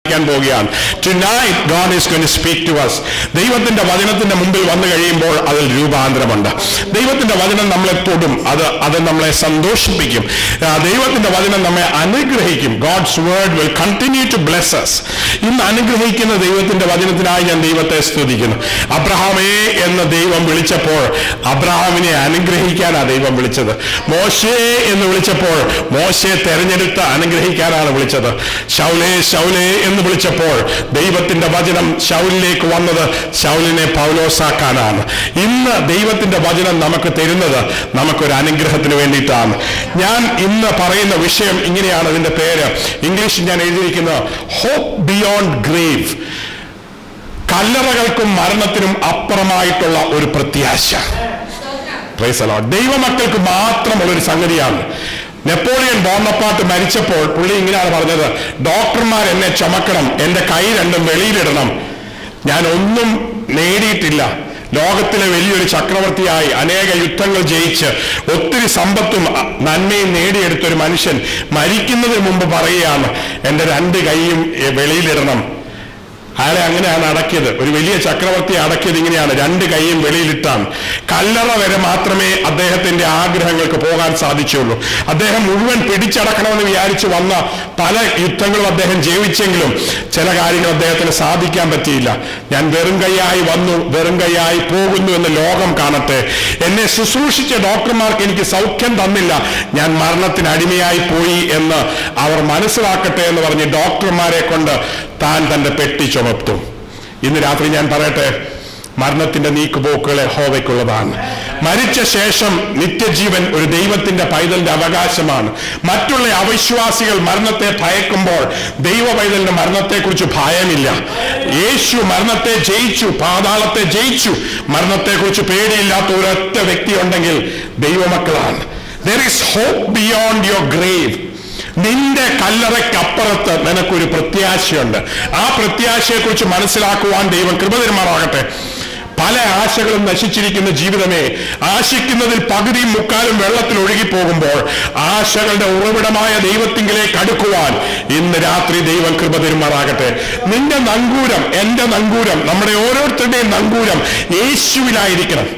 ാൻ പോവുകയാണ് tonight God is going to speak to us ദൈവത്തിന്റെ വചനത്തിന്റെ മുമ്പിൽ വന്നു കഴിയുമ്പോൾ അതിൽ രൂപാന്തരമുണ്ട് ദൈവത്തിന്റെ വചനം നമ്മളെ തൊടും അത് അത് നമ്മളെ സന്തോഷിപ്പിക്കും ആ, ദൈവത്തിന്റെ വചനം നമ്മെ അനുഗ്രഹിക്കും God's word will continue to bless us ഇന്ന് അനുഗ്രഹിക്കുന്ന ദൈവത്തിന്റെ വചനത്തിനായി ഞാൻ ദൈവത്തെ സ്തുതിക്കുന്നു അബ്രഹാമേ എന്ന് ദൈവം വിളിച്ചപ്പോൾ അബ്രഹാമിനെ അനുഗ്രഹിക്കാനാണ് ദൈവം വിളിച്ചത് മോശേ എന്ന് വിളിച്ചപ്പോൾ മോശയെ തെരഞ്ഞെടുത്ത് അനുഗ്രഹിക്കാനാണ് വിളിച്ചത് ശൗലേ ശൗലേ എന്ന് വിളിച്ചപ്പോൾ ദൈവത്തിന്റെ വചനം ശൗലിലേക്ക് വന്നത് ശൗലിനെ പൗലോസാക്കാനാണ് ഇന്ന് ദൈവത്തിന്റെ വചനം നമുക്ക് തരുന്നത് നമുക്കൊരു അനുഗ്രഹത്തിന് വേണ്ടിയിട്ടാണ് ഞാൻ ഇന്ന് പറയുന്ന വിഷയം ഇങ്ങനെയാണ് അതിന്റെ പേര് ഇംഗ്ലീഷിൽ ഞാൻ എഴുതിയിരിക്കുന്നത് ഹോപ്പ് ബിയോണ്ട് ഗ്രേവ് കല്ലറകൾക്കും മരണത്തിനും അപ്പുറമായിട്ടുള്ള ഒരു പ്രത്യാശ Praise the Lord. ദൈവമക്കൾക്ക് മാത്രമുള്ള ഒരു സംഗതിയാണ് നെപ്പോളിയൻ ബോണപ്പാട്ട് മരിച്ചപ്പോൾ പുള്ളി ഇങ്ങനെയാണ് പറഞ്ഞത് ഡോക്ടർമാർ എന്നെ ചുമക്കണം എന്റെ കൈ രണ്ടും വെളിയിലിടണം ഞാൻ ഒന്നും നേടിയിട്ടില്ല ലോകത്തിലെ വലിയൊരു ചക്രവർത്തിയായി അനേക യുദ്ധങ്ങൾ ജയിച്ച് ഒത്തിരി സമ്പത്തും അ, നന്മയും നേടിയെടുത്ത ഒരു മനുഷ്യൻ മരിക്കുന്നതിന് മുമ്പ് പറയുകയാണ് എന്റെ രണ്ട് കൈയും എ, വെളിയിലിടണം അയാളെ അങ്ങനെയാണ് അടക്കിയത് ഒരു വലിയ ചക്രവർത്തി അടക്കിയത് ഇങ്ങനെയാണ് രണ്ട് കൈയും വെളിയിലിട്ടാണ് കല്ലറ വരെ മാത്രമേ അദ്ദേഹത്തിന്റെ ആഗ്രഹങ്ങൾക്ക് പോകാൻ സാധിച്ചുള്ളൂ അദ്ദേഹം മുഴുവൻ പിടിച്ചടക്കണമെന്ന് വിചാരിച്ചു വന്ന പല യുദ്ധങ്ങളും അദ്ദേഹം ജയിച്ചെങ്കിലും ചില കാര്യങ്ങൾ അദ്ദേഹത്തിന് സാധിക്കാൻ പറ്റിയില്ല ഞാൻ വെറും കൈയായി വന്നു വെറും കൈയായി പോകുന്നു എന്ന് ലോകം കാണട്ടെ എന്നെ ശുശ്രൂഷിച്ച ഡോക്ടർമാർക്ക് എനിക്ക് സൗഖ്യം തന്നില്ല ഞാൻ മരണത്തിന് അടിമയായി പോയി എന്ന് അവർ മനസ്സിലാക്കട്ടെ എന്ന് പറഞ്ഞ് ഡോക്ടർമാരെ കൊണ്ട് താൻ തന്റെ പെട്ടി ചുമത്തും ഇന്ന് രാത്രി ഞാൻ പറയട്ടെ മരണത്തിന്റെ നീക്കുപോക്കുകളെ ഹോവയ്ക്കുള്ളതാണ് മരിച്ച ശേഷം നിത്യജീവൻ ഒരു ദൈവത്തിന്റെ പൈതലിന്റെ അവകാശമാണ് മറ്റുള്ള അവിശ്വാസികൾ മരണത്തെ ഭയക്കുമ്പോൾ ദൈവ പൈതലിന്റെ മരണത്തെക്കുറിച്ച് ഭയമില്ല യേശു മരണത്തെ ജയിച്ചു പാതാളത്തെ ജയിച്ചു മരണത്തെക്കുറിച്ച് പേടിയില്ലാത്ത ഒരൊറ്റ വ്യക്തി ഉണ്ടെങ്കിൽ ദൈവമക്കളാണ് there is hope beyond your grave നിന്റെ കല്ലറയ്ക്കപ്പുറത്ത് നിനക്കൊരു പ്രത്യാശയുണ്ട് ആ പ്രത്യാശയെക്കുറിച്ച് മനസ്സിലാക്കുവാൻ ദൈവം കൃപ തരുമാറാകട്ടെ പല ആശകളും നശിച്ചിരിക്കുന്ന ജീവിതമേ ആശിക്കുന്നതിൽ പകുതിയും മുക്കാലും വെള്ളത്തിൽ ഒഴുകിപ്പോകുമ്പോൾ ആശകളുടെ ഉറവിടമായ ദൈവത്തിങ്കിലേക്ക് അടുക്കുവാൻ ഇന്ന് രാത്രി ദൈവം കൃപ തരുമാറാകട്ടെ നിന്റെ നങ്കൂരം എന്റെ നങ്കൂരം നമ്മുടെ ഓരോരുത്തരുടെയും നങ്കൂരം യേശുവിലായിരിക്കണം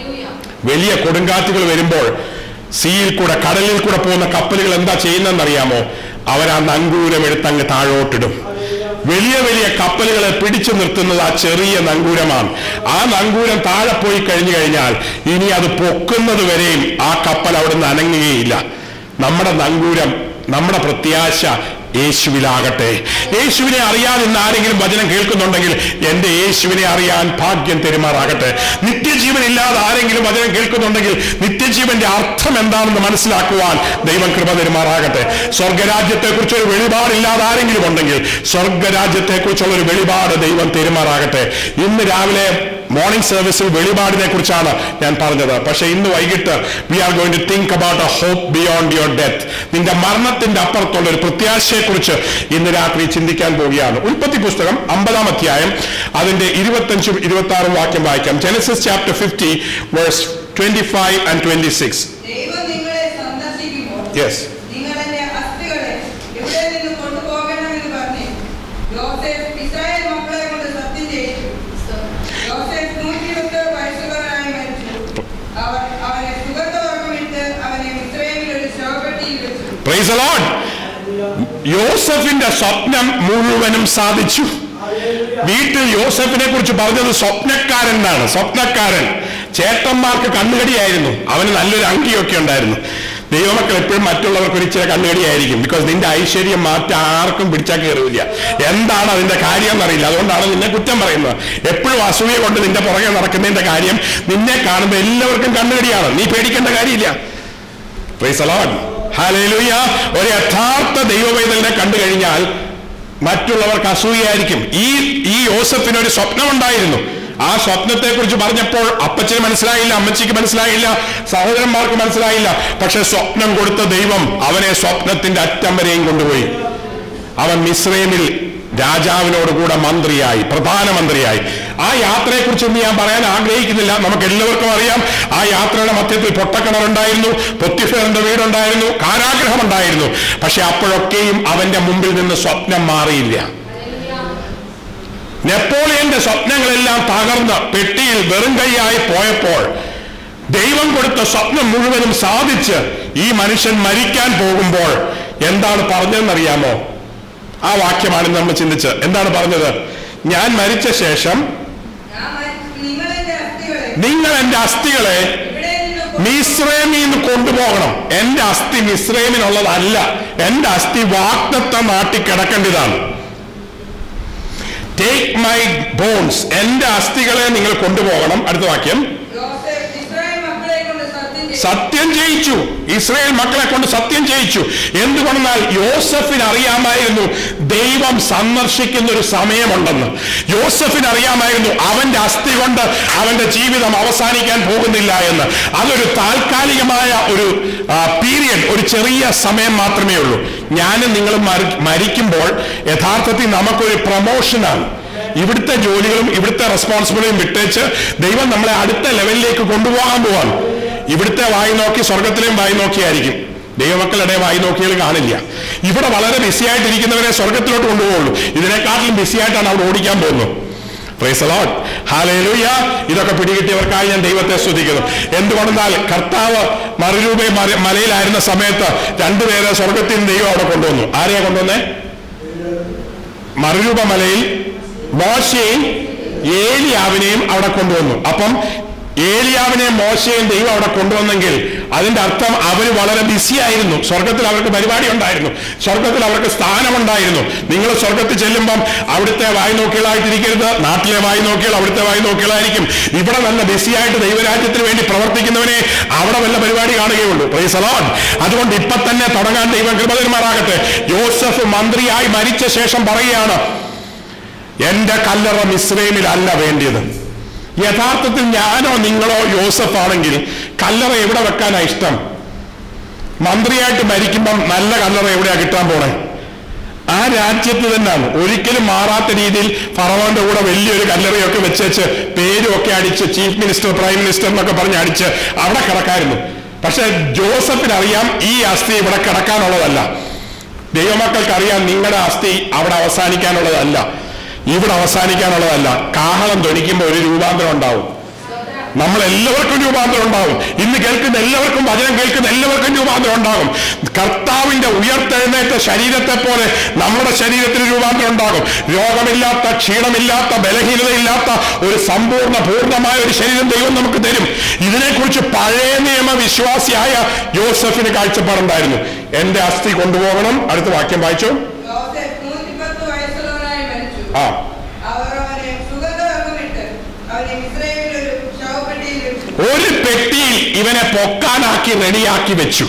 വലിയ കൊടുങ്കാറ്റുകൾ വരുമ്പോൾ സീയിൽ കൂടെ കടലിൽ കൂടെ പോകുന്ന കപ്പലുകൾ എന്താ ചെയ്യുന്നതെന്നറിയാമോ അവരാ നങ്കൂരം എടുത്തങ്ങ് താഴോട്ടിടും വലിയ വലിയ കപ്പലുകളെ പിടിച്ചു നിർത്തുന്നത് ആ ചെറിയ നങ്കൂരമാണ് ആ നങ്കൂരം താഴെ പോയി കഴിഞ്ഞു കഴിഞ്ഞാൽ ഇനി അത് പൊക്കുന്നത് വരെയും ആ കപ്പൽ അവിടെ നിന്ന് അനങ്ങുകയില്ല നമ്മുടെ നങ്കൂരം നമ്മുടെ പ്രത്യാശ യേശുവിലാകട്ടെ യേശുവിനെ അറിയാൻ ഇന്ന് ആരെങ്കിലും വചനം കേൾക്കുന്നുണ്ടെങ്കിൽ എന്റെ യേശുവിനെ അറിയാൻ ഭാഗ്യം തെരുമാറാകട്ടെ നിത്യജീവൻ ഇല്ലാതെ ആരെങ്കിലും വചനം കേൾക്കുന്നുണ്ടെങ്കിൽ നിത്യജീവന്റെ അർത്ഥം എന്താണെന്ന് മനസ്സിലാക്കുവാൻ ദൈവം കൃപ തെരുമാറാകട്ടെ സ്വർഗരാജ്യത്തെക്കുറിച്ച് ഒരു വെളിപാടില്ലാതെ ആരെങ്കിലും ഉണ്ടെങ്കിൽ സ്വർഗരാജ്യത്തെക്കുറിച്ചുള്ള ഒരു വെളിപാട് ദൈവം തെരുമാറാകട്ടെ ഇന്ന് രാവിലെ മോർണിംഗ് സർവീസിൽ വെളിപാടിനെ കുറിച്ചാണ് ഞാൻ പറഞ്ഞത് പക്ഷെ ഇന്ന് വൈകിട്ട് we are going to think about a hope beyond your death നിന്റെ മരണത്തിന്റെ അപ്പുറത്തുള്ള ഒരു പ്രത്യാശയെക്കുറിച്ച് ഇന്ന് രാത്രി ചിന്തിക്കാൻ പോവുകയാണ് ഉൽപ്പത്തി പുസ്തകം അമ്പതാം അധ്യായം അതിന്റെ ഇരുപത്തഞ്ചും ഇരുപത്തി ആറും വാക്യം വായിക്കാം Genesis chapter fifty verse twenty five and twenty six ദൈവം നിങ്ങളെ സന്ദർശിക്കുമ്പോൾ യെസ് നിങ്ങൾ എന്റെ അസ്ഥികളെ ഇവിടെ നിന്ന് കൊണ്ടുപോകണമെന്ന് പറഞ്ഞു യോസേഫ് ഇസ്രായേൽ മക്കളെ കൊണ്ട് സത്യം ചെയ്തു യോസേഫ് നൂറ്റിയിരുപത് വയസ്സുകാരായി മരിച്ചു അവർ അവനെ സുഗന്ധവർഗമിട്ട് അവനെ ഇസ്രായേലിൽ ഒരു ശവപ്പെട്ടിയിൽ വെച്ചു പ്രൈസ് ലോഡ് യോസഫിന്റെ സ്വപ്നം മുഴുവനും സാധിച്ചു വീട്ടിൽ യോസഫിനെ കുറിച്ച് പറഞ്ഞത് സ്വപ്നക്കാരൻ എന്നാണ് സ്വപ്നക്കാരൻ ചേട്ടന്മാർക്ക് കണ്ണുകടിയായിരുന്നു അവന് നല്ലൊരു അങ്കിയൊക്കെ ഉണ്ടായിരുന്നു ദൈവമക്കൾ എപ്പോഴും മറ്റുള്ളവർക്ക് ഒരു ഇച്ചിരി കണ്ണുകടിയായിരിക്കും ബിക്കോസ് നിന്റെ ഐശ്വര്യം മാറ്റം ആർക്കും പിടിച്ചാൽ കയറില്ല എന്താണ് അതിന്റെ കാര്യം എന്നറിയില്ല അതുകൊണ്ടാണ് നിന്നെ കുറ്റം പറയുന്നത് എപ്പോഴും അസൂയ കൊണ്ട് നിന്റെ പുറകെ നടക്കുന്നതിന്റെ കാര്യം നിന്നെ കാണുമ്പോൾ എല്ലാവർക്കും കണ്ണുകടിയാണ് നീ പേടിക്കേണ്ട കാര്യമില്ല Praise the Lord. Hallelujah. ഒരു യഥാർത്ഥ ദൈവവൈതലിനെ കണ്ടു കഴിഞ്ഞാൽ മറ്റുള്ളവർക്ക് അസൂയായിരിക്കും ഈ ഈ യോസഫിന് ഒരു സ്വപ്നമുണ്ടായിരുന്നു ആ സ്വപ്നത്തെ കുറിച്ച് പറഞ്ഞപ്പോൾ അപ്പച്ചന് മനസ്സിലായില്ല അമ്മച്ചിക്ക് മനസ്സിലായില്ല സഹോദരന്മാർക്ക് മനസ്സിലായില്ല പക്ഷെ സ്വപ്നം കൊടുത്ത ദൈവം അവനെ സ്വപ്നത്തിന്റെ അറ്റം വരെയും കൊണ്ടുപോയി അവൻ മിശ്രമിൽ രാജാവിനോട് കൂടെ മന്ത്രിയായി പ്രധാനമന്ത്രിയായി ആ യാത്രയെക്കുറിച്ച് ഇന്ന് ഞാൻ പറയാൻ ആഗ്രഹിക്കുന്നില്ല നമുക്ക് എല്ലാവർക്കും അറിയാം ആ യാത്രയുടെ മധ്യത്തിൽ പൊട്ടക്കിണറുണ്ടായിരുന്നു പൊത്തിഫേറിന്റെ വീടുണ്ടായിരുന്നു കാരാഗ്രഹമുണ്ടായിരുന്നു പക്ഷെ അപ്പോഴൊക്കെയും അവന്റെ മുമ്പിൽ നിന്ന് സ്വപ്നം മാറിയില്ല നെപ്പോളിയന്റെ സ്വപ്നങ്ങളെല്ലാം തകർന്ന് പെട്ടിയിൽ വെറും കൈയായി പോയപ്പോൾ ദൈവം കൊടുത്ത സ്വപ്നം മുഴുവനും സാധിച്ച് ഈ മനുഷ്യൻ മരിക്കാൻ പോകുമ്പോൾ എന്താണ് പറഞ്ഞതെന്നറിയാമോ ആ വാക്യമാണ് ഇന്ന് നമ്മൾ ചിന്തിച്ച് എന്താണ് പറഞ്ഞത് ഞാൻ മരിച്ച ശേഷം ഞാൻ മരിച്ചു നിങ്ങൾ എന്റെ അസ്ഥികളെ നിങ്ങൾ എന്റെ അസ്ഥികളെ ഇവിടെ നിന്ന് കൊ- മിശ്രമിൽ നിന്ന് കൊണ്ടുപോകണം എന്റെ അസ്ഥി മിശ്രമിനുള്ളതല്ല എന്റെ അസ്ഥി വാക്തത്വ നാട്ടിൽ കിടക്കേണ്ടതാണ് ടേക്ക് മൈ ബോൺസ് എന്റെ അസ്ഥികളെ നിങ്ങൾ കൊണ്ടുപോകണം അടുത്ത വാക്യം യോസേഫ് ഇസ്രായേൽ മക്കളെ കൊണ്ട് സത്യം ചെയ്തു. സത്യം ചെയ്യിച്ചു ഇസ്രായേൽ മക്കളെ കൊണ്ട് സത്യം ചെയ്യിച്ചു എന്തുകൊണ്ടെന്നാൽ യോസഫിന് അറിയാമായിരുന്നു ദൈവം സന്ദർശിക്കുന്ന ഒരു സമയമുണ്ടെന്ന് യോസഫിന് അറിയാമായിരുന്നു അവന്റെ അസ്ഥി കൊണ്ട് അവന്റെ ജീവിതം അവസാനിക്കാൻ പോകുന്നില്ല എന്ന് അതൊരു താൽക്കാലികമായ ഒരു പീരിയഡ് ഒരു ചെറിയ സമയം മാത്രമേ ഉള്ളൂ ഞാനും നിങ്ങളും മരി- മരിക്കുമ്പോൾ യഥാർത്ഥത്തിൽ നമുക്കൊരു പ്രൊമോഷനാണ് ഇവിടുത്തെ ജോലികളും ഇവിടുത്തെ റെസ്പോൺസിബിലിറ്റിയും വിട്ടേച്ച് ദൈവം നമ്മളെ അടുത്ത ലെവലിലേക്ക് കൊണ്ടുപോകാൻ പോവാണ് ഇവിടുത്തെ വായി നോക്കി സ്വർഗത്തിലെയും വായി നോക്കിയായിരിക്കും ദൈവമക്കളുടെ വായി നോക്കിയാൽ കാണില്ല ഇവിടെ വളരെ ബിസി ആയിട്ടിരിക്കുന്നവരെ സ്വർഗത്തിലോട്ട് കൊണ്ടുപോകുള്ളൂ ഇതിനെക്കാട്ടിലും ബിസി ആയിട്ടാണ് അവിടെ ഓടിക്കാൻ പോകുന്നത് Praise the Lord. Hallelujah. ഇതൊക്കെ പിടികിട്ടിയവർക്കായി ഞാൻ ദൈവത്തെ സ്തുതിക്കുന്നു എന്തുകൊണ്ടെന്നാൽ കർത്താവ് മറുരൂപ മല- മലയിലായിരുന്ന സമയത്ത് രണ്ടുപേരെ സ്വർഗത്തിൽ നിന്ന് ദൈവം അവിടെ കൊണ്ടുവന്നു ആരെയാ കൊണ്ടുവന്നേ മറുരൂപ മലയിൽ മോശയും ഏലിയാവിനെയും അവിടെ കൊണ്ടുവന്നു അപ്പം ഏലിയാവിനെയും മോശയും ദൈവം അവിടെ കൊണ്ടുവന്നെങ്കിൽ അതിന്റെ അർത്ഥം അവർ വളരെ ബിസി ആയിരുന്നു സ്വർഗത്തിൽ അവർക്ക് പരിപാടി ഉണ്ടായിരുന്നു സ്വർഗത്തിൽ അവർക്ക് സ്ഥാനമുണ്ടായിരുന്നു നിങ്ങൾ സ്വർഗത്തിൽ ചെല്ലുമ്പം അവിടുത്തെ വായി നോക്കികളായിട്ടിരിക്കരുത് നാട്ടിലെ വായി നോക്കിയാൽ അവിടുത്തെ വായി നോക്കികളായിരിക്കും ഇവിടെ നല്ല ബിസി ആയിട്ട് ദൈവരാജ്യത്തിന് വേണ്ടി പ്രവർത്തിക്കുന്നവനെ അവിടെ വല്ല പരിപാടി കാണുകയുള്ളൂ പ്രൈസ് അലോൺ അതുകൊണ്ട് ഇപ്പൊ തന്നെ തുടങ്ങാൻ ദൈവം കൃപകന്മാരാകട്ടെ യോസഫ് മന്ത്രിയായി മരിച്ച ശേഷം പറയുകയാണ് എന്റെ കല്ലറ മിശ്രൈമിലല്ല വേണ്ടിയത് യഥാർത്ഥത്തിൽ ഞാനോ നിങ്ങളോ യോസഫ് ആണെങ്കിൽ കല്ലറ എവിടെ വെക്കാനാ ഇഷ്ടം മന്ത്രിയായിട്ട് മരിക്കുമ്പം നല്ല കല്ലറ എവിടെയാ കിട്ടാൻ പോണേ ആ രാജ്യത്ത് തന്നെയാണ് ഒരിക്കലും മാറാത്ത രീതിയിൽ ഫറവോന്റെ കൂടെ വലിയൊരു കല്ലറയൊക്കെ വെച്ചേച്ച് പേരും ഒക്കെ അടിച്ച് ചീഫ് മിനിസ്റ്റർ പ്രൈം മിനിസ്റ്റർ എന്നൊക്കെ പറഞ്ഞ് അടിച്ച് അവിടെ കിടക്കായിരുന്നു പക്ഷെ ജോസഫിന് അറിയാം ഈ അസ്ഥി ഇവിടെ കിടക്കാനുള്ളതല്ല ദൈവമക്കൾക്ക് അറിയാം നിങ്ങളുടെ അസ്ഥി അവിടെ അവസാനിക്കാനുള്ളതല്ല ഇവിടെ അവസാനിക്കാനുള്ളതല്ല കാഹളം ധ്വനിക്കുമ്പോൾ ഒരു രൂപാന്തരം ഉണ്ടാവും നമ്മൾ എല്ലാവർക്കും രൂപാന്തരം ഉണ്ടാവും ഇന്ന് കേൾക്കുന്ന എല്ലാവർക്കും വചനം കേൾക്കുന്ന എല്ലാവർക്കും രൂപാന്തരം ഉണ്ടാകും കർത്താവിന്റെ ഉയർത്തെഴുന്നേറ്റ ശരീരത്തെ പോലെ നമ്മുടെ ശരീരത്തിന് രൂപാന്തരം ഉണ്ടാകും രോഗമില്ലാത്ത ക്ഷീണമില്ലാത്ത ബലഹീനതയില്ലാത്ത ഒരു സമ്പൂർണ്ണ പൂർണ്ണമായ ഒരു ശരീരം ദൈവം നമുക്ക് തരും ഇതിനെക്കുറിച്ച് പഴയ നിയമ വിശ്വാസിയായ യോസഫിന് കാഴ്ചപ്പാടുണ്ടായിരുന്നു എന്റെ അസ്ഥി കൊണ്ടുപോകണം അടുത്ത വാക്യം വായിച്ചു യോസേഫ് നൂറ്റിപ്പത്ത് വയസ്സുള്ളവനായി മരിച്ചു ആ അവർ അവനെ സുഗന്ധവർഗമിട്ട് അവനെ ഇസ്രായേലിൽ ഒരു ശവപ്പെട്ടിയിൽ വെച്ചു ഒരു പെട്ടിയിൽ ഇവനെ പൊക്കാനാക്കി റെഡിയാക്കി വെച്ചു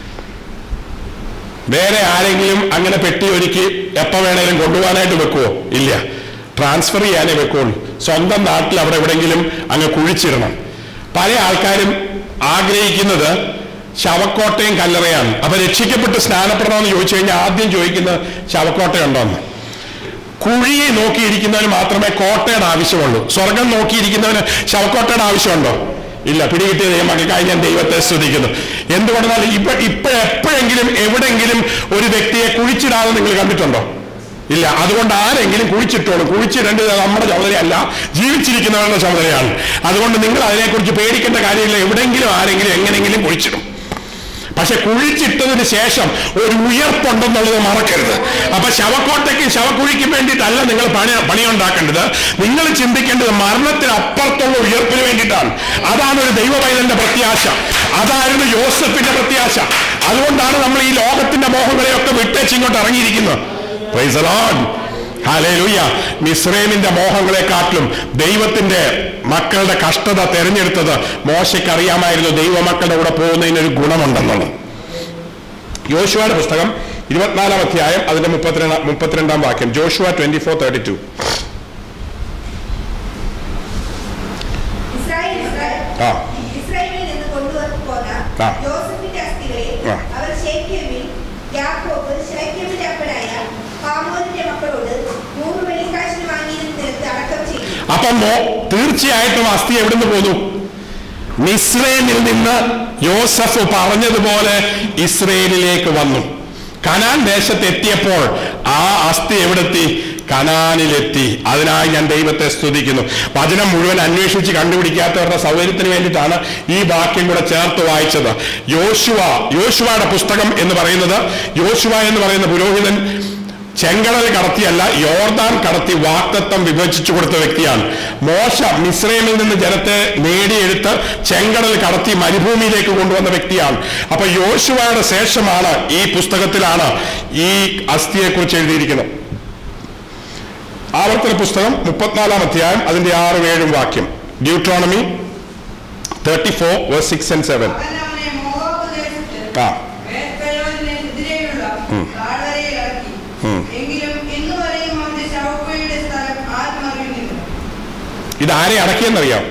വേറെ ആരെങ്കിലും അങ്ങനെ പെട്ടി ഒരുക്കി എപ്പോ വേണേലും കൊണ്ടുപോകാനായിട്ട് വെക്കുവോ ഇല്ല ട്രാൻസ്ഫർ ചെയ്യാനേ വെക്കുള്ളൂ സ്വന്തം നാട്ടിൽ അവിടെ എവിടെങ്കിലും അങ്ങ് കുഴിച്ചിടണം പല ആൾക്കാരും ആഗ്രഹിക്കുന്നത് ശവക്കോട്ടയും കല്ലറയാണ് അപ്പൊ രക്ഷിക്കപ്പെട്ട് സ്നാനപ്പെടണമെന്ന് ചോദിച്ചു കഴിഞ്ഞാൽ ആദ്യം ചോദിക്കുന്നത് ശവക്കോട്ടയുണ്ടോന്ന് കുഴിയെ നോക്കിയിരിക്കുന്നവന് മാത്രമേ കോട്ടയുടെ ആവശ്യമുള്ളൂ സ്വർഗം നോക്കിയിരിക്കുന്നവന് ശവക്കോട്ടയുടെ ആവശ്യമുണ്ടോ ഇല്ല പിടികിട്ടിയ ദൈവമക്കൾക്കായി ഞാൻ ദൈവത്തെ സ്തുതിക്കുന്നു എന്തുകൊണ്ടെന്നാൽ ഇപ്പൊ ഇപ്പോഴെപ്പോഴെങ്കിലും എവിടെങ്കിലും ഒരു വ്യക്തിയെ കുഴിച്ചിടാതെ നിങ്ങൾ കണ്ടിട്ടുണ്ടോ ഇല്ല അതുകൊണ്ട് ആരെങ്കിലും കുഴിച്ചിട്ടോളൂ കുഴിച്ചിടേണ്ടത് നമ്മുടെ ചുമതലയല്ല ജീവിച്ചിരിക്കുന്നവരുടെ ചുമതലയാണ് അതുകൊണ്ട് നിങ്ങൾ അതിനെക്കുറിച്ച് പേടിക്കേണ്ട കാര്യമില്ല എവിടെയെങ്കിലും ആരെങ്കിലും എങ്ങനെയെങ്കിലും കുഴിച്ചിടും പക്ഷെ കുഴിച്ചിട്ടതിന് ശേഷം ഒരു ഉയർപ്പുണ്ടെന്നുള്ളത് മറക്കരുത് അപ്പൊ ശവക്കോട്ടയ്ക്കും ശവക്കുഴിക്കും വേണ്ടിയിട്ടല്ല നിങ്ങൾ പണി പണിയുണ്ടാക്കേണ്ടത് നിങ്ങൾ ചിന്തിക്കേണ്ടത് മരണത്തിനപ്പുറത്തുള്ള ഉയർപ്പിന് വേണ്ടിയിട്ടാണ് അതാണ് ഒരു ദൈവവൈതന്റെ പ്രത്യാശ അതായിരുന്നു യോസഫിന്റെ പ്രത്യാശ അതുകൊണ്ടാണ് നമ്മൾ ഈ ലോകത്തിന്റെ മോഹങ്ങളെയൊക്കെ വിട്ടേച്ച് ഇങ്ങോട്ട് ഇറങ്ങിയിരിക്കുന്നത് Praise the Lord. ഹല്ലേലൂയ മിസ്രൈമിന്റെ മോഹങ്ങളെക്കാട്ടിലും ദൈവത്തിന്റെ മക്കളുടെ കഷ്ടത തെരഞ്ഞെടുത്തത് മോശയ്ക്ക് അറിയാമായിരുന്നു ദൈവമക്കളുടെ കൂടെ പോകുന്നതിന് ഒരു ഗുണമുണ്ടെന്നുള്ളത് യോശുവയുടെ പുസ്തകം ഇരുപത്തിനാലാം അധ്യായം അതിന്റെ മുപ്പത്തിരണ്ടാം മുപ്പത്തിരണ്ടാം വാക്യം Joshua twenty four thirty two Israel Israel ആ ഇസ്രായേലിൽ നിന്ന് കൊണ്ടുപോന്ന ആ. യോസഫിന്റെ അസ്ഥികളെ ആ. അവർ ശേഖ്യമിൽ യാക്കോബ് ശേഖ്യമിന്റെ അപ്പനായ ഹാമോരിന്റെ മക്കളോട് നൂറ് വെള്ളിക്കാശിന് വാങ്ങിയിരുന്ന നിലത്ത് അടക്കം ചെയ്തു അപ്പം മോ തീർച്ചയായിട്ടും അസ്ഥി എവിടുന്ന് പോന്നു മിസ്രൈമിൽ നിന്ന് യോസഫ് പറഞ്ഞതുപോലെ ഇസ്രയേലിലേക്ക് വന്നു കനാൻ ദേശത്ത് എത്തിയപ്പോൾ ആ അസ്ഥി എവിടെത്തി കനാനിലെത്തി അതിനായി ഞാൻ ദൈവത്തെ സ്തുതിക്കുന്നു വചനം മുഴുവൻ അന്വേഷിച്ച് കണ്ടുപിടിക്കാത്തവരുടെ സൗകര്യത്തിന് വേണ്ടിയിട്ടാണ് ഈ വാക്യം കൂടെ ചേർത്ത് വായിച്ചത് യോശുവ യോശുവയുടെ പുസ്തകം എന്ന് പറയുന്നത് യോശുവ എന്ന് പറയുന്ന പുരോഹിതൻ ചെങ്കടൽ കടത്തിയല്ല യോർദാൻ കടത്തി വാക്തത്വം വിഭജിച്ചു കൊടുത്ത വ്യക്തിയാണ് മോശ മിശ്രമിൽ നിന്ന് ജനത്തെ നേടിയെടുത്ത് ചെങ്കടൽ കടത്തി മരുഭൂമിയിലേക്ക് കൊണ്ടുവന്ന വ്യക്തിയാണ് അപ്പൊ യോശുവയുടെ ശേഷമാണ് ഈ പുസ്തകത്തിലാണ് ഈ അസ്ഥിയെക്കുറിച്ച് എഴുതിയിരിക്കുന്നത് ആവർത്തന പുസ്തകം മുപ്പത്തിനാലാം അധ്യായം അതിന്റെ ആറും ഏഴും വാക്യം Deuteronomy thirty four verse six and seven അവൻ അവനെ മോവാബ് ദേശത്ത് ആ ബേത്പെയോരിനെതിരെയുള്ള താഴ്വരയിൽ ഇറക്കി. ഉം. എങ്കിലും ഇന്നുവരെയും അവന്റെ ശവക്കുഴിയുടെ സ്ഥലം ആരും അറിയുന്നില്ല ഇത് ആരെ അടക്കിയെന്നറിയാം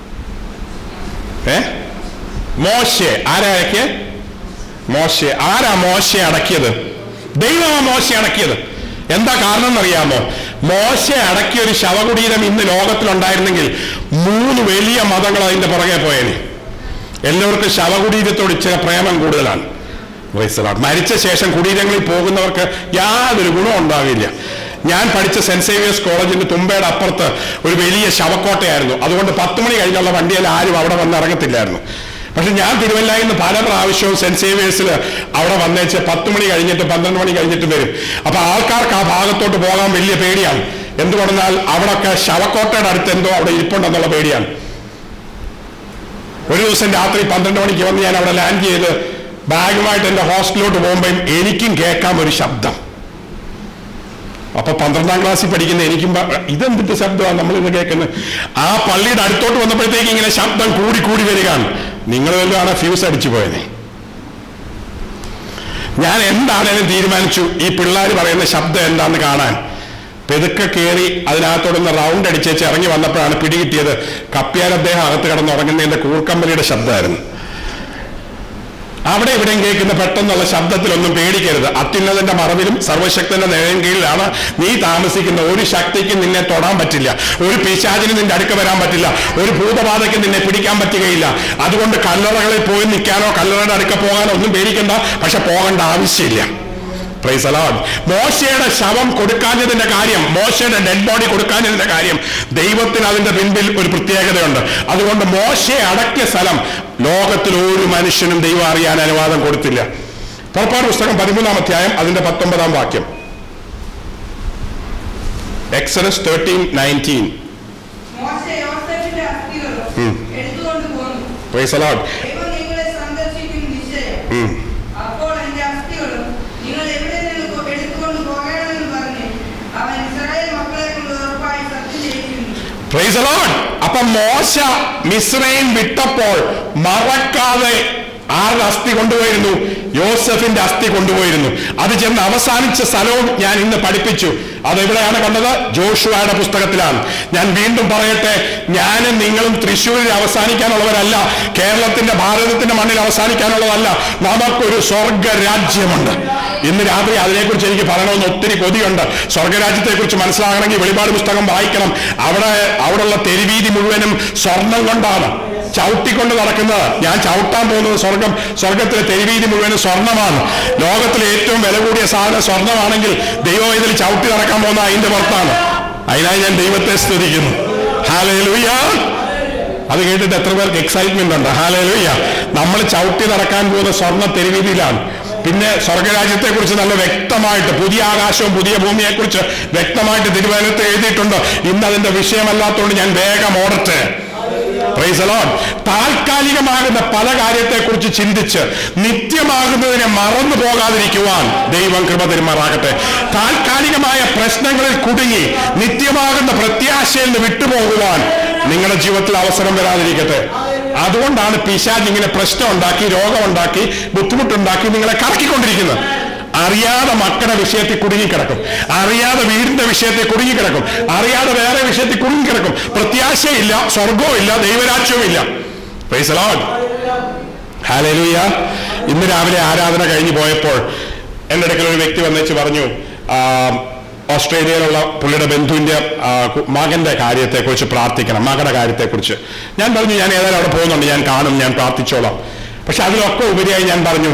ഏ മോശെ ആരാ അടക്കിയ മോശെ ആരാ മോശെ അടക്കിയത് ദൈവമാ മോശെ അടക്കിയത് എന്താ കാരണം എന്നറിയാമോ മോശെ അടക്കിയ ഒരു ശവകുടീരം ഇന്ന് ലോകത്തിലുണ്ടായിരുന്നെങ്കിൽ മൂന്ന് വലിയ മതങ്ങൾ അതിന്റെ പുറകെ പോയേനെ എല്ലാവർക്കും ശവകുടീരത്തോട് ഇച്ചിരി പ്രേമം കൂടുതലാണ് Praise the Lord. മരിച്ച ശേഷം കുടീരങ്ങളിൽ പോകുന്നവർക്ക് യാതൊരു ഗുണം ഉണ്ടാവില്ല ഞാൻ പഠിച്ച സെന്റ് സേവിയേഴ്സ് കോളേജിന്റെ തുമ്പയുടെ അപ്പുറത്ത് ഒരു വലിയ ശവക്കോട്ടയായിരുന്നു അതുകൊണ്ട് പത്ത് മണി കഴിഞ്ഞുള്ള വണ്ടിയിൽ ആരും അവിടെ വന്ന് ഇറങ്ങത്തില്ലായിരുന്നു പക്ഷെ ഞാൻ തിരുവല്ലയിൽ നിന്ന് പല പ്രാവശ്യവും സെന്റ് സേവിയേഴ്സിൽ അവിടെ വന്നേച്ച് പത്ത് മണി കഴിഞ്ഞിട്ട് പന്ത്രണ്ട് മണി കഴിഞ്ഞിട്ട് വരും അപ്പൊ ആൾക്കാർക്ക് ആ ഭാഗത്തോട്ട് പോകാൻ വലിയ പേടിയാണ് എന്ത് പറഞ്ഞാൽ അവിടൊക്കെ ശവക്കോട്ടയുടെ അടുത്ത് എന്തോ അവിടെ ഇരിപ്പുണ്ടെന്നുള്ള പേടിയാണ് ഒരു ദിവസം രാത്രി പന്ത്രണ്ട് മണിക്ക് വന്ന് ഞാൻ അവിടെ ലാൻഡ് ചെയ്ത് ബാഗുമായിട്ട് എന്റെ ഹോസ്റ്റലിലോട്ട് പോകുമ്പോൾ എനിക്കും കേൾക്കാം ഒരു ശബ്ദം അപ്പൊ പന്ത്രണ്ടാം ക്ലാസ്സിൽ പഠിക്കുന്ന എനിക്കും പ- ഇതെന്തിട്ട് ശബ്ദമാണ് നമ്മൾ ഇന്ന് കേൾക്കുന്നത് ആ പള്ളിയുടെ അടുത്തോട്ട് വന്നപ്പോഴത്തേക്ക് ഇങ്ങനെ ശബ്ദം കൂടി കൂടി വരികയാണ് നിങ്ങൾ വല്ലതാണ് ഫ്യൂസ് അടിച്ചു പോയത് ഞാൻ എന്താണേലും തീരുമാനിച്ചു ഈ പിള്ളേർ പറയുന്ന ശബ്ദം എന്താന്ന് കാണാൻ പെതുക്കെ കയറി അതിനകത്തോടൊന്ന് റൗണ്ട് അടിച്ചേച്ച് ഇറങ്ങി വന്നപ്പോഴാണ് പിടികിട്ടിയത് കപ്പ്യാർ അദ്ദേഹം അകത്ത് കിടന്ന് ഉറങ്ങുന്നതിന്റെ കൂർക്കമ്പലിയുടെ ശബ്ദമായിരുന്നു അവിടെ ഇവിടെയും കേൾക്കുന്ന പെട്ടെന്നുള്ള ശബ്ദത്തിലൊന്നും പേടിക്കരുത് അത്യുന്നതന്റെ മറവിലും സർവശക്തന്റെ നിഴലിൻ കീഴിലാണ് നീ താമസിക്കുന്ന ഒരു ശക്തിക്കും നിന്നെ തൊടാൻ പറ്റില്ല ഒരു പിശാചിന് നിന്റെ അടുക്ക വരാൻ പറ്റില്ല ഒരു ഭൂതബാധയ്ക്ക് നിന്നെ പിടിക്കാൻ പറ്റുകയില്ല അതുകൊണ്ട് കല്ലറകളിൽ പോയി നിൽക്കാനോ കല്ലറയുടെ അടുക്ക പോകാനോ ഒന്നും പേടിക്കണ്ട പക്ഷെ പോകേണ്ട ആവശ്യമില്ല Praise the Lord. മോശയുടെ ശവം കൊടുക്കാഞ്ഞതിന്റെ കാര്യം മോശയുടെ ഡെഡ് ബോഡി കൊടുക്കാഞ്ഞതിന്റെ കാര്യം ദൈവത്തിന് അതിന്റെ പിൻപിൽ ഒരു പ്രത്യേകതയുണ്ട് അതുകൊണ്ട് മോശയെ അടക്കിയ സ്ഥലം ലോകത്തിൽ ഒരു മനുഷ്യനും ദൈവം അറിയാൻ അനുവാദം കൊടുത്തില്ല പുറപ്പാട് പുസ്തകം പതിമൂന്നാം അധ്യായം അതിന്റെ പത്തൊമ്പതാം വാക്യം എക്സലസ് തേർട്ടീൻ നയൻറ്റീൻ മോശ യോസേഫിന്റെ അസ്ഥികളും ഉം. എടുത്തുകൊണ്ട് പോന്നു പ്രൈസ് the Lord. ദൈവം നിങ്ങളെ സന്ദർശിക്കും നിശ്ചയം ഉം. അപ്പോൾ എന്റെ അസ്ഥികളും നിങ്ങൾ എവിടെ നിന്ന് കൊ- എടുത്തുകൊണ്ട് പോകണമെന്ന് പറഞ്ഞ് അവൻ ഇസ്രായേൽ മക്കളെ കൊണ്ട് ഉറപ്പായി സത്യം ചെയ്യിക്കുന്നു Praise the Lord. അപ്പൊ മോശ മിസ്രൈൻ വിട്ടപ്പോൾ മറക്കാതെ ആരുടെ അസ്ഥി കൊണ്ടുപോയിരുന്നു യോസഫിന്റെ അസ്ഥി കൊണ്ടുപോയിരുന്നു അത് ചെന്ന് അവസാനിച്ച സ്ഥലവും ഞാൻ ഇന്ന് പഠിപ്പിച്ചു അതെവിടെയാണ് കണ്ടത് ജോഷുവയുടെ പുസ്തകത്തിലാണ് ഞാൻ വീണ്ടും പറയട്ടെ ഞാനും നിങ്ങളും തൃശ്ശൂരിൽ അവസാനിക്കാനുള്ളവരല്ല കേരളത്തിന്റെ ഭാരതത്തിന്റെ മണ്ണിൽ അവസാനിക്കാനുള്ളതല്ല നമുക്കൊരു സ്വർഗ രാജ്യമുണ്ട് ഇന്ന് രാത്രി അതിനെക്കുറിച്ച് എനിക്ക് പറയണമെന്ന് ഒത്തിരി കൊതിയുണ്ട് സ്വർഗരാജ്യത്തെക്കുറിച്ച് മനസ്സിലാകണമെങ്കിൽ വെളിപാട് പുസ്തകം വായിക്കണം അവിടെ അവിടെയുള്ള തെരുവീതി മുഴുവനും സ്വർണം കൊണ്ടാണ് ചവിട്ടിക്കൊണ്ട് നടക്കുന്നത് ഞാൻ ചവിട്ടാൻ പോകുന്നത് സ്വർഗം സ്വർഗത്തിലെ തെരുവീതി മുഴുവനും സ്വർണമാണ് ലോകത്തിലെ ഏറ്റവും വില കൂടിയ സാധനം സ്വർണമാണെങ്കിൽ ദൈവം ഇതിൽ ചവിട്ടി നടക്കാൻ പോകുന്ന അതിന്റെ പുറത്താണ് അതിനായി ഞാൻ ദൈവത്തെ സ്തുതിക്കുന്നു ഹാലൂയ അത് കേട്ടിട്ട് എത്ര പേർക്ക് എക്സൈറ്റ്മെന്റ് ഉണ്ട് ഹാലൂയ നമ്മൾ ചവിട്ടി നടക്കാൻ പോകുന്ന സ്വർണ്ണ തെരുവീതിയിലാണ് പിന്നെ സ്വർഗരാജ്യത്തെ കുറിച്ച് നല്ല വ്യക്തമായിട്ട് പുതിയ ആകാശവും പുതിയ ഭൂമിയെ കുറിച്ച് വ്യക്തമായിട്ട് തിരുവനന്തപുരത്ത് എഴുതിയിട്ടുണ്ട് ഇന്ന് അതിന്റെ വിഷയമല്ലാത്തതുകൊണ്ട് ഞാൻ വേഗം ഓടട്ടെ Praise the Lord. താൽക്കാലികമാകുന്ന പല കാര്യത്തെക്കുറിച്ച് ചിന്തിച്ച് നിത്യമാകുന്നതിനെ മറന്നു പോകാതിരിക്കുവാൻ ദൈവം കൃപ തരുമാറാകട്ടെ താൽക്കാലികമായ പ്രശ്നങ്ങളിൽ കുടുങ്ങി നിത്യമാകുന്ന പ്രത്യാശയിൽ നിന്ന് വിട്ടുപോകുവാൻ നിങ്ങളുടെ ജീവിതത്തിൽ അവസരം വരാതിരിക്കട്ടെ അതുകൊണ്ടാണ് പിശാജ് ഇങ്ങനെ പ്രശ്നം ഉണ്ടാക്കി രോഗമുണ്ടാക്കി ബുദ്ധിമുട്ടുണ്ടാക്കി നിങ്ങളെ കറക്കിക്കൊണ്ടിരിക്കുന്നത് അറിയാതെ മക്കളുടെ വിഷയത്തിൽ കുടുങ്ങിക്കിടക്കും അറിയാതെ വീടിന്റെ വിഷയത്തിൽ കുടുങ്ങിക്കിടക്കും അറിയാതെ വേറെ വിഷയത്തിൽ കുടുങ്ങിക്കിടക്കും പ്രത്യാശയില്ല സ്വർഗവും ഇല്ല ദൈവരാജ്യവും ഇല്ല Praise the Lord. Hallelujah. ഇന്ന് രാവിലെ ആരാധന കഴിഞ്ഞു പോയപ്പോൾ എൻ്റെ അടുക്കൽ ഒരു വ്യക്തി വന്നേച്ച് പറഞ്ഞു ആ, ഓസ്ട്രേലിയയിലുള്ള പുള്ളിയുടെ ബന്ധുവിന്റെ ആ, കു- മകന്റെ കാര്യത്തെക്കുറിച്ച് പ്രാർത്ഥിക്കണം മകളുടെ കാര്യത്തെക്കുറിച്ച് ഞാൻ പറഞ്ഞു ഞാൻ ഏതായാലും അവിടെ പോകുന്നുണ്ട് ഞാൻ കാണും ഞാൻ പ്രാർത്ഥിച്ചോളാം പക്ഷെ അതിലൊക്കെ ഉപരിയായി ഞാൻ പറഞ്ഞു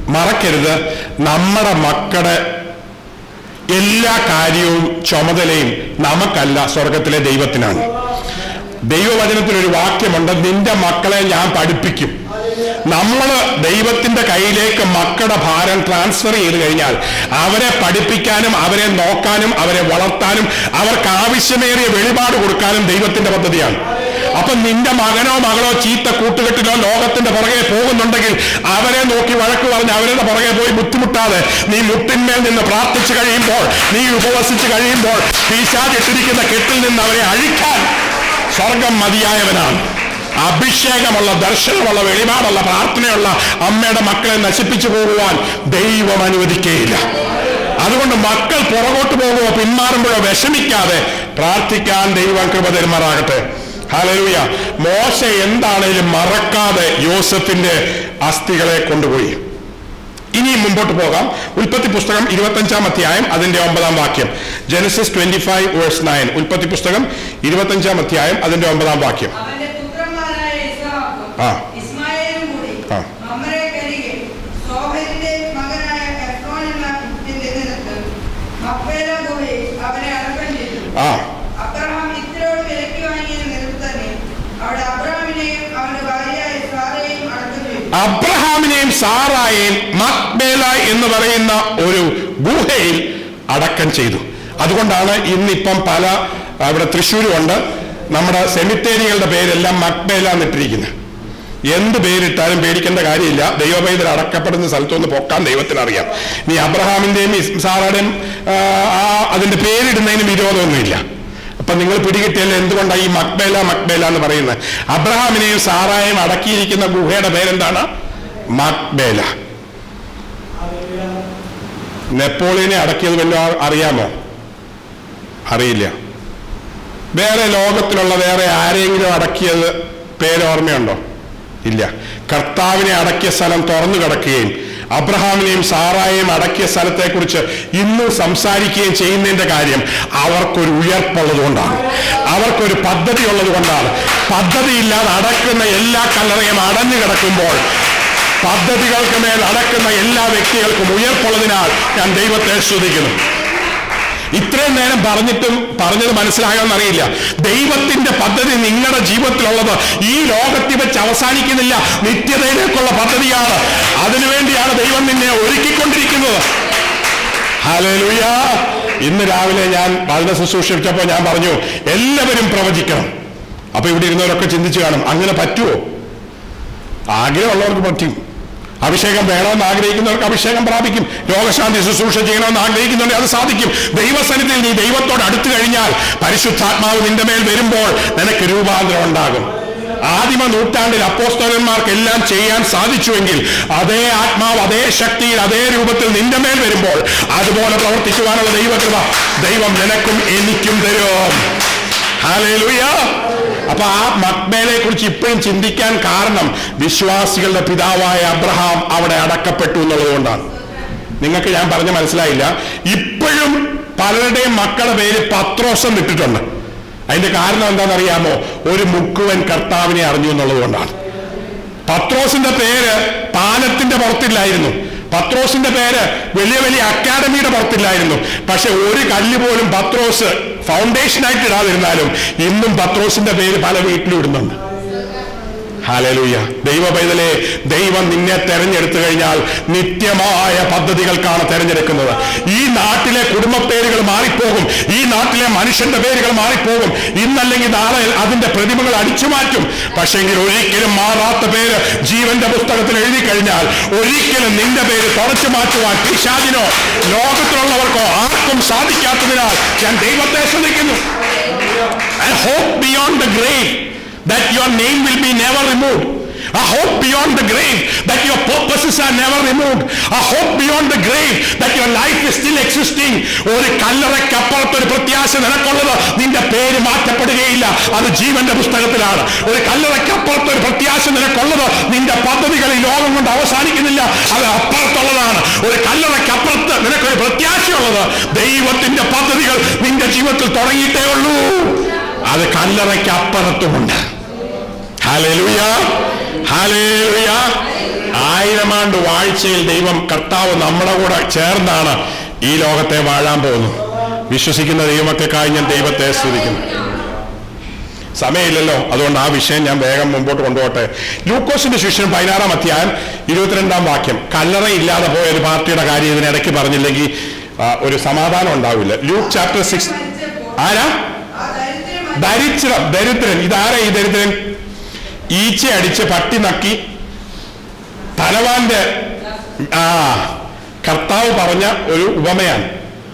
മറക്കരുത് നമ്മുടെ മക്കളുടെ എല്ലാ കാര്യവും ചുമതലയും നമുക്കല്ല സ്വർഗത്തിലെ ദൈവത്തിനാണ് ദൈവവചനത്തിൽ ഒരു വാക്യമുണ്ട് നിന്റെ മക്കളെ ഞാൻ പഠിപ്പിക്കും നമ്മൾ ദൈവത്തിന്റെ കയ്യിലേക്ക് മക്കളുടെ ഭാരം ട്രാൻസ്ഫർ ചെയ്ത് കഴിഞ്ഞാൽ അവരെ പഠിപ്പിക്കാനും അവരെ നോക്കാനും അവരെ വളർത്താനും അവർക്ക് ആവശ്യമേറിയ വെളിപാട് കൊടുക്കാനും ദൈവത്തിന്റെ പദ്ധതിയാണ് അപ്പൊ നിന്റെ മകനോ മകളോ ചീത്ത കൂട്ടുകെട്ടിലോ ലോകത്തിന്റെ പുറകെ പോകുന്നുണ്ടെങ്കിൽ അവരെ നോക്കി വഴക്ക് പറഞ്ഞ് അവരുടെ പുറകെ പോയി ബുദ്ധിമുട്ടാതെ നീ മുട്ടിന്മേൽ നിന്ന് പ്രാർത്ഥിച്ചു കഴിയുമ്പോൾ നീ ഉപവസിച്ച് കഴിയുമ്പോൾ പീശാചിട്ടിരിക്കുന്ന കെട്ടിൽ നിന്ന് അവരെ അഴിക്കാൻ സ്വർഗം മതിയായവനാണ് അഭിഷേകമുള്ള ദർശനമുള്ള വെളിപാടുള്ള പ്രാർത്ഥനയുള്ള അമ്മയുടെ മക്കളെ നശിപ്പിച്ചു പോകുവാൻ ദൈവം അനുവദിക്കുകയില്ല അതുകൊണ്ട് മക്കൾ പുറകോട്ട് പോകുമോ പിന്മാറുമ്പോഴോ വിഷമിക്കാതെ പ്രാർത്ഥിക്കാൻ ദൈവം കൃപ തരുമാറാകട്ടെ ഹലൂയ മോശ എന്താണേലും മറക്കാതെ യോസഫിന്റെ അസ്ഥികളെ കൊണ്ടുപോയി ഇനി മുമ്പോട്ട് പോകാം ഉൽപ്പത്തി പുസ്തകം ഇരുപത്തഞ്ചാം അധ്യായം അതിന്റെ ഒമ്പതാം വാക്യം Genesis twenty five verse nine ഉൽപ്പത്തി പുസ്തകം ഇരുപത്തഞ്ചാം അധ്യായം അതിന്റെ ഒമ്പതാം വാക്യം അവന്റെ പുത്രന്മാരായ ഇസ്ഹാക്കും ആ. ഇസ്മായേലും കൂടി ആ. മമ്രേക്കരികെ സോഹരിന്റെ മകനായ എഫ്രോൻ എന്ന ഹിത്തിന്റെ നിലത്ത് മക്പേല ഗുഹയിൽ അവനെ അടക്കം ചെയ്തു ആ അബ്രഹാം ഇത്രയോട് വിലക്ക് വാങ്ങിയ നിലത്ത് തന്നെ അവിടെ അബ്രഹാമിനെയും അവന്റെ ഭാര്യയായ സാറയെയും അടക്കം ചെയ്തു അബ്രഹാമിനെയും സാറായെയും മക്ബേല എന്ന് പറയുന്ന ഒരു ഗുഹയിൽ അടക്കം ചെയ്തു അതുകൊണ്ടാണ് ഇന്നിപ്പം പല ഇവിടെ തൃശ്ശൂരുമുണ്ട് നമ്മുടെ സെമിത്തേരികളുടെ പേരെല്ലാം മക്ബേല എന്നിട്ടിരിക്കുന്നത് എന്ത് പേരിട്ടാലും പേടിക്കേണ്ട കാര്യമില്ല ദൈവപൈതൽ അടക്കപ്പെടുന്ന സ്ഥലത്തൊന്ന് പൊക്കാൻ ദൈവത്തിന് അറിയാം നീ അബ്രഹാമിന്റെയും ഇസ്- സാറയുടെയും ആ, ആ അതിന്റെ പേരിടുന്നതിന് വിരോധമൊന്നുമില്ല അപ്പൊ നിങ്ങൾ പിടികിട്ടിയല്ലോ എന്തുകൊണ്ടാണ് ഈ മക്ബേല മക്ബേല എന്ന് പറയുന്നത് അബ്രഹാമിനെയും സാറായെയും അടക്കിയിരിക്കുന്ന ഗുഹയുടെ പേരെന്താണ് മക്ബേല നെപ്പോളിയനെ അടക്കിയത് വല്ലതും അറിയാമോ അറിയില്ല വേറെ ലോകത്തിലുള്ള വേറെ ആരെങ്കിലും അടക്കിയത് പേര് ഓർമ്മയുണ്ടോ ഇല്ല കർത്താവിനെ അടക്കിയ സ്ഥലം തുറന്നു കിടക്കുകയും അബ്രഹാമിനെയും സാറായെയും അടക്കിയ സ്ഥലത്തെക്കുറിച്ച് ഇന്നും സംസാരിക്കുകയും ചെയ്യുന്നതിന്റെ കാര്യം അവർക്കൊരു ഉയർപ്പുള്ളത് കൊണ്ടാണ് അവർക്കൊരു പദ്ധതി ഉള്ളത് കൊണ്ടാണ് പദ്ധതിയില്ലാതെ അടക്കുന്ന എല്ലാ കല്ലറയും അടഞ്ഞു കിടക്കുമ്പോൾ പദ്ധതികൾക്ക് മേൽ അടക്കുന്ന എല്ലാ വ്യക്തികൾക്കും ഉയർപ്പുള്ളതിനാൽ ഞാൻ ദൈവത്തെ സ്തുതിക്കുന്നു ഇത്രയും നേരം പറഞ്ഞിട്ടും പറഞ്ഞത് മനസ്സിലാകാമെന്നറിയില്ല ദൈവത്തിന്റെ പദ്ധതി നിങ്ങളുടെ ജീവിതത്തിലുള്ളത് ഈ ലോകത്തിൽ വെച്ച് അവസാനിക്കുന്നില്ല നിത്യതയിലേക്കുള്ള പദ്ധതിയാണ് അതിനുവേണ്ടിയാണ് ദൈവം നിന്നെ ഒരുക്കിക്കൊണ്ടിരിക്കുന്നത് ഹല്ലേലൂയ ഇന്ന് രാവിലെ ഞാൻ വചന ശുശ്രൂഷിച്ചപ്പോൾ ഞാൻ പറഞ്ഞു എല്ലാവരും പ്രവചിക്കണം അപ്പൊ ഇവിടെ ഇരുന്നവരൊക്കെ ചിന്തിച്ചു കാണും അങ്ങനെ പറ്റുമോ ആഗ്രഹമുള്ളവർക്ക് പറ്റും അഭിഷേകം വേണമെന്ന് ആഗ്രഹിക്കുന്നവർക്ക് അഭിഷേകം പ്രാപിക്കും രോഗശാന്തി ശുശ്രൂഷ ചെയ്യണമെന്ന് ആഗ്രഹിക്കുന്നുണ്ടെങ്കിൽ അത് സാധിക്കും ദൈവസന്നിധിയിൽ നീ ദൈവത്തോട് അടുത്തു കഴിഞ്ഞാൽ പരിശുദ്ധാത്മാവ് നിന്റെ മേൽ വരുമ്പോൾ നിനക്ക് രൂപാന്തരം ഉണ്ടാകും ആദിമ നൂറ്റാണ്ടിൽ അപ്പോസ്തലന്മാർക്ക് എല്ലാം ചെയ്യാൻ സാധിച്ചുവെങ്കിൽ അതേ ആത്മാവ് അതേ ശക്തിയിൽ അതേ രൂപത്തിൽ നിന്റെ മേൽ വരുമ്പോൾ അതുപോലെ പ്രവർത്തിക്കുവാനുള്ള ദൈവകൃപ ദൈവം നിനക്കും എനിക്കും തരും ഹാലേലൂയ അപ്പൊ ആ മക്ബേലെ കുറിച്ച് ഇപ്പോഴും ചിന്തിക്കാൻ കാരണം വിശ്വാസികളുടെ പിതാവായ അബ്രഹാം അവിടെ അടക്കപ്പെട്ടു എന്നുള്ളത് കൊണ്ടാണ് നിങ്ങൾക്ക് ഞാൻ പറഞ്ഞ മനസ്സിലായില്ല ഇപ്പോഴും പലരുടെയും മക്കളുടെ പേര് പത്രോസം ഇട്ടിട്ടുണ്ട് അതിന്റെ കാരണം എന്താണെന്നറിയാമോ ഒരു മുക്കുവൻ കർത്താവിനെ അറിഞ്ഞു എന്നുള്ളത് കൊണ്ടാണ് പത്രോസിന്റെ പേര് പാലത്തിന്റെ പുറത്തില്ലായിരുന്നു പത്രോസിന്റെ പേര് വലിയ വലിയ അക്കാഡമിയുടെ പുറത്തില്ലായിരുന്നു പക്ഷെ ഒരു കല്ല് പോലും പത്രോസ് ഫൗണ്ടേഷനായിട്ട് ഇടാതിരുന്നാലും ഇന്നും പത്രോസിന്റെ പേര് പല വീട്ടിലും ഇടുന്നുണ്ട് ഹാലലൂയ ദൈവ പൈതലെ ദൈവം നിന്നെ തെരഞ്ഞെടുത്തു കഴിഞ്ഞാൽ നിത്യമായ പദ്ധതികൾക്കാണ് തെരഞ്ഞെടുക്കുന്നത് ഈ നാട്ടിലെ കുടുംബ പേരുകൾ മാറിപ്പോകും ഈ നാട്ടിലെ മനുഷ്യന്റെ പേരുകൾ മാറിപ്പോകും ഇന്നല്ലെങ്കിൽ നാളെ അതിന്റെ പ്രതിമകൾ അടിച്ചു മാറ്റും പക്ഷെങ്കിൽ ഒരിക്കലും മാറാത്ത പേര് ജീവന്റെ പുസ്തകത്തിൽ എഴുതി കഴിഞ്ഞാൽ ഒരിക്കലും നിന്റെ പേര് തുടച്ചു മാറ്റുവാൻ പിശാചിനോ ലോകത്തിലുള്ളവർക്കോ ആർക്കും സാധിക്കാത്തതിനാൽ ഞാൻ ദൈവത്തെ ശ്രദ്ധിക്കുന്നു I hope beyond the grave that your name will be never removed. A hope beyond the grave that your purposes are never removed. A hope beyond the grave that your life is still existing. ഒരു കല്ലറയ്ക്കപ്പുറത്ത് ഒരു പ്രത്യാശ നിനക്കുള്ളത് നിന്റെ പേര് മാറ്റപ്പെടുകയില്ല അത് ജീവന്റെ പുസ്തകത്തിലാണ് ഒരു കല്ലറയ്ക്കപ്പുറത്ത് ഒരു പ്രത്യാശ നിനക്കുള്ളത് നിന്റെ പദ്ധതികൾ ഈ ലോകം കൊണ്ട് അവസാനിക്കുന്നില്ല അത് അപ്പുറത്തുള്ളതാണ് ഒരു കല്ലറയ്ക്കപ്പുറത്ത് നിനക്കൊരു പ്രത്യാശയുള്ളത് ദൈവത്തിന്റെ പദ്ധതികൾ നിന്റെ ജീവിതത്തിൽ തുടങ്ങിയിട്ടേ ഉള്ളൂ അത് കല്ലറയ്ക്ക് അപ്പുറത്തുമുണ്ട് ഹാലേലൂയ ഹാലേലൂയ ആയിരം ആണ്ട് വാഴ്ചയിൽ ദൈവം കർത്താവ് നമ്മുടെ കൂടെ ചേർന്നാണ് ഈ ലോകത്തെ വാഴാൻ പോകുന്നത് വിശ്വസിക്കുന്ന ദൈവമക്കൾക്കായി ഞാൻ ദൈവത്തെ സ്തുതിക്കുന്നു സമയമില്ലല്ലോ അതുകൊണ്ട് ആ വിഷയം ഞാൻ വേഗം മുമ്പോട്ട് കൊണ്ടുപോട്ടെ ലൂക്കോസിന്റെ ശിഷ്യൻ പതിനാറാം അധ്യായം ഇരുപത്തിരണ്ടാം വാക്യം കല്ലറ ഇല്ലാതെ പോയ ഒരു പാർട്ടിയുടെ കാര്യം ഇതിനിടയ്ക്ക് പറഞ്ഞില്ലെങ്കിൽ ആ, ഒരു സമാധാനം ഉണ്ടാവില്ല ലൂക്ക് ചാപ്റ്റർ സിക്സ് ആരാ ആ ദരിദ്രൻ ദരിദ്രം ദരിദ്രൻ ഇതാരാ ഈ ദരിദ്രൻ ഈച്ച അടിച്ച് പട്ടി നക്കി ധനവാന്റെ ആ കർത്താവ് പറഞ്ഞ ഒരു ഉപമയാണ്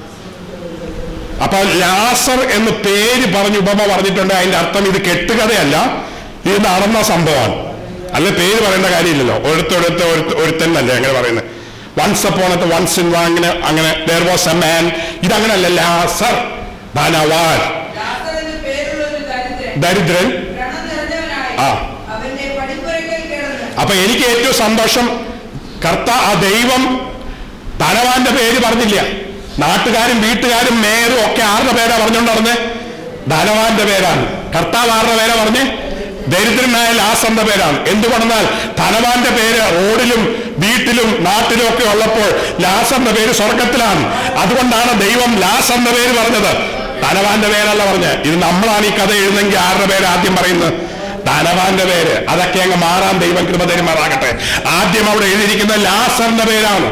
അപ്പൊ ലാസർ എന്ന് പേര് പറഞ്ഞ് ഉപമ പറഞ്ഞിട്ടുണ്ട് അതിന്റെ അർത്ഥം ഇത് കെട്ടുകഥയല്ല ഇത് നടന്ന സംഭവമാണ് അല്ല പേര് പറയേണ്ട കാര്യമില്ലല്ലോ ഒരുത്തൊരുത്ത ഒരുത്തന്നല്ലേ അങ്ങനെ പറയുന്നത് വൺസ് അപ്പോണത്ത് വൺസ് ഇൻ അങ്ങനെ അങ്ങനെ ദർ വാസ് എ മാൻ ഇതങ്ങനല്ല ലാസർ ധനവാൻ ലാസർ എന്ന് പേരുള്ള ഒരു ദരിദ്രൻ ദരിദ്രൻ വ്രണം നിറഞ്ഞവനായി ആ. അവന്റെ പടിപ്പുരയ്ക്കൽ കിടന്ന് അപ്പൊ എനിക്ക് ഏറ്റവും സന്തോഷം കർത്ത ആ ദൈവം ധനവാന്റെ പേര് പറഞ്ഞില്ല നാട്ടുകാരും വീട്ടുകാരും മേയറും ഒക്കെ ആരുടെ പേരാ പറഞ്ഞുകൊണ്ട് നടന്നേ ധനവാന്റെ പേരാണ് കർത്താവ് ആരുടെ പേരാ പറഞ്ഞേ ദരിദ്രനായ ലാസന്റെ പേരാണ് എന്തുകൊണ്ടെന്നാൽ ധനവാന്റെ പേര് റോഡിലും വീട്ടിലും നാട്ടിലും ഒക്കെ ഉള്ളപ്പോൾ ലാസന്റെ പേര് സ്വർഗത്തിലാണ് അതുകൊണ്ടാണ് ദൈവം ലാസന്റെ പേര് പറഞ്ഞത് ധനവാന്റെ പേരല്ല പറഞ്ഞത് ഇത് നമ്മളാണ് ഈ കഥ എഴുതെങ്കിൽ ആരുടെ പേര് ആദ്യം പറയുന്നത് ധനവാന്റെ പേര് അതൊക്കെ അങ്ങ് മാറാൻ ദൈവം കൃപ തരുമാറാകട്ടെ ആദ്യം അവിടെ എഴുതിയിരിക്കുന്ന ലാസറിന്റെ പേരാണ്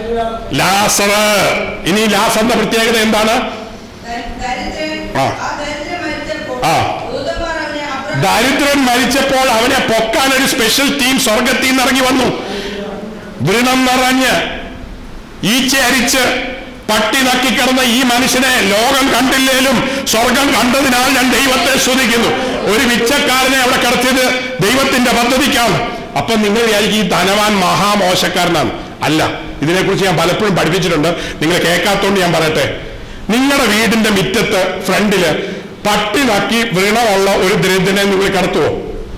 ലാസർ ഇനി ലാസറിന്റെ പ്രത്യേകത എന്താണ് ദ- ദരിദ്രൻ ആ. ആ ദരിദ്രൻ മരിച്ചപ്പോൾ ആ. ദൂതന്മാർ അവനെ അബ്രഹാം ദരിദ്രൻ മരിച്ചപ്പോൾ അവനെ പൊക്കാൻ ഒരു സ്പെഷ്യൽ ടീം സ്വർഗത്തിൽ നിന്ന് ഇറങ്ങി വന്നു വൃണം നിറഞ്ഞ് ഈച്ച അരിച്ച് പട്ടി നക്കിക്കിടന്ന ഈ മനുഷ്യനെ ലോകം കണ്ടില്ലേലും സ്വർഗം കണ്ടതിനാൽ ഞാൻ ദൈവത്തെ സ്തുതിക്കുന്നു ഒരു വിച്ചക്കാരനെ അവിടെ കിടത്തിയത് ദൈവത്തിന്റെ പദ്ധതിക്കാണ് അപ്പൊ നിങ്ങൾ വിചാരിക്കും ഈ ധനവാൻ മഹാമോശക്കാരനാണ് അല്ല ഇതിനെക്കുറിച്ച് ഞാൻ പലപ്പോഴും പഠിപ്പിച്ചിട്ടുണ്ട് നിങ്ങൾ കേൾക്കാത്തോണ്ട് ഞാൻ പറയട്ടെ നിങ്ങളുടെ വീടിന്റെ മുറ്റത്ത് ഫ്രണ്ടില് പട്ടി നക്കി വ്രണമുള്ള ഒരു ദരിദ്രനെ നിങ്ങൾ കടത്തുവോ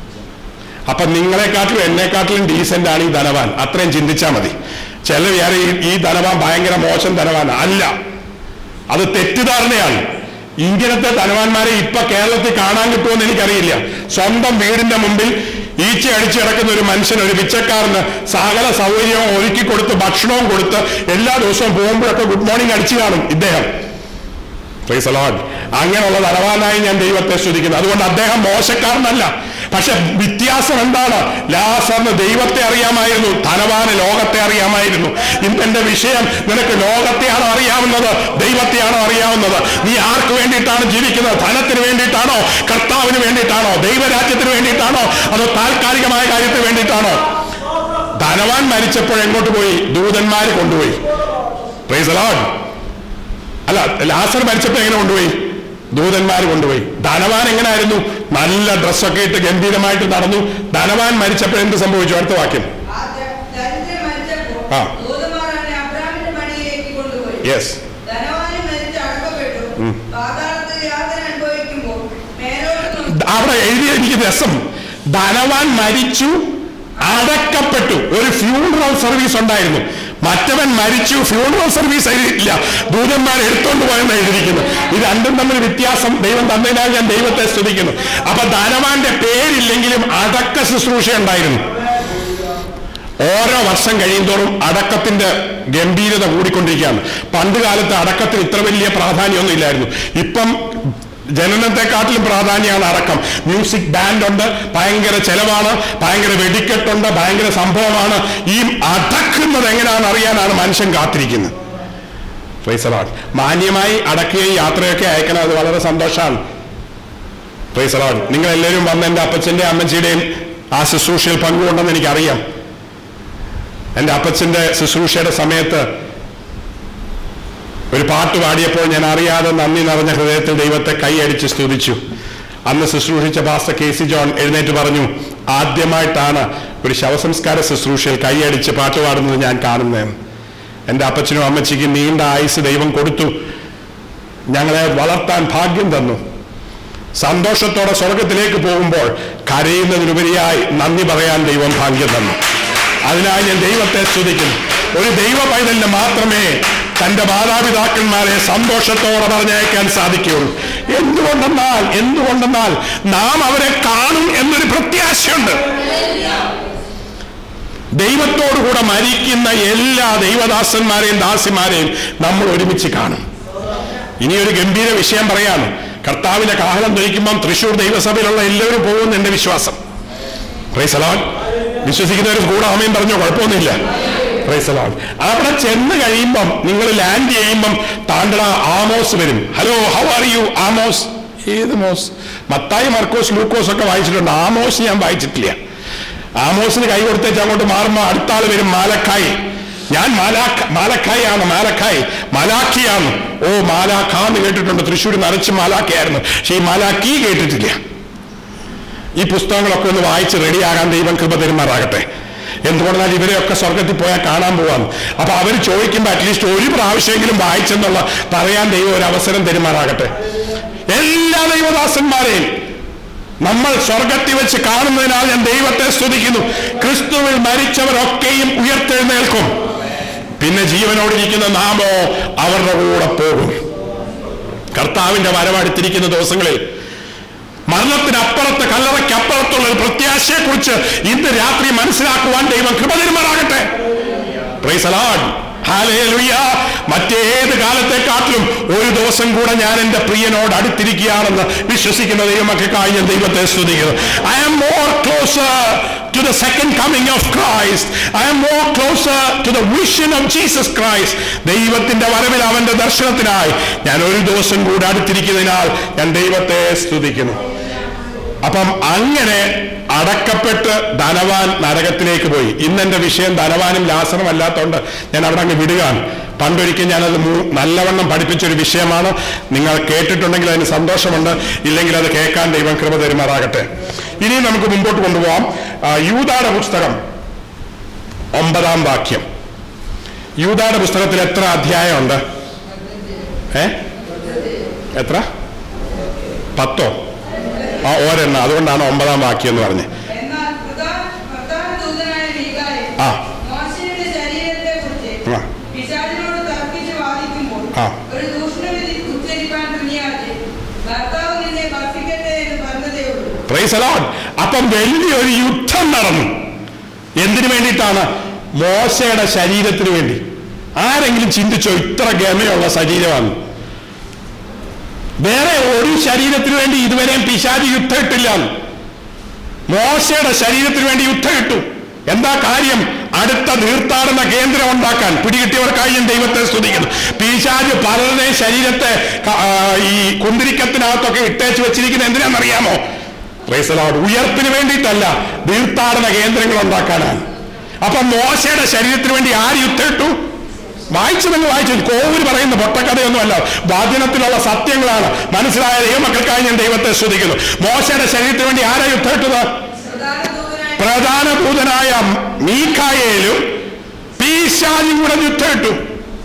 അപ്പൊ നിങ്ങളെക്കാട്ടിലും എന്നെക്കാട്ടിലും ഡീസന്റ് ആണ് ഈ ധനവാൻ അത്രയും ചിന്തിച്ചാൽ മതി ചില വിചാരം ഈ- ഈ ധനവാൻ ഭയങ്കര മോശം ധനവാൻ അല്ല അത് തെറ്റിദ്ധാരണയാണ് ഇങ്ങനത്തെ ധനവാന്മാരെ ഇപ്പൊ കേരളത്തിൽ കാണാൻ കിട്ടുമെന്ന് എനിക്കറിയില്ല സ്വന്തം വീടിന്റെ മുമ്പിൽ ഈച്ച അടിച്ചു കിടക്കുന്ന ഒരു മനുഷ്യൻ ഒരു പിച്ചക്കാരന് സകല സൗകര്യവും ഒരുക്കി കൊടുത്ത് ഭക്ഷണവും കൊടുത്ത് എല്ലാ ദിവസവും പോകുമ്പോഴൊക്കെ ഗുഡ് മോർണിംഗ് അടിച്ചു കാണും ഇദ്ദേഹം Praise the Lord. അങ്ങനെയുള്ള ധനവാനായി ഞാൻ ദൈവത്തെ സ്തുതിക്കുന്നു അതുകൊണ്ട് അദ്ദേഹം മോശക്കാരനല്ല പക്ഷെ വ്യത്യാസം എന്താണ് ലാസറിന് ദൈവത്തെ അറിയാമായിരുന്നു ധനവാന് ലോകത്തെ അറിയാമായിരുന്നു ഇന്ന് എന്റെ വിഷയം നിനക്ക് ലോകത്തെയാണോ അറിയാവുന്നത് ദൈവത്തെയാണോ അറിയാവുന്നത് നീ ആർക്ക് വേണ്ടിയിട്ടാണ് ജീവിക്കുന്നത് ധനത്തിന് വേണ്ടിയിട്ടാണോ കർത്താവിന് വേണ്ടിയിട്ടാണോ ദൈവരാജ്യത്തിന് വേണ്ടിയിട്ടാണോ അതോ താൽക്കാലികമായ കാര്യത്തിന് വേണ്ടിയിട്ടാണോ ധനവാൻ മരിച്ചപ്പോൾ എങ്ങോട്ട് പോയി ദൂതന്മാര് കൊണ്ടുപോയി പ്രൈസ് the Lord. അല്ല ലാസർ മരിച്ചപ്പോ എങ്ങനെ കൊണ്ടുപോയി ദൂതന്മാർ കൊണ്ടുപോയി ധനവാൻ എങ്ങനെയായിരുന്നു നല്ല ഡ്രസ്സൊക്കെ ഇട്ട് ഗംഭീരമായിട്ട് നടന്നു ധനവാൻ മരിച്ചപ്പോൾ എന്ത് സംഭവിച്ചു അടുത്ത വാക്യം ആ ദ- ദരിദ്രൻ മരിച്ചപ്പോൾ ആ. ദൂതന്മാർ അവനെ അബ്രഹാമിന്റെ മടിയിലേക്ക് കൊണ്ടുപോയി യെസ് ധനവാന് മരിച്ച് അടക്കപ്പെട്ടു പാതാളത്തിൽ യാതന അനുഭവിക്കുമ്പോൾ മേലോട്ട് നോക്കി അവിടെ എഴുതിയ രസം ധനവാൻ മരിച്ചു അടക്കപ്പെട്ടു ഒരു ഫ്യൂണറൽ സർവീസ് ഉണ്ടായിരുന്നു മറ്റവൻ മരിച്ചു ഫ്യൂണറൽ സർവീസ് എഴുതിയില്ല ദൂതന്മാർ എടുത്തോണ്ട് പോയെന്ന് എഴുതിയിരിക്കുന്നു ഇത് രണ്ടും തമ്മിൽ വ്യത്യാസം ദൈവം തന്നതിനാൽ ഞാൻ ദൈവത്തെ സ്തുതിക്കുന്നു അപ്പൊ ധനവാന്റെ പേരില്ലെങ്കിലും അടക്ക ശുശ്രൂഷ ഉണ്ടായിരുന്നു ഓരോ വർഷം കഴിയുന്തോറും അടക്കത്തിന്റെ ഗംഭീരത കൂടിക്കൊണ്ടിരിക്കുകയാണ് പണ്ട് കാലത്ത് അടക്കത്തിന് ഇത്ര വലിയ പ്രാധാന്യമൊന്നും ഇല്ലായിരുന്നു ഇപ്പം ജനനത്തെക്കാട്ടിലും പ്രാധാന്യമാണ് അടക്കം മ്യൂസിക് ബാൻഡ് ഉണ്ട് ഭയങ്കര ചെലവാണ് ഭയങ്കര വെടിക്കെട്ടുണ്ട് ഭയങ്കര സംഭവമാണ് ഈ അടക്കുന്നത് എങ്ങനെയാണെന്ന് അറിയാനാണ് മനുഷ്യൻ കാത്തിരിക്കുന്നത് Praise the Lord. മാന്യമായി അടക്കുകയും യാത്രയൊക്കെ അയക്കണം അത് വളരെ സന്തോഷമാണ് പ്രൈസ് ലോഡ് നിങ്ങൾ എല്ലാവരും വന്ന് എൻ്റെ അപ്പച്ചൻ്റെ അമ്മച്ചിയുടെയും ആ ശുശ്രൂഷയിൽ പങ്കുകൊണ്ടെന്ന് എനിക്കറിയാം എൻ്റെ അപ്പച്ചൻ്റെ ശുശ്രൂഷയുടെ സമയത്ത് ഒരു പാട്ട് പാടിയപ്പോൾ ഞാൻ അറിയാതെ നന്ദി നിറഞ്ഞ ഹൃദയത്തിൽ ദൈവത്തെ കൈയടിച്ച് സ്തുതിച്ചു അന്ന് ശുശ്രൂഷിച്ച പാസ്റ്റർ കെ സി ജോൺ എഴുന്നേറ്റ് പറഞ്ഞു ആദ്യമായിട്ടാണ് ഒരു ശവസംസ്കാര ശുശ്രൂഷയിൽ കൈയടിച്ച് പാട്ട് പാടുന്നത് ഞാൻ കാണുന്നതെന്ന് എൻ്റെ അപ്പച്ചനും അമ്മച്ചിക്കും നീണ്ട ആയുസ് ദൈവം കൊടുത്തു ഞങ്ങളെ വളർത്താൻ ഭാഗ്യം തന്നു സന്തോഷത്തോടെ സ്വർഗത്തിലേക്ക് പോകുമ്പോൾ കരയുന്നതിനുപരിയായി നന്ദി പറയാൻ ദൈവം ഭാഗ്യം തന്നു അതിനായി ഞാൻ ദൈവത്തെ സ്തുതിക്കുന്നു ഒരു ദൈവ പൈതലിന് മാത്രമേ തന്റെ മാതാപിതാക്കന്മാരെ സന്തോഷത്തോടെ പറഞ്ഞയക്കാൻ സാധിക്കുകയുള്ളൂ എന്തുകൊണ്ടെന്നാൽ എന്തുകൊണ്ടെന്നാൽ നാം അവരെ കാണും എന്നൊരു പ്രത്യാശയുണ്ട് ദൈവത്തോടുകൂടെ മരിക്കുന്ന എല്ലാ ദൈവദാസന്മാരെയും ദാസിമാരെയും നമ്മൾ ഒരുമിച്ച് കാണും ഇനി ഒരു ഗംഭീര വിഷയം പറയാണ് കർത്താവിന്റെ കാഹളം ധരിക്കുമ്പം തൃശൂർ ദൈവസഭയിലുള്ള എല്ലാവരും പോകുമെന്ന് എന്റെ വിശ്വാസം പ്രൈസലാൻ വിശ്വസിക്കുന്നവർ കൂടെ അമ്മയും പറഞ്ഞോ കുഴപ്പമൊന്നുമില്ല പ്രൈസലാൻ അവിടെ ചെന്ന് കഴിയുമ്പം നിങ്ങൾ ലാൻഡ് ചെയ്യുമ്പം താണ്ടട ആമോസ് വരും hello how are you Amos ഏത് മോസ് മത്തായി മർക്കോസ് ലൂക്കോസ് ഒക്കെ വായിച്ചിട്ടുണ്ട് ആമോസ് ഞാൻ വായിച്ചിട്ടില്ല ആമോസിന് കൈ കൊടുത്തേച്ച് അങ്ങോട്ട് മാറുമ്പോൾ അടുത്ത ആള് വരും മാലക്കായി ഞാൻ മാലാഖ മാലക്കായി ആണ് മാലക്കായി മാലാഖിയാണ് ഓ മാലാഖ എന്ന് കേട്ടിട്ടുണ്ട് തൃശ്ശൂർ നിറച്ച് മാലാഖയായിരുന്നു പക്ഷെ ഈ മാലാഖി കേട്ടിട്ടില്ല ഈ പുസ്തകങ്ങളൊക്കെ ഒന്ന് വായിച്ച് റെഡിയാകാൻ ദൈവം കൃപ തരുമാറാകട്ടെ എന്തുകൊണ്ടാൽ ഇവരെയൊക്കെ സ്വർഗത്തിൽ പോയാൽ കാണാൻ പോവാം അപ്പൊ അവർ ചോദിക്കുമ്പോൾ അറ്റ്ലീസ്റ്റ് ഒരു പ്രാവശ്യമെങ്കിലും വായിച്ചെന്നുള്ള പറയാൻ ദൈവം ഒരു അവസരം തരുമാറാകട്ടെ എല്ലാ ദൈവദാസന്മാരെയും നമ്മൾ സ്വർഗത്തിൽ വെച്ച് കാണുന്നതിനാൽ ഞാൻ ദൈവത്തെ സ്തുതിക്കുന്നു ക്രിസ്തുവിൽ മരിച്ചവരൊക്കെയും ഉയർത്തെഴുന്നേൽക്കും പിന്നെ ജീവനോടിരിക്കുന്ന നാമോ അവരുടെ കൂടെ പോകും കർത്താവിന്റെ വരവടുത്തിരിക്കുന്ന ദിവസങ്ങളിൽ മരണത്തിനപ്പുറത്ത് കല്ലറയ്ക്കപ്പുറത്തുള്ള ഒരു പ്രത്യാശയെക്കുറിച്ച് ഇന്ന് രാത്രി മനസ്സിലാക്കുവാൻ ദൈവം കൃപ തരുമാറാകട്ടെ Praise the Lord. Hallelujah. മറ്റേത് കാലത്തെക്കാട്ടിലും ഒരു ദിവസം കൂടെ ഞാൻ എന്റെ പ്രിയനോട് അടുത്തിരിക്കുകയാണെന്ന് വിശ്വസിക്കുന്ന ദൈവമക്കൾക്കായി ഞാൻ ദൈവത്തെ സ്തുതിക്കുന്നു I am more closer to the second coming of Christ I am more closer to the vision of Jesus Christ ദൈവത്തിന്റെ വരവിൽ അവന്റെ ദർശനത്തിനായി ഞാൻ ഒരു ദിവസം കൂടെ അടുത്തിരിക്കുന്നതിനാൽ ഞാൻ ദൈവത്തെ സ്തുതിക്കുന്നു അപ്പം അങ്ങനെ അടക്കപ്പെട്ട് ധനവാൻ നരകത്തിലേക്ക് പോയി ഇന്നെന്റെ വിഷയം ധനവാനും ലാസറും അല്ലാത്തതുകൊണ്ട് ഞാൻ അവിടെ അങ്ങ് വിടുകയാണ് പണ്ടൊരിക്കൽ ഞാനത് മൂ- നല്ലവണ്ണം പഠിപ്പിച്ചൊരു വിഷയമാണ് നിങ്ങൾ കേട്ടിട്ടുണ്ടെങ്കിൽ അതിന് സന്തോഷമുണ്ട് ഇല്ലെങ്കിൽ അത് കേൾക്കാൻ ദൈവം കൃപ തരുമാറാകട്ടെ ഇനി നമുക്ക് മുമ്പോട്ട് കൊണ്ടുപോകാം ആ, യൂദായുടെ പുസ്തകം ഒമ്പതാം വാക്യം യൂദായുടെ പുസ്തകത്തിൽ എത്ര അധ്യായമുണ്ട് ഏ എത്ര പത്തോ ആ ഒരെണ്ണം അതുകൊണ്ടാണ് ഒമ്പതാം വാക്യം എന്ന് പറഞ്ഞത് എന്നാൽ പ്രധാന പ്രധാന ദൂതനായ മീഖായേൽ ആ. മോശയുടെ ശരീരത്തെക്കുറിച്ച് ആ. പിശാചിനോട് തർക്കിച്ച് വാദിക്കുമ്പോൾ ആ. ഒരു ദൂഷണവിധി ഉച്ചരിക്കാൻ തുനിയാതെ ഭർത്താവ് നിന്നെ ഭർത്തിക്കട്ടെ എന്ന് പറഞ്ഞതേ ഉള്ളൂ പ്രൈസ് അലോൺ അപ്പം വലിയൊരു യുദ്ധം നടന്നു എന്തിനു വേണ്ടിയിട്ടാണ് മോശയുടെ ശരീരത്തിന് വേണ്ടി ആരെങ്കിലും ചിന്തിച്ചോ ഇത്ര ഗമയുള്ള ശരീരമാണ് വേറെ ഒരു ശരീരത്തിന് വേണ്ടി ഇതുവരെയും പിശാചി യുദ്ധം ഇട്ടില്ല മോശയുടെ ശരീരത്തിന് വേണ്ടി യുദ്ധം ഇട്ടു എന്താ കാര്യം അടുത്ത തീർത്ഥാടന കേന്ദ്രം ഉണ്ടാക്കാൻ പിടികിട്ടിയവർക്കായി ഞാൻ ദൈവത്തെ സ്തുതിക്കുന്നു പീശാജ് പലരുടെയും ശരീരത്തെ ക- ആ, ഈ കുന്തിരിക്കത്തിനകത്തൊക്കെ ഇട്ടേച്ച് വെച്ചിരിക്കുന്നത് എന്തിനാണെന്നറിയാമോ പ്രൈസലോട് ഉയർപ്പിന് വേണ്ടിയിട്ടല്ല തീർത്ഥാടന കേന്ദ്രങ്ങൾ ഉണ്ടാക്കാനാണ് അപ്പൊ മോശയുടെ ശരീരത്തിന് വേണ്ടി ആര് യുദ്ധം ഇട്ടു വായിച്ചു നിങ്ങൾ വായിച്ചു കോവൂര് പറയുന്ന പൊട്ടക്കഥയൊന്നുമല്ല വാദ്യനത്തിലുള്ള സത്യങ്ങളാണ് മനസ്സിലായ ദൈവമക്കൾക്കായി ഞാൻ ദൈവത്തെ സ്തുതിക്കുന്നു മോശയുടെ ശരീരത്തിന് വേണ്ടി ആരാ യുദ്ധം ഇട്ടത് പ്രധാന ദൂതനായ പ്രധാന ഭൂതനായ മീഖായേലും പീശാനും കൂടെ യുദ്ധമിട്ടു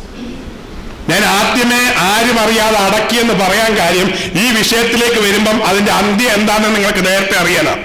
ഞാൻ ആദ്യമേ ആരും അറിയാതെ അടക്കിയെന്ന് പറയാൻ കാര്യം ഈ വിഷയത്തിലേക്ക് വരുമ്പം അതിന്റെ അന്ത്യം എന്താണെന്ന് നിങ്ങൾക്ക് നേരത്തെ അറിയണം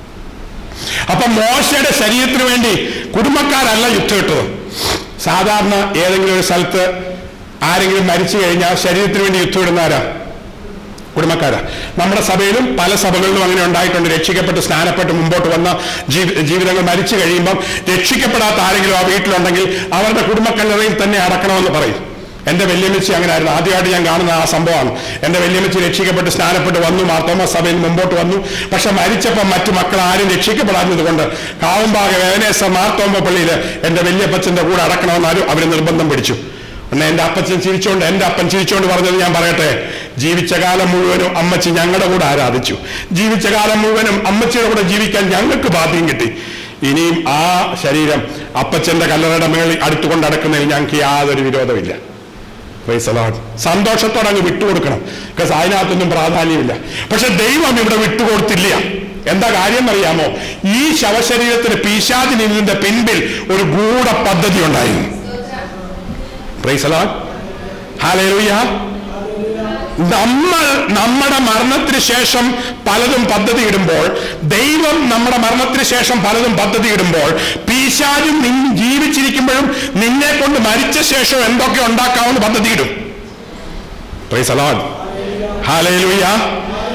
അപ്പൊ മോശയുടെ ശരീരത്തിന് വേണ്ടി കുടുംബക്കാരല്ല യുദ്ധം ഇട്ടത് സാധാരണ ഏതെങ്കിലും ഒരു സ്ഥലത്ത് ആരെങ്കിലും മരിച്ചു കഴിഞ്ഞാൽ ശരീരത്തിന് വേണ്ടി യുദ്ധം ഇടുന്ന ആരാ കുടുംബക്കാരാ നമ്മുടെ സഭയിലും പല സഭകളിലും അങ്ങനെ ഉണ്ടായിട്ടുണ്ട് രക്ഷിക്കപ്പെട്ട് സ്നാനപ്പെട്ട് മുമ്പോട്ട് വന്ന ജീവ- ജീവിതങ്ങൾ മരിച്ചു കഴിയുമ്പം രക്ഷിക്കപ്പെടാത്ത ആരെങ്കിലും ആ വീട്ടിലുണ്ടെങ്കിൽ അവരുടെ കുടുംബക്കല്ലറയിൽ തന്നെ അടക്കണമെന്ന് പറയും എന്റെ വല്യമ്മച്ചി അങ്ങനെ ആയിരുന്നു ആദ്യമായിട്ട് ഞാൻ കാണുന്ന ആ സംഭവമാണ് എന്റെ വല്യമ്മച്ചി രക്ഷിക്കപ്പെട്ട് സ്നാനപ്പെട്ട് വന്നു മാർത്തോമ സഭയിൽ മുമ്പോട്ട് വന്നു പക്ഷെ മരിച്ചപ്പോൾ മറ്റു മക്കൾ ആരും രക്ഷിക്കപ്പെടാത്തത് കൊണ്ട് കാവുമ്പാക വേനേസ മാർത്തോമ പള്ളിയിൽ എന്റെ വല്യപ്പച്ചന്റെ കൂടെ അടക്കണമെന്ന് ആരും അവർ നിർബന്ധം പിടിച്ചു എന്നെ എന്റെ അപ്പച്ചൻ ചിരിച്ചോണ്ട് എന്റെ അപ്പൻ ചിരിച്ചോണ്ട് പറഞ്ഞത് ഞാൻ പറയട്ടെ ജീവിച്ച കാലം മുഴുവനും അമ്മച്ചി ഞങ്ങളുടെ കൂടെ ആരാധിച്ചു ജീവിച്ച കാലം മുഴുവനും അമ്മച്ചിയുടെ കൂടെ ജീവിക്കാൻ ഞങ്ങൾക്ക് ഭാഗ്യം കിട്ടി ഇനിയും ആ ശരീരം അപ്പച്ചന്റെ കല്ലറയുടെ മേളിൽ അടുത്തുകൊണ്ട് അടക്കുന്നതിന് ഞങ്ങൾക്ക് യാതൊരു വിരോധമില്ല Praise the Lord. സന്തോഷത്തോടെ അങ്ങ് വിട്ടുകൊടുക്കണം ബിക്കോസ് അതിനകത്തൊന്നും പ്രാധാന്യമില്ല പക്ഷെ ദൈവം ഇവിടെ വിട്ടുകൊടുത്തില്ല എന്താ കാര്യം എന്നറിയാമോ ഈ ശവശരീരത്തിന് പീശാദിന് ഇതിന്റെ പിൻപിൽ ഒരു ഗൂഢ പദ്ധതി ഉണ്ടായിരുന്നു പ്രൈസ് the Lord. Hallelujah. നമ്മൾ നമ്മുടെ മരണത്തിന് ശേഷം പലതും പദ്ധതി ഇടുമ്പോൾ ദൈവം നമ്മുടെ മരണത്തിന് ശേഷം പലതും പദ്ധതി ഇടുമ്പോൾ പീശാചും നിൻ ജീവിച്ചിരിക്കുമ്പോഴും നിന്നെ കൊണ്ട് മരിച്ച ശേഷം എന്തൊക്കെ ഉണ്ടാക്കാമെന്ന് പദ്ധതി ഇടും Praise the Lord. Hallelujah.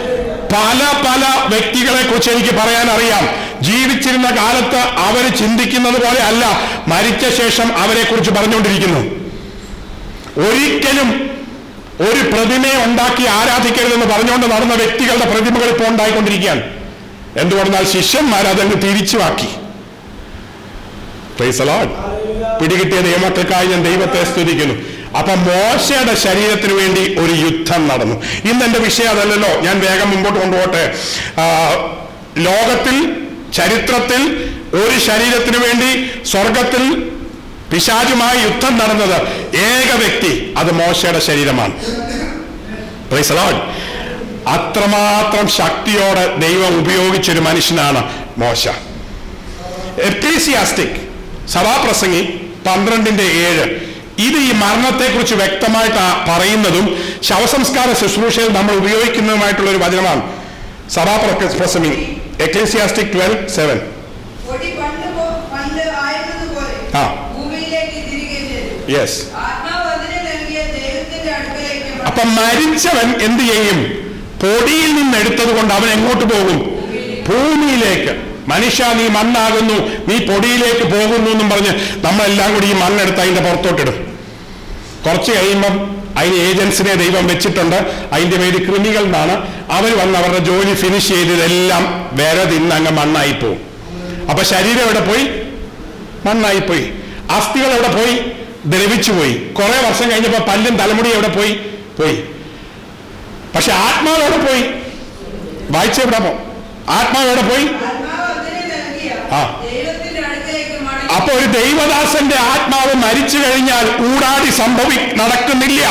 പല പല വ്യക്തികളെ കുറിച്ച് എനിക്ക് പറയാൻ അറിയാം ജീവിച്ചിരുന്ന കാലത്ത് അവർ ചിന്തിക്കുന്നത് പോലെ അല്ല മരിച്ച ശേഷം അവരെ കുറിച്ച് പറഞ്ഞുകൊണ്ടിരിക്കുന്നു ഒരിക്കലും ഒരു പ്രതിമയെ ഉണ്ടാക്കി ആരാധിക്കരുതെന്ന് പറഞ്ഞുകൊണ്ട് നടന്ന വ്യക്തികളുടെ പ്രതിമകൾ ഇപ്പോൾ ഉണ്ടായിക്കൊണ്ടിരിക്കുകയാണ് എന്തുകൊണ്ടെന്നാൽ ശിഷ്യന്മാർ അതങ്ങ് തിരിച്ചുവാക്കി Praise the Lord. പിടികിട്ടിയ നിയമക്കൾക്കായി ഞാൻ ദൈവത്തെ സ്തുതിക്കുന്നു അപ്പൊ മോശയുടെ ശരീരത്തിന് വേണ്ടി ഒരു യുദ്ധം നടന്നു ഇന്ന് എന്റെ വിഷയം അതല്ലല്ലോ ഞാൻ വേഗം മുമ്പോട്ട് കൊണ്ടുപോട്ടെ ആ, ലോകത്തിൽ ചരിത്രത്തിൽ ഒരു ശരീരത്തിന് വേണ്ടി സ്വർഗത്തിൽ പിശാചുമായി യുദ്ധം നടന്നത് ഏക വ്യക്തി അത് മോശയുടെ ശരീരമാണ് Praise the Lord. അത്രമാത്രം ശക്തിയോടെ ദൈവം ഉപയോഗിച്ചൊരു മനുഷ്യനാണ് മോശ എക്ലീസിയാസ്റ്റിക് സഭാപ്രസംഗി പന്ത്രണ്ടിന്റെ ഏഴ് ഇത് ഈ മരണത്തെക്കുറിച്ച് വ്യക്തമായിട്ട് ആ പറയുന്നതും ശവസംസ്കാര ശുശ്രൂഷയിൽ നമ്മൾ ഉപയോഗിക്കുന്നതുമായിട്ടുള്ള ഒരു വചനമാണ് സഭാപ്രസംഗി എക്ലീസിയാസ്റ്റിക് ട്വൽവ് സെവൻ പൊടി പണ്ട് പോ- പണ്ട് ആയിരുന്നതുപോലെ ആ. ഭൂമിയിലേക്ക് തിരികെ ചെല്ലും യെസ് ആത്മാവ് അതിന് നൽകിയ ദൈവത്തിന്റെ അടുക്കലേക്ക് മടങ്ങും. അപ്പൊ മരിച്ചവൻ എന്ത് ചെയ്യും പൊടിയിൽ നിന്ന് എടുത്തത് കൊണ്ട് അവൻ എങ്ങോട്ട് പോകും ഭൂമിയിലേക്ക് മനുഷ്യ നീ മണ്ണാകുന്നു നീ പൊടിയിലേക്ക് പോകുന്നു എന്നും പറഞ്ഞ് നമ്മളെല്ലാം കൂടി ഈ മണ്ണെടുത്ത് അതിന്റെ പുറത്തോട്ടിടും കുറച്ച് കഴിയുമ്പം അതിന് ഏജൻസിനെ ദൈവം വെച്ചിട്ടുണ്ട് അതിന്റെ പേര് കൃമികൾ എന്നാണ് അവർ വന്ന് അവരുടെ ജോലി ഫിനിഷ് ചെയ്ത് ഇതെല്ലാം വിര തിന്ന് അങ്ങ് മണ്ണായി പോകും അപ്പൊ ശരീരം എവിടെ പോയി മണ്ണായി പോയി അസ്ഥികൾ എവിടെ പോയി ദ്രവിച്ചു പോയി കുറെ വർഷം കഴിഞ്ഞപ്പോ പല്ലും തലമുടി എവിടെ പോയി പോയി പക്ഷെ ആത്മാവ് എവിടെ പോയി വായിച്ചെവിടെ പോ ആത്മാവ് എവിടെ പോയി ആത്മാവ് അതിന് നൽകിയ ആ. ദൈവത്തിന്റെ അടുക്കലേക്ക് മടങ്ങി അപ്പൊ ഒരു ദൈവദാസന്റെ ആത്മാവ് മരിച്ചു കഴിഞ്ഞാൽ ഊടാടി സംഭവി നടക്കുന്നില്ല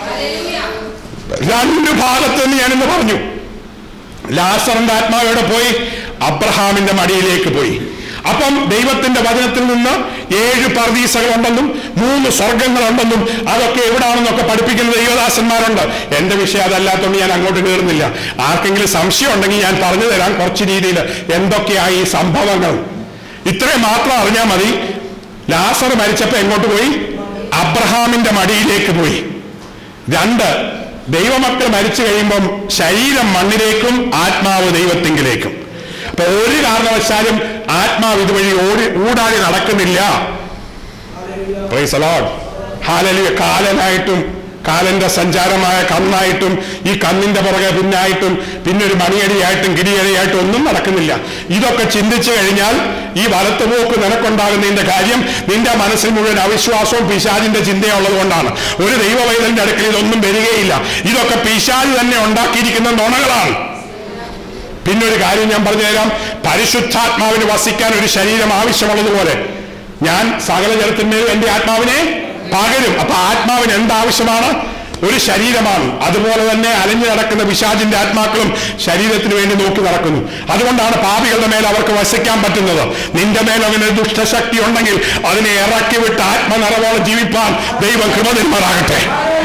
രണ്ട് ഭാഗത്ത് നിന്ന് ഞാനിന്ന് പറഞ്ഞു ലാസറിന്റെ ആത്മാവ് എവിടെ പോയി അബ്രഹാമിന്റെ മടിയിലേക്ക് പോയി അപ്പം ദൈവത്തിന്റെ വചനത്തിൽ നിന്ന് ഏഴ് പർദീസകളുണ്ടെന്നും മൂന്ന് സ്വർഗങ്ങളുണ്ടെന്നും അതൊക്കെ എവിടാണെന്നൊക്കെ പഠിപ്പിക്കുന്ന ദൈവദാസന്മാരുണ്ട് എന്റെ വിഷയം അതല്ലാത്തതുകൊണ്ട് ഞാൻ അങ്ങോട്ട് കയറുന്നില്ല ആർക്കെങ്കിലും സംശയം ഉണ്ടെങ്കിൽ ഞാൻ പറഞ്ഞു തരാം കുറച്ച് രീതിയിൽ എന്തൊക്കെയായി ഈ സംഭവങ്ങൾ ഇത്രയും മാത്രം അറിഞ്ഞാൽ മതി ലാസർ മരിച്ചപ്പോ എങ്ങോട്ട് പോയി അബ്രഹാമിന്റെ മടിയിലേക്ക് പോയി രണ്ട് ദൈവമക്കൾ മരിച്ചു കഴിയുമ്പം ശരീരം മണ്ണിലേക്കും ആത്മാവ് ദൈവത്തിങ്കിലേക്കും അപ്പൊ ഒരു കാരണവശാലും ആത്മാവ് ഇതുവഴി ഓടി ഊടാടി നടക്കുന്നില്ല Praise the Lord. Hallelujah. കാലനായിട്ടും കാലന്റെ സഞ്ചാരമായ കണ്ണായിട്ടും ഈ കണ്ണിന്റെ പുറകെ പിന്നായിട്ടും പിന്നെ ഒരു മണിയടിയായിട്ടും കിടിയടിയായിട്ടും ഒന്നും നടക്കുന്നില്ല ഇതൊക്കെ ചിന്തിച്ചു കഴിഞ്ഞാൽ ഈ വലത്തുപോക്ക് നിനക്കുണ്ടാകുന്നതിന്റെ കാര്യം നിന്റെ മനസ്സിൽ മുഴുവൻ അവിശ്വാസവും പിശാചിന്റെ ചിന്തയുള്ളത് കൊണ്ടാണ് ഒരു ദൈവവൈതലിന്റെ അടുക്കൽ ഇതൊന്നും വരികയില്ല ഇതൊക്കെ പിശാജ് തന്നെ ഉണ്ടാക്കിയിരിക്കുന്ന നുണകളാണ് പിന്നെ ഒരു കാര്യം ഞാൻ പറഞ്ഞു തരാം പരിശുദ്ധാത്മാവിന് വസിക്കാൻ ഒരു ശരീരം ആവശ്യമുള്ളതുപോലെ ഞാൻ സകല ജലത്തിന്മേലും എന്റെ ആത്മാവിനെ പകരും അപ്പൊ ആത്മാവിന് എന്താവശ്യമാണ് ഒരു ശരീരമാണ് അതുപോലെ തന്നെ അലഞ്ഞു നടക്കുന്ന വിശാജിന്റെ ആത്മാക്കളും ശരീരത്തിന് വേണ്ടി നോക്കി നടക്കുന്നു അതുകൊണ്ടാണ് പാപികളുടെ മേൽ അവർക്ക് വസിക്കാൻ പറ്റുന്നത് നിന്റെ മേൽ അങ്ങനെ ഒരു ദുഷ്ടശക്തി ഉണ്ടെങ്കിൽ അതിനെ ഇറക്കി വിട്ട് ആത്മനിറവോളം ജീവിപ്പാൻ ദൈവം കൃപ നിർമ്മലാകട്ടെ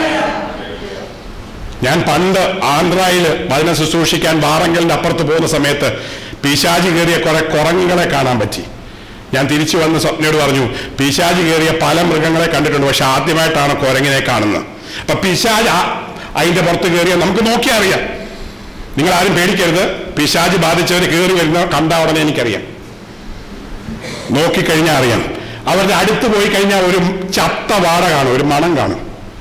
ഞാൻ പണ്ട് ആന്ധ്രയിൽ വചന ശുശ്രൂഷിക്കാൻ വാറങ്കലിന്റെ അപ്പുറത്ത് പോകുന്ന സമയത്ത് പിശാജി കയറിയ കുറെ കുരങ്ങുകളെ കാണാൻ പറ്റി ഞാൻ തിരിച്ചു വന്ന് സ്വപ്നയോട് പറഞ്ഞു പിശാജി കയറിയ പല മൃഗങ്ങളെ കണ്ടിട്ടുണ്ട് പക്ഷെ ആദ്യമായിട്ടാണ് കുരങ്ങിനെ കാണുന്നത് അപ്പൊ പിശാജ് ആ- അതിന്റെ പുറത്ത് കയറിയ നമുക്ക് നോക്കി അറിയാം നിങ്ങൾ ആരും പേടിക്കരുത് പിശാജ് ബാധിച്ചവർ കയറി വരുന്ന കണ്ട ഉടനെ എനിക്കറിയാം നോക്കിക്കഴിഞ്ഞാൽ അറിയാം അവരുടെ അടുത്ത് പോയി കഴിഞ്ഞാൽ ഒരു ചത്ത വാട കാണും ഒരു മണം കാണും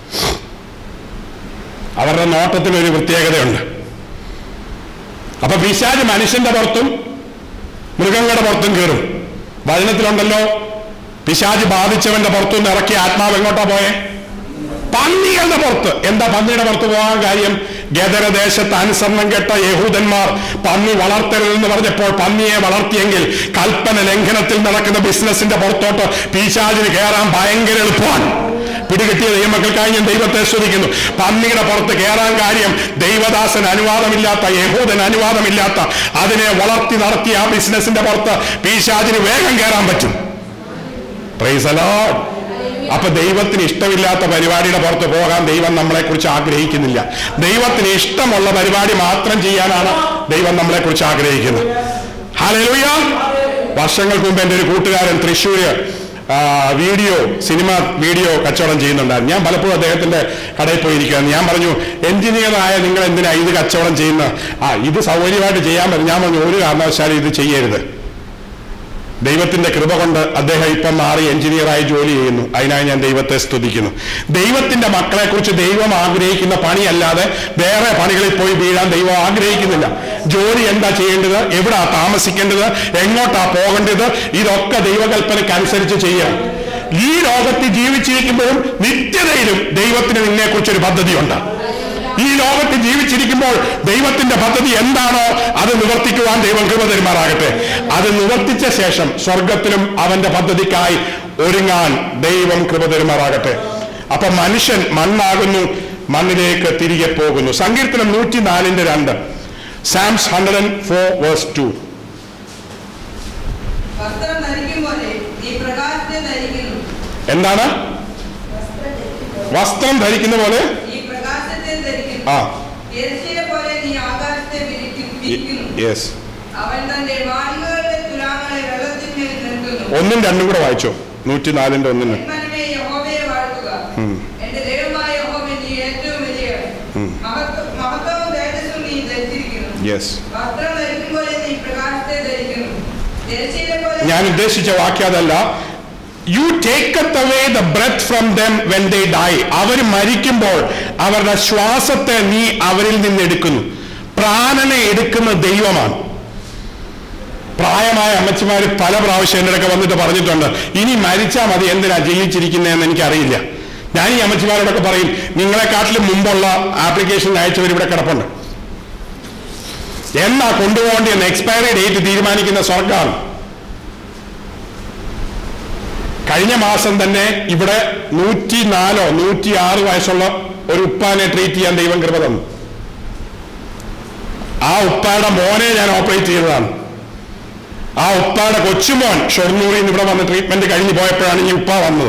അവരുടെ നോട്ടത്തിന് ഒരു പ്രത്യേകതയുണ്ട് അപ്പൊ പിശാജ് മനുഷ്യന്റെ പുറത്തും മൃഗങ്ങളുടെ പുറത്തും കയറും വചനത്തിലുണ്ടല്ലോ പിശാജ് ബാധിച്ചവന്റെ പുറത്തുനിന്ന് ഇറക്കിയ ആത്മാവ് എങ്ങോട്ടാ പോയേ പന്നികളുടെ പുറത്ത് എന്താ പന്നിയുടെ പുറത്ത് പോകാൻ കാര്യം ഗദരദേശത്ത് അനുസരണം കെട്ട യഹൂദന്മാർ പന്നി വളർത്തരുതെന്ന് പറഞ്ഞപ്പോൾ പന്നിയെ വളർത്തിയെങ്കിൽ കൽപ്പന ലംഘനത്തിൽ നടക്കുന്ന ബിസിനസിന്റെ പുറത്തോട്ട് പീശാജിന് കയറാൻ ഭയങ്കര എളുപ്പമാണ് പിടികിട്ടിയ ദൈവമക്കൾക്കായി ഞാൻ ദൈവത്തെ സ്തുതിക്കുന്നു പന്നിയുടെ പുറത്ത് കയറാൻ കാര്യം ദൈവദാസൻ അനുവാദമില്ലാത്ത യഹൂദൻ അനുവാദമില്ലാത്ത അതിനെ വളർത്തി നടത്തിയ ആ ബിസിനസിന്റെ പുറത്ത് പീശാജിന് വേഗം കയറാൻ പറ്റും പ്രൈസ് അലോഡ് അപ്പൊ ദൈവത്തിന് ഇഷ്ടമില്ലാത്ത പരിപാടിയുടെ പുറത്ത് പോകാൻ ദൈവം നമ്മളെ കുറിച്ച് ആഗ്രഹിക്കുന്നില്ല ദൈവത്തിന് ഇഷ്ടമുള്ള പരിപാടി മാത്രം ചെയ്യാനാണ് ദൈവം നമ്മളെ കുറിച്ച് ആഗ്രഹിക്കുന്നത് ഹാലൂയ വർഷങ്ങൾക്ക് മുമ്പ് എൻ്റെ ഒരു കൂട്ടുകാരൻ തൃശ്ശൂര് ആ, വീഡിയോ സിനിമ വീഡിയോ കച്ചവടം ചെയ്യുന്നുണ്ടായിരുന്നു ഞാൻ പലപ്പോഴും അദ്ദേഹത്തിന്റെ കടയിൽ പോയിരിക്കുകയാണ് ഞാൻ പറഞ്ഞു എഞ്ചിനീയറായ നിങ്ങൾ എന്തിനാ ഇത് കച്ചവടം ചെയ്യുന്ന ആ ഇത് സൗകര്യമായിട്ട് ചെയ്യാൻ പറ്റും ഞാൻ പറഞ്ഞു ഒരു കാരണവശാലും ഇത് ചെയ്യരുത് ദൈവത്തിന്റെ കൃപ കൊണ്ട് അദ്ദേഹം ഇപ്പം മാറി എഞ്ചിനീയറായി ജോലി ചെയ്യുന്നു അതിനായി ഞാൻ ദൈവത്തെ സ്തുതിക്കുന്നു ദൈവത്തിന്റെ മക്കളെ കുറിച്ച് ദൈവം ആഗ്രഹിക്കുന്ന പണിയല്ലാതെ വേറെ പണികളിൽ പോയി വീഴാൻ ദൈവം ആഗ്രഹിക്കുന്നില്ല ജോലി എന്താ ചെയ്യേണ്ടത് എവിടാ താമസിക്കേണ്ടത് എങ്ങോട്ടാ പോകേണ്ടത് ഇതൊക്കെ ദൈവകൽപ്പനയ്ക്ക് അനുസരിച്ച് ചെയ്യണം ഈ ലോകത്ത് ജീവിച്ചിരിക്കുമ്പോഴും നിത്യതയിലും ദൈവത്തിന് നിന്നെ കുറിച്ചൊരു പദ്ധതിയുണ്ട് ഈ ലോകത്ത് ജീവിച്ചിരിക്കുമ്പോൾ ദൈവത്തിന്റെ പദ്ധതി എന്താണോ അത് നിവർത്തിക്കുവാൻ ദൈവം കൃപ തരുമാറാകട്ടെ അത് നിവർത്തിച്ച ശേഷം സ്വർഗത്തിലും അവന്റെ പദ്ധതിക്കായി ഒരുങ്ങാൻ ദൈവം കൃപ തരുമാറാകട്ടെ അപ്പൊ മനുഷ്യൻ മണ്ണാകുന്നു മണ്ണിലേക്ക് തിരികെ പോകുന്നു സങ്കീർത്തനം നൂറ്റിനാലിന്റെ രണ്ട് Psalms hundred and four verse two വസ്ത്രം ധരിക്കും പോലെ നീ പ്രകാശത്തെ ധരിക്കുന്നു എന്താണ് വസ്ത്രം ധരിക്കുന്ന പോലെ നീ പ്രകാശത്തെ ധരിക്കുന്നു ആ തിരശ്ശീല പോലെ നീ ആകാശത്തെ വിരിക്കും വിരിക്കുന്നു യെസ് അവൻ തന്റെ മാലികളുടെ തുലാങ്ങളെ വെള്ളത്തിന്മേൽ നിർത്തുന്നു ഒന്നും രണ്ടും കൂടെ വായിച്ചോ നൂറ്റിനാലിന്റെ ഒന്നിന് എന്മനമേ യഹോവയെ വാഴ്ത്തുക ഉം. എന്റെ ദൈവമായ യഹോവ നീ ഏറ്റവും വലിയവൻ ഉം. മഹത്വ- മഹത്വവും തേജസ്സും നീ ധരിച്ചിരിക്കുന്നു യെസ് വസ്ത്രം ധരിക്കും പോലെ നീ പ്രകാശത്തെ ധരിക്കുന്നു തിരശ്ശീല പോലെ ഞാൻ ഉദ്ദേശിച്ച വാക്യം അതല്ല you taketh away the breath from them when they die അവർ മരിക്കുമ്പോൾ അവരുടെ ശ്വാസത്തെ നീ അവരിൽ നിന്ന് എടുക്കുന്നു പ്രാണനെ എടുക്കുന്ന ദൈവമാണ് പ്രായമായ അമ്മച്ചിമാര് പല പ്രാവശ്യം എൻ്റെ അടുക്ക വന്നിട്ട് പറഞ്ഞിട്ടുണ്ട് ഇനി മരിച്ചാൽ മതി എന്തിനാ ജീവിച്ചിരിക്കുന്നതെന്ന് എനിക്കറിയില്ല ഞാൻ ഈ അമ്മച്ചിമാരോടൊക്കെ പറയും നിങ്ങളെക്കാട്ടിലും മുമ്പുള്ള ആപ്ലിക്കേഷൻ അയച്ചവർ ഇവിടെ കിടപ്പുണ്ട് എന്നാ കൊണ്ടുപോകേണ്ടിയെന്ന് എക്സ്പയറി ഡേറ്റ് തീരുമാനിക്കുന്ന സർക്കാർ കഴിഞ്ഞ മാസം തന്നെ ഇവിടെ നൂറ്റി നാലോ നൂറ്റി ആറ് വയസ്സുള്ള ഒരു ഉപ്പാനെ ട്രീറ്റ് ചെയ്യാൻ ദൈവം കൃപ തന്നു ആ ഉപ്പായുടെ മോനെ ഞാൻ ഓപ്പറേറ്റ് ചെയ്തതാണ് ആ ഉപ്പായുടെ കൊച്ചുമോൻ ഷൊർണൂരിൽ നിന്ന് ഇവിടെ വന്ന് ട്രീറ്റ്മെന്റ് കഴിഞ്ഞ് പോയപ്പോഴാണ് ഈ ഉപ്പ വന്നത്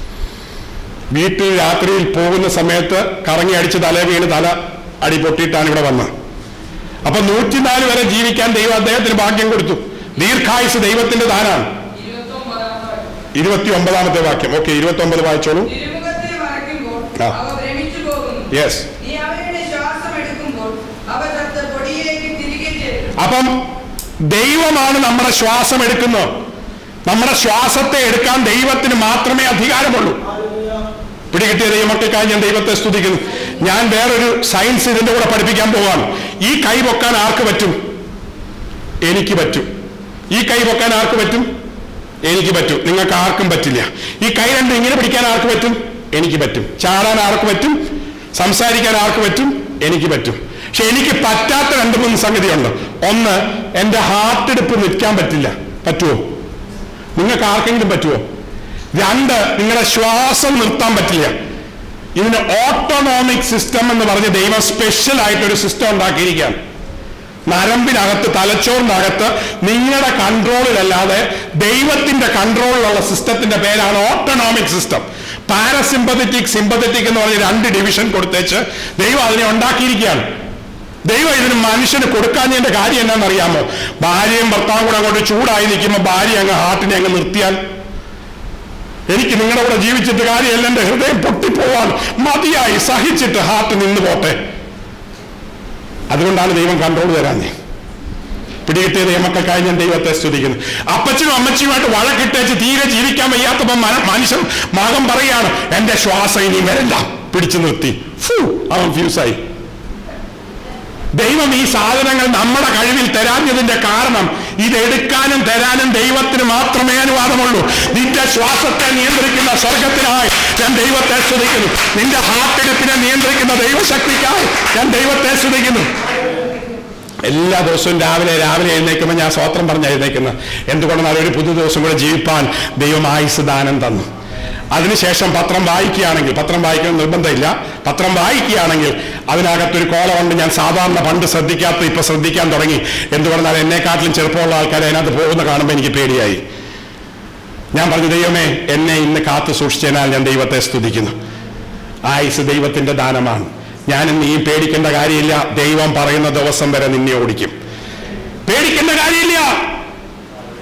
വീട്ടിൽ രാത്രിയിൽ പോകുന്ന സമയത്ത് കറങ്ങി അടിച്ച് തല വീണ് തല അടി പൊട്ടിയിട്ടാണ് ഇവിടെ വന്നത് അപ്പൊ നൂറ്റിനാല് വരെ ജീവിക്കാൻ ദൈവം അദ്ദേഹത്തിന് ഭാഗ്യം കൊടുത്തു ദീർഘായുസ് ദൈവത്തിന്റെ ദാനാണ് ഇരുപത്തൊമ്പതാമത്തെ ഇരുപത്തി ഒമ്പതാമത്തെ വാക്യം ഓക്കെ ഇരുപത്തി ഒമ്പത് വായിച്ചോളൂ തിരുമുഖത്തെ മറയ്ക്കുമ്പോൾ ആ. അവ ഭ്രമിച്ചു പോകുന്നു യെസ് നീ അവയുടെ ശ്വാസം എടുക്കുമ്പോൾ അവ ചത്ത പൊടിയിലേക്ക് തിരികെ ചേരും അപ്പം ദൈവമാണ് നമ്മുടെ ശ്വാസം എടുക്കുന്നത് നമ്മുടെ ശ്വാസത്തെ എടുക്കാൻ ദൈവത്തിന് മാത്രമേ അധികാരമുള്ളൂ പിടികിട്ടിയ ദൈവമക്കൾക്കായി ഞാൻ ദൈവത്തെ സ്തുതിക്കുന്നു ഞാൻ വേറൊരു സയൻസ് ഇതിന്റെ കൂടെ പഠിപ്പിക്കാൻ പോവാണ് ഈ കൈ പൊക്കാൻ ആർക്ക് പറ്റും എനിക്ക് പറ്റും ഈ കൈ പൊക്കാൻ ആർക്ക് പറ്റും എനിക്ക് പറ്റും നിങ്ങൾക്ക് ആർക്കും പറ്റില്ല ഈ കൈ രണ്ടും ഇങ്ങനെ പിടിക്കാൻ ആർക്ക് പറ്റും എനിക്ക് പറ്റും ചാടാൻ ആർക്ക് പറ്റും സംസാരിക്കാൻ ആർക്ക് പറ്റും എനിക്ക് പറ്റും പക്ഷെ എനിക്ക് പറ്റാത്ത രണ്ട് മൂന്ന് സംഗതിയുണ്ട് ഒന്ന് എന്റെ ഹാർട്ട് എടുപ്പ് നിൽക്കാൻ പറ്റില്ല പറ്റുമോ നിങ്ങൾക്ക് ആർക്കെങ്കിലും പറ്റുമോ രണ്ട് നിങ്ങളുടെ ശ്വാസം നിർത്താൻ പറ്റില്ല ഇതിന് ഓട്ടോണോമിക് സിസ്റ്റം എന്ന് പറഞ്ഞ് ദൈവം സ്പെഷ്യൽ ആയിട്ടൊരു സിസ്റ്റം ഉണ്ടാക്കിയിരിക്കുകയാണ് നരമ്പിനകത്ത് തലച്ചോറിനകത്ത് നിങ്ങളുടെ കൺട്രോളിലല്ലാതെ ദൈവത്തിന്റെ കൺട്രോളിലുള്ള സിസ്റ്റത്തിന്റെ പേരാണ് ഓട്ടോണോമിക് സിസ്റ്റം പാരസിമ്പത്തറ്റിക് സിമ്പത്തറ്റിക് എന്ന് പറഞ്ഞ് രണ്ട് ഡിവിഷൻ കൊടുത്തേച്ച് ദൈവം അതിനെ ഉണ്ടാക്കിയിരിക്കുകയാണ് ദൈവം ഇതിന് മനുഷ്യന് കൊടുക്കാഞ്ഞതിന്റെ കാര്യം എന്നാണെന്നറിയാമോ ഭാര്യയും ഭർത്താവും കൂടെ അങ്ങോട്ട് ചൂടായി നിൽക്കുമ്പോൾ ഭാര്യ അങ്ങ് ഹാർട്ടിനെ അങ്ങ് നിർത്തിയാൽ എനിക്ക് നിങ്ങളുടെ കൂടെ ജീവിച്ചിട്ട് കാര്യമല്ല എന്റെ ഹൃദയം പൊട്ടിപ്പോവാൻ മതിയായി സഹിച്ചിട്ട് ഹാർട്ട് നിന്ന് പോട്ടെ അതുകൊണ്ടാണ് ദൈവം കൺട്രോൾ തരാഞ്ഞേ പിടികിട്ടിയ ദൈവമക്കൾക്കായി ഞാൻ ദൈവത്തെ സ്തുതിക്കുന്നു അപ്പച്ചനും അമ്മച്ചിയുമായിട്ട് വഴക്കിട്ടേച്ച് തീരെ ജീവിക്കാൻ വയ്യാത്തപ്പോ മന- മനുഷ്യൻ മകൻ പറയാണ് എന്റെ ശ്വാസം ഇനി വരണ്ട പിടിച്ചു നിർത്തി ഫു, അവൻ ഫ്യൂസായി ദൈവം ഈ സാധനങ്ങൾ നമ്മുടെ കഴിവിൽ തരാഞ്ഞതിന്റെ കാരണം ഇതെടുക്കാനും തരാനും ദൈവത്തിന് മാത്രമേ അനുവാദമുള്ളൂ നിന്റെ ശ്വാസത്തെ നിയന്ത്രിക്കുന്ന സ്വർഗത്തിനായി ഞാൻ ദൈവത്തെ സ്തുതിക്കുന്നു നിന്റെ ഹാർട്ടെടുപ്പിനെ നിയന്ത്രിക്കുന്ന ദൈവശക്തിക്കായി ഞാൻ ദൈവത്തെ സ്തുതിക്കുന്നു എല്ലാ ദിവസവും രാവിലെ രാവിലെ എഴുന്നേൽക്കുമ്പോൾ ഞാൻ സ്വത്രം പറഞ്ഞ് എഴുന്നേക്കുന്നത് എന്തുകൊണ്ടെന്നാൽ ഒരു പുതു ദിവസം കൂടെ ജീവിപ്പാൻ ദൈവം ആയുസ് ദാനം തന്നു അതിനുശേഷം പത്രം വായിക്കുകയാണെങ്കിൽ പത്രം വായിക്കണം നിർബന്ധമില്ല പത്രം വായിക്കുകയാണെങ്കിൽ അതിനകത്തൊരു കോലമുണ്ട് ഞാൻ സാധാരണ പണ്ട് ശ്രദ്ധിക്കാത്ത ഇപ്പൊ ശ്രദ്ധിക്കാൻ തുടങ്ങി എന്തുകൊണ്ടെന്നാൽ എന്നെക്കാട്ടിലും ചെറുപ്പമുള്ള ആൾക്കാർ അതിനകത്ത് പോകുന്ന കാണുമ്പോൾ എനിക്ക് പേടിയായി ഞാൻ പറഞ്ഞു ദൈവമേ എന്നെ ഇന്ന് കാത്തു സൂക്ഷിച്ചതിനാൽ ഞാൻ ദൈവത്തെ സ്തുതിക്കുന്നു ആയുസ് ദൈവത്തിന്റെ ദാനമാണ് ഞാനും നീ പേടിക്കേണ്ട കാര്യമില്ല ദൈവം പറയുന്ന ദിവസം വരെ നിന്നെ ഓടിക്കും പേടിക്കേണ്ട കാര്യമില്ല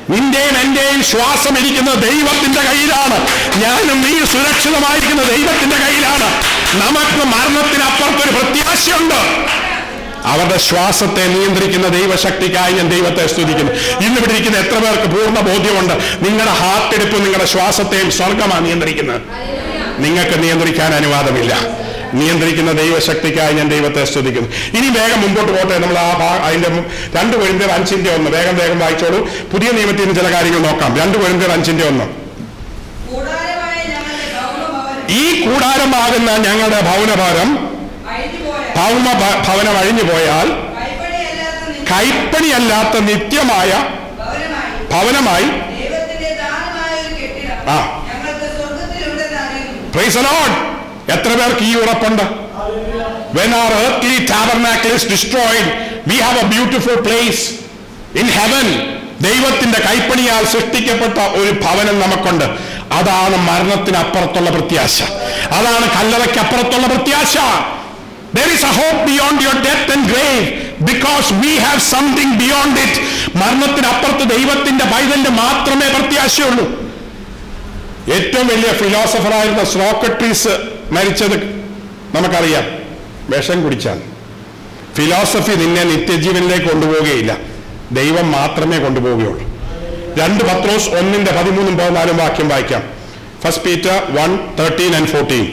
നിന്റെയും എന്റെയും ശ്വാസം ഇരിക്കുന്നത് ദൈവത്തിന്റെ കയ്യിലാണ് ഞാനും നീ സുരക്ഷിതമായിരിക്കുന്ന ദൈവത്തിന്റെ കയ്യിലാണ് നമുക്ക് മരണത്തിനപ്പുറത്തൊരു പ്രത്യാശയുണ്ട് അവരുടെ ശ്വാസത്തെ നിയന്ത്രിക്കുന്ന ദൈവശക്തിക്കായി ഞാൻ ദൈവത്തെ സ്തുതിക്കുന്നു ഇന്ന് ഇവിടെ ഇരിക്കുന്ന എത്ര പേർക്ക് പൂർണ്ണ ബോധ്യമുണ്ട് നിങ്ങളുടെ ഹാർട്ടെടുപ്പ് നിങ്ങളുടെ ശ്വാസത്തെയും സ്വർഗമാണ് നിയന്ത്രിക്കുന്നത് നിങ്ങൾക്ക് നിയന്ത്രിക്കാൻ അനുവാദമില്ല നിയന്ത്രിക്കുന്ന ദൈവശക്തിക്കായി ഞാൻ ദൈവത്തെ സ്തുതിക്കുന്നു ഇനി വേഗം മുമ്പോട്ട് പോട്ടെ നമ്മൾ ആ ഭാ- അതിന്റെ മു- രണ്ട് കൊരിന്തിയർ അഞ്ചിന്റെ ഒന്ന് വേഗം വേഗം വായിച്ചോളൂ പുതിയ നിയമത്തിൽ നിന്ന് ചില കാര്യങ്ങൾ നോക്കാം രണ്ട് കൊരിന്തിയർ അഞ്ചിന്റെ ഒന്ന് കൂടാരമായ ഞങ്ങളുടെ ഭൗമഭവനം ഈ കൂടാരമാകുന്ന ഞങ്ങളുടെ ഭവനഭാരം അഴിഞ്ഞുപോയ ഭൗമ ഭ- ഭവനം അഴിഞ്ഞു പോയാൽ കൈപ്പണിയല്ലാത്ത നിന്റെ കൈപ്പണിയല്ലാത്ത നിത്യമായ ഭവനമായി ഭവനമായി ദൈവത്തിന്റെ ദാനമായ ഒരു കെട്ടിടം ആ. ഞങ്ങൾക്ക് സ്വർഗത്തിലുണ്ടെന്ന് അറിയുന്നു പ്രൈസ് ലോഡ് എത്ര പേർക്ക് ഈ ഉറപ്പുണ്ട് when our earthly tabernacle is destroyed we have a beautiful place in heaven ദൈവത്തിന്റെ കൈപ്പണിയാൽ സൃഷ്ടിക്കപ്പെട്ട ഒരു ഭവനം നമുക്കുണ്ട് അതാണ് മരണത്തിനപ്പുറത്തുള്ള പ്രത്യാശ അതാണ് കല്ലറയ്ക്കപ്പുറത്തുള്ള പ്രത്യാശ There is a hope beyond your death and grave because we have something beyond it. മരണത്തിനപ്പുറത്ത് ദൈവത്തിന്റെ പൈതലിന് മാത്രമേ പ്രത്യാശയുള്ളൂ ഏറ്റവും വലിയ ഫിലോസഫറായിരുന്ന സോക്രട്ടീസ് മരിച്ചത് നമുക്കറിയാം വിഷം കുടിച്ചാൽ ഫിലോസഫി നിന്നെ നിത്യജീവനിലേക്ക് കൊണ്ടുപോവുകയില്ല ദൈവം മാത്രമേ കൊണ്ടുപോവുകയുള്ളൂ രണ്ട് പത്രോസ് ഒന്നിന്റെ പതിമൂന്നും പതിനാലും വാക്യം വായിക്കാം first Peter one thirteen and fourteen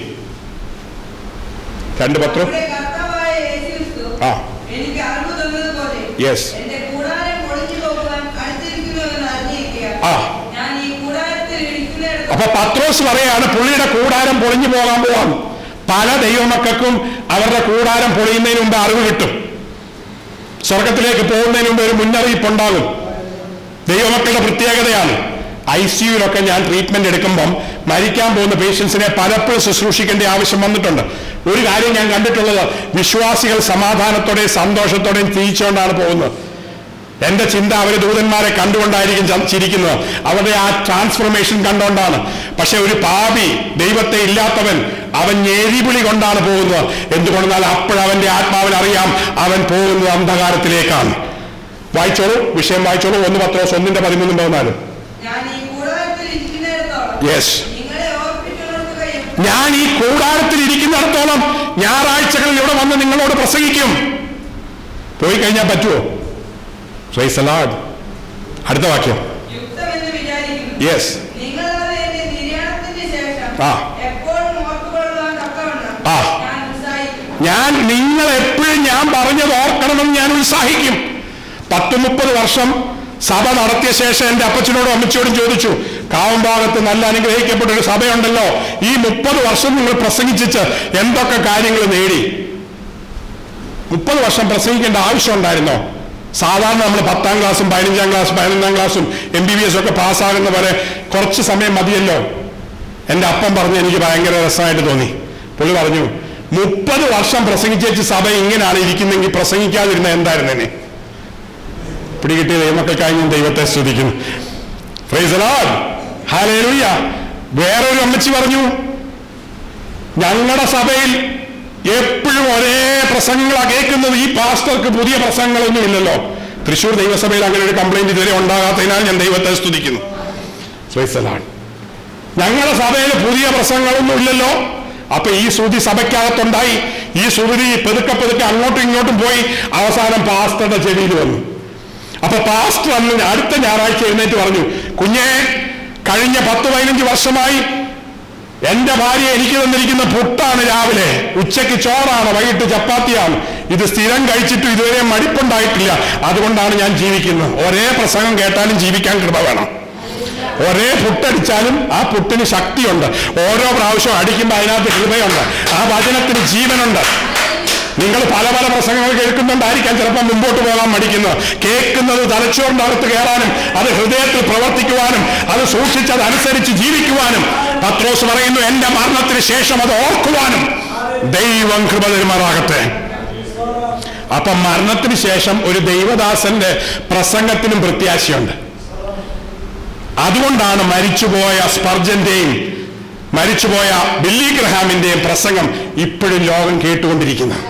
രണ്ട് പത്രം നമ്മുടെ കർത്താവായ യേശുക്രിസ്തു ആ. എനിക്ക് അറിവ് തന്നതുപോലെ Yes. എന്റെ കൂടാരം പൊളിഞ്ഞു പോകുവാൻ അടുത്തിരിക്കുന്നു എന്ന് അറിഞ്ഞിരിക്കുക ആ. ഞാൻ ഈ കൂടാരത്തിൽ ഇരിക്കുന്നിടത്ത് അപ്പൊ പത്രോസ് പറയാണ് പുള്ളിയുടെ കൂടാരം പൊളിഞ്ഞു പോകാൻ പോവാണ് പല ദൈവമക്കൾക്കും അവരുടെ കൂടാരം പൊളിയുന്നതിന് മുമ്പ് അറിവ് കിട്ടും സ്വർഗത്തിലേക്ക് പോകുന്നതിന് മുമ്പ് ഒരു മുന്നറിയിപ്പ് ഉണ്ടാകും ദൈവമക്കളുടെ പ്രത്യേകതയാണ് ഐ സിയുലൊക്കെ ഞാൻ ട്രീറ്റ്മെന്റ് എടുക്കുമ്പം മരിക്കാൻ പോകുന്ന പേഷ്യൻസിനെ പലപ്പോഴും ശുശ്രൂഷിക്കേണ്ട ആവശ്യം വന്നിട്ടുണ്ട് ഒരു കാര്യം ഞാൻ കണ്ടിട്ടുള്ളത് വിശ്വാസികൾ സമാധാനത്തോടെയും സന്തോഷത്തോടെയും തിരിച്ചുകൊണ്ടാണ് പോകുന്നത് എന്റെ ചിന്ത അവര് ദൂതന്മാരെ കണ്ടുകൊണ്ടായിരിക്കും ച- ചിരിക്കുന്നത് അവരുടെ ആ ട്രാൻസ്ഫോർമേഷൻ കണ്ടുകൊണ്ടാണ് പക്ഷെ ഒരു പാപി ദൈവത്തെ ഇല്ലാത്തവൻ അവൻ ഞെരിവിളി കൊണ്ടാണ് പോകുന്നത് എന്തുകൊണ്ടെന്നാൽ അപ്പോഴവന്റെ ആത്മാവിന് അറിയാം അവൻ പോകുന്നത് അന്ധകാരത്തിലേക്കാണ് വായിച്ചോളൂ വിഷയം വായിച്ചോളൂ ഒന്ന് പത്രോസ് ഒന്നിന്റെ പതിമൂന്നും പതിനാലും ഞാൻ ഈ കൂടാരത്തിൽ ഇരിക്കുന്നിടത്തോളം യെസ് നിങ്ങളെ ഓർപ്പിച്ചുണർത്തുകയും ഞാൻ ഈ കൂടാരത്തിൽ ഇരിക്കുന്നിടത്തോളം ഞായറാഴ്ചകളിൽ ഇവിടെ വന്ന് നിങ്ങളോട് പ്രസംഗിക്കും പോയി കഴിഞ്ഞാൽ പറ്റുമോ Praise the Lord. അടുത്ത വാക്യം യുക്തമെന്ന് വിചാരിക്കുന്നു യെസ് നിങ്ങളത് എന്റെ നിര്യാണത്തിന് ശേഷം ആ. എപ്പോഴും ഓർത്തുകൊള്ളുവാൻ തക്കവണ്ണം ആ. ഞാൻ ഉത്സാഹിക്കും ഞാൻ നിങ്ങൾ എപ്പോഴും ഞാൻ പറഞ്ഞത് ഓർക്കണമെന്ന് ഞാൻ ഉത്സാഹിക്കും പത്ത് മുപ്പത് വർഷം സഭ നടത്തിയ ശേഷം എന്റെ അപ്പച്ചനോടും അമ്മച്ചിയോടും ചോദിച്ചു കാവമ്പാകത്ത് നല്ല അനുഗ്രഹിക്കപ്പെട്ട ഒരു സഭയുണ്ടല്ലോ ഈ മുപ്പത് വർഷം നിങ്ങൾ പ്രസംഗിച്ചിട്ട് എന്തൊക്കെ കാര്യങ്ങൾ നേടി മുപ്പത് വർഷം പ്രസംഗിക്കേണ്ട ആവശ്യം ഉണ്ടായിരുന്നോ സാധാരണ നമ്മൾ പത്താം ക്ലാസ്സും പതിനഞ്ചാം ക്ലാസ്സും പതിനൊന്നാം ക്ലാസ്സും എം ബി ബി എസ് ഒക്കെ പാസ്സാകുന്ന പോലെ കുറച്ച് സമയം മതിയല്ലോ എന്റെ അപ്പം പറഞ്ഞ് എനിക്ക് ഭയങ്കര രസമായിട്ട് തോന്നി പുള്ളി പറഞ്ഞു മുപ്പത് വർഷം പ്രസംഗിച്ചേച്ച് സഭ ഇങ്ങനെയാണ് ഇരിക്കുന്നെങ്കിൽ പ്രസംഗിക്കാതിരുന്ന എന്തായിരുന്നെ പിടികിട്ടിയ ദൈവമക്കൾക്കായി ഞാൻ ദൈവത്തെ സ്തുതിക്കുന്നു Praise the Lord. Hallelujah. വേറൊരു അമ്മച്ചി പറഞ്ഞു ഞങ്ങളുടെ സഭയിൽ എപ്പോഴും ഒരേ പ്രസംഗങ്ങളാ കേൾക്കുന്നത് ഈ പാസ്റ്റർക്ക് പുതിയ പ്രസംഗങ്ങളൊന്നും ഇല്ലല്ലോ തൃശ്ശൂർ ദൈവസഭയിൽ അങ്ങനെ ഒരു കംപ്ലൈന്റ് ഇതുവരെ ഉണ്ടാകാത്തതിനാൽ ഞാൻ ദൈവത്തെ സ്തുതിക്കുന്നു Praise the Lord. ഞങ്ങളുടെ സഭയിൽ പുതിയ പ്രസംഗങ്ങളൊന്നും ഇല്ലല്ലോ അപ്പൊ ഈ ശ്രുതി സഭയ്ക്കകത്തുണ്ടായി ഈ ശ്രുതി പെതുക്കെ പെതുക്കെ അങ്ങോട്ടും ഇങ്ങോട്ടും പോയി അവസാനം പാസ്റ്ററുടെ ചെവിയിൽ വന്നു അപ്പൊ പാസ്റ്റർ അന്ന് അടുത്ത ഞായറാഴ്ച എഴുന്നേറ്റ് പറഞ്ഞു കുഞ്ഞെ കഴിഞ്ഞ പത്ത് പതിനഞ്ച് വർഷമായി എന്റെ ഭാര്യ എനിക്ക് തന്നിരിക്കുന്ന പുട്ടാണ് രാവിലെ ഉച്ചയ്ക്ക് ചോറാണ് വൈകിട്ട് ചപ്പാത്തിയാണ് ഇത് സ്ഥിരം കഴിച്ചിട്ട് ഇതുവരെ മടിപ്പുണ്ടായിട്ടില്ല അതുകൊണ്ടാണ് ഞാൻ ജീവിക്കുന്നത് ഒരേ പ്രസംഗം കേട്ടാലും ജീവിക്കാൻ കൃപ വേണം ഒരേ പുട്ടടിച്ചാലും ആ പുട്ടിന് ശക്തിയുണ്ട് ഓരോ പ്രാവശ്യം അടിക്കുമ്പോൾ അതിനകത്ത് കൃപയുണ്ട് ആ വചനത്തിന് ജീവനുണ്ട് നിങ്ങൾ പല പല പ്രസംഗങ്ങൾ കേൾക്കുന്നുണ്ടായിരിക്കാം ചിലപ്പോൾ മുമ്പോട്ട് പോകാൻ മടിക്കുന്നത് കേൾക്കുന്നത് തലച്ചോറിന്റെ അകത്ത് കയറാനും അത് ഹൃദയത്തിൽ പ്രവർത്തിക്കുവാനും അത് സൂക്ഷിച്ചത് അനുസരിച്ച് ജീവിക്കുവാനും പത്രോസ് പറയുന്നു എന്റെ മരണത്തിന് ശേഷം അത് ഓർക്കുവാനും ദൈവം കൃപ തരുമാറാകട്ടെ അപ്പം മരണത്തിന് ശേഷം ഒരു ദൈവദാസന്റെ പ്രസംഗത്തിനും പ്രത്യാശയുണ്ട് അതുകൊണ്ടാണ് മരിച്ചുപോയ സ്പർജന്റെയും മരിച്ചുപോയ ബില്ലി ഗ്രഹാമിന്റെയും പ്രസംഗം ഇപ്പോഴും ലോകം കേട്ടുകൊണ്ടിരിക്കുന്നത്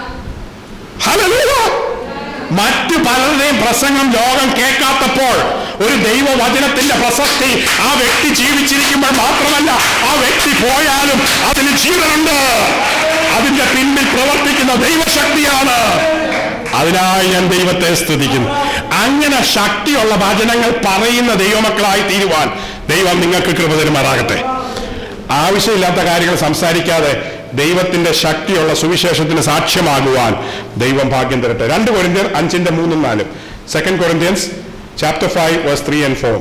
ഹല്ലേലൂയ. മറ്റു പലരുടെയും പ്രസംഗം ലോകം കേൾക്കാത്തപ്പോൾ ഒരു ദൈവവചനത്തിന്റെ പ്രസക്തി ആ വ്യക്തി ജീവിച്ചിരിക്കുമ്പോൾ മാത്രമല്ല ആ വ്യക്തി പോയാലും അതിന് ജീവനുണ്ട് അതിന്റെ പിന്നിൽ പ്രവർത്തിക്കുന്ന ദൈവശക്തിയാണ് അതിനായി ഞാൻ ദൈവത്തെ സ്തുതിക്കുന്നു അങ്ങനെ ശക്തിയുള്ള വചനങ്ങൾ പറയുന്ന ദൈവമക്കളായി തീരുവാൻ ദൈവം നിങ്ങൾക്ക് കൃപ തരുമാറാകട്ടെ ആവശ്യമില്ലാത്ത കാര്യങ്ങൾ സംസാരിക്കാതെ ദൈവത്തിന്റെ ശക്തിയുള്ള സുവിശേഷത്തിന് സാക്ഷ്യമാകുവാൻ ദൈവം ഭാഗ്യം തരട്ടെ രണ്ട് കൊരിന്ത്യർ അഞ്ചിന്റെ മൂന്നും നാലും second Corinthians chapter five verse three and four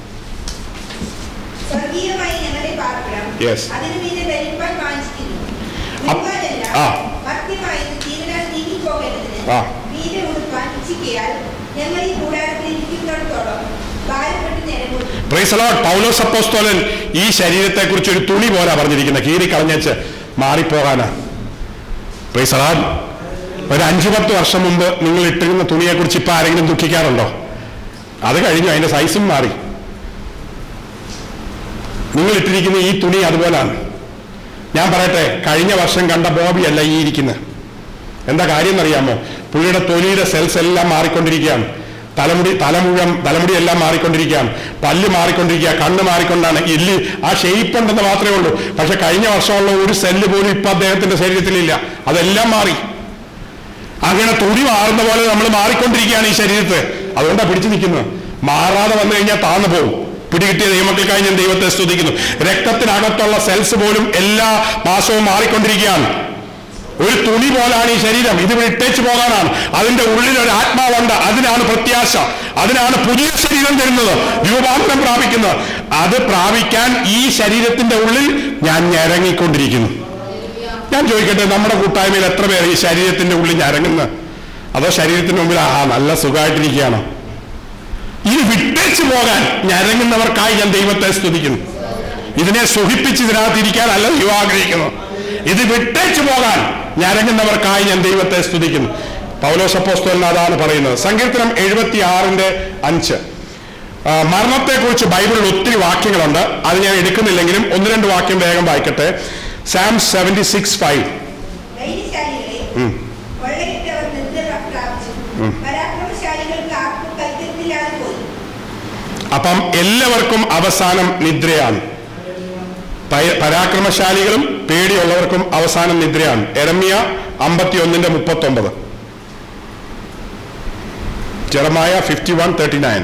സ്വർഗീയമായി ഞങ്ങളുടെ പാർപ്പിടം Yes. അതിനു മീതെ ധരിപ്പാൻ വാഞ്ചിക്കുന്നു അപ്പ്- മുൻപാലല്ല, ആ. ഭക്തിമായത് ജീവനാൽ നീങ്ങിപ്പോകേണ്ടതിന് ആ. മീതെ ഉടുപ്പാൻ ഇച്ഛിക്കയാൽ ഞങ്ങൾ ഈ കൂടാരത്തിൽ ഇരിക്കുന്നിടത്തോളം ഭാരപ്പെട്ട് നിലകൊള്ളും പ്രൈസലോട്ട് പൗലോസ് അപ്പോസ്തോലൻ ഈ ശരീരത്തെക്കുറിച്ച് ഒരു തുണി പോലെ പറഞ്ഞിരിക്കുന്നത് കീറി കളഞ്ഞേച്ച് മാറിപ്പോകാനാ പ്രൈസലോട്ട് ഒരു അഞ്ചു പത്ത് വർഷം മുമ്പ് നിങ്ങൾ ഇട്ടിരുന്ന തുണിയെക്കുറിച്ച് ഇപ്പൊ ആരെങ്കിലും ദുഃഖിക്കാറുണ്ടോ അത് കഴിഞ്ഞു അതിന്റെ സൈസും മാറി നിങ്ങൾ ഇട്ടിരിക്കുന്ന ഈ തുണി അതുപോലാണ് ഞാൻ പറയട്ടെ കഴിഞ്ഞ വർഷം കണ്ട ബോബി അല്ല ഈ ഇരിക്കുന്നത് എന്താ കാര്യം എന്നറിയാമോ പുള്ളിയുടെ തൊലിയുടെ സെൽസ് എല്ലാം മാറിക്കൊണ്ടിരിക്കുകയാണ് തലമുടി തലമുഴം തലമുടി എല്ലാം മാറിക്കൊണ്ടിരിക്കുകയാണ് പല്ല് മാറിക്കൊണ്ടിരിക്കുക കണ്ണ് മാറിക്കൊണ്ടാണ് എല്ല് ആ ഷേപ്പ് ഉണ്ടെന്ന് മാത്രമേ ഉള്ളൂ പക്ഷെ കഴിഞ്ഞ വർഷമുള്ള ഒരു സെല്ല് പോലും ഇപ്പൊ അദ്ദേഹത്തിന്റെ ശരീരത്തിലില്ല അതെല്ലാം മാറി അങ്ങനെ തുണി മാറുന്ന പോലെ നമ്മൾ മാറിക്കൊണ്ടിരിക്കുകയാണ് ഈ ശരീരത്തെ അതുകൊണ്ടാണ് പിടിച്ചു നിൽക്കുന്നത് മാറാതെ വന്നു കഴിഞ്ഞാൽ താന്നു പോകും പിടികിട്ടിയ ദൈവമക്കൾക്കായി ഞാൻ ദൈവത്തെ സ്തുതിക്കുന്നു രക്തത്തിനകത്തുള്ള സെൽസ് പോലും എല്ലാ മാസവും മാറിക്കൊണ്ടിരിക്കുകയാണ് ഒരു തുണി പോലാണ് ഈ ശരീരം ഇത് വിട്ടേച്ച് പോകാനാണ് അതിന്റെ ഉള്ളിൽ ഒരു ആത്മാവുണ്ട് അതിനാണ് പ്രത്യാശ അതിനാണ് പുതിയ ശരീരം തരുന്നത് രൂപാന്തരം പ്രാപിക്കുന്നത് അത് പ്രാപിക്കാൻ ഈ ശരീരത്തിന്റെ ഉള്ളിൽ ഞാൻ ഞരങ്ങിക്കൊണ്ടിരിക്കുന്നു ഞാൻ ചോദിക്കട്ടെ നമ്മുടെ കൂട്ടായ്മയിൽ എത്ര പേർ ഈ ശരീരത്തിന്റെ ഉള്ളിൽ ഞരങ്ങുന്ന അതോ ശരീരത്തിന് മുമ്പിൽ ആ നല്ല സുഖമായിട്ടിരിക്കുകയാണോ ഇത് വിട്ടേച്ച് പോകാൻ ഞരങ്ങുന്നവർക്കായി ഞാൻ ദൈവത്തെ സ്തുതിക്കുന്നു ഇതിനെ സുഖിപ്പിച്ച് ഇതിനകത്തിരിക്കാനല്ല ദൈവം ആഗ്രഹിക്കുന്നു ഇത് വിട്ടേച്ച് പോകാൻ ഞരങ്ങുന്നവർക്കായി ഞാൻ ദൈവത്തെ സ്തുതിക്കുന്നു പൗലോസപ്പോസ്തോലിന് അതാണ് പറയുന്നത് സങ്കീർത്തനം എഴുപത്തി ആറിന്റെ അഞ്ച് ആ, മരണത്തെക്കുറിച്ച് ബൈബിളിൽ ഒത്തിരി വാക്യങ്ങളുണ്ട് അത് ഞാൻ എടുക്കുന്നില്ലെങ്കിലും ഒന്ന് രണ്ട് വാക്യം വേഗം വായിക്കട്ടെ സാം സെവന്റി സിക്സ് ഫൈവ് ധൈര്യശാലികളെ ഉം. കൊള്ളയിട്ടവർ നിദ്ര പ്രാപിച്ചു പരാക്രമശാലികൾക്ക് ആർക്കും കൈക്കത്തില്ലാതെ പോയി അപ്പം എല്ലാവർക്കും അവസാനം നിദ്രയാണ് പയ- പരാക്രമശാലികളും പേടിയുള്ളവർക്കും അവസാനം നിദ്രയാണ് എരമ്യ അമ്പത്തി ഒന്നിന്റെ മുപ്പത്തി ഒമ്പത് Jeremiah fifty one thirty nine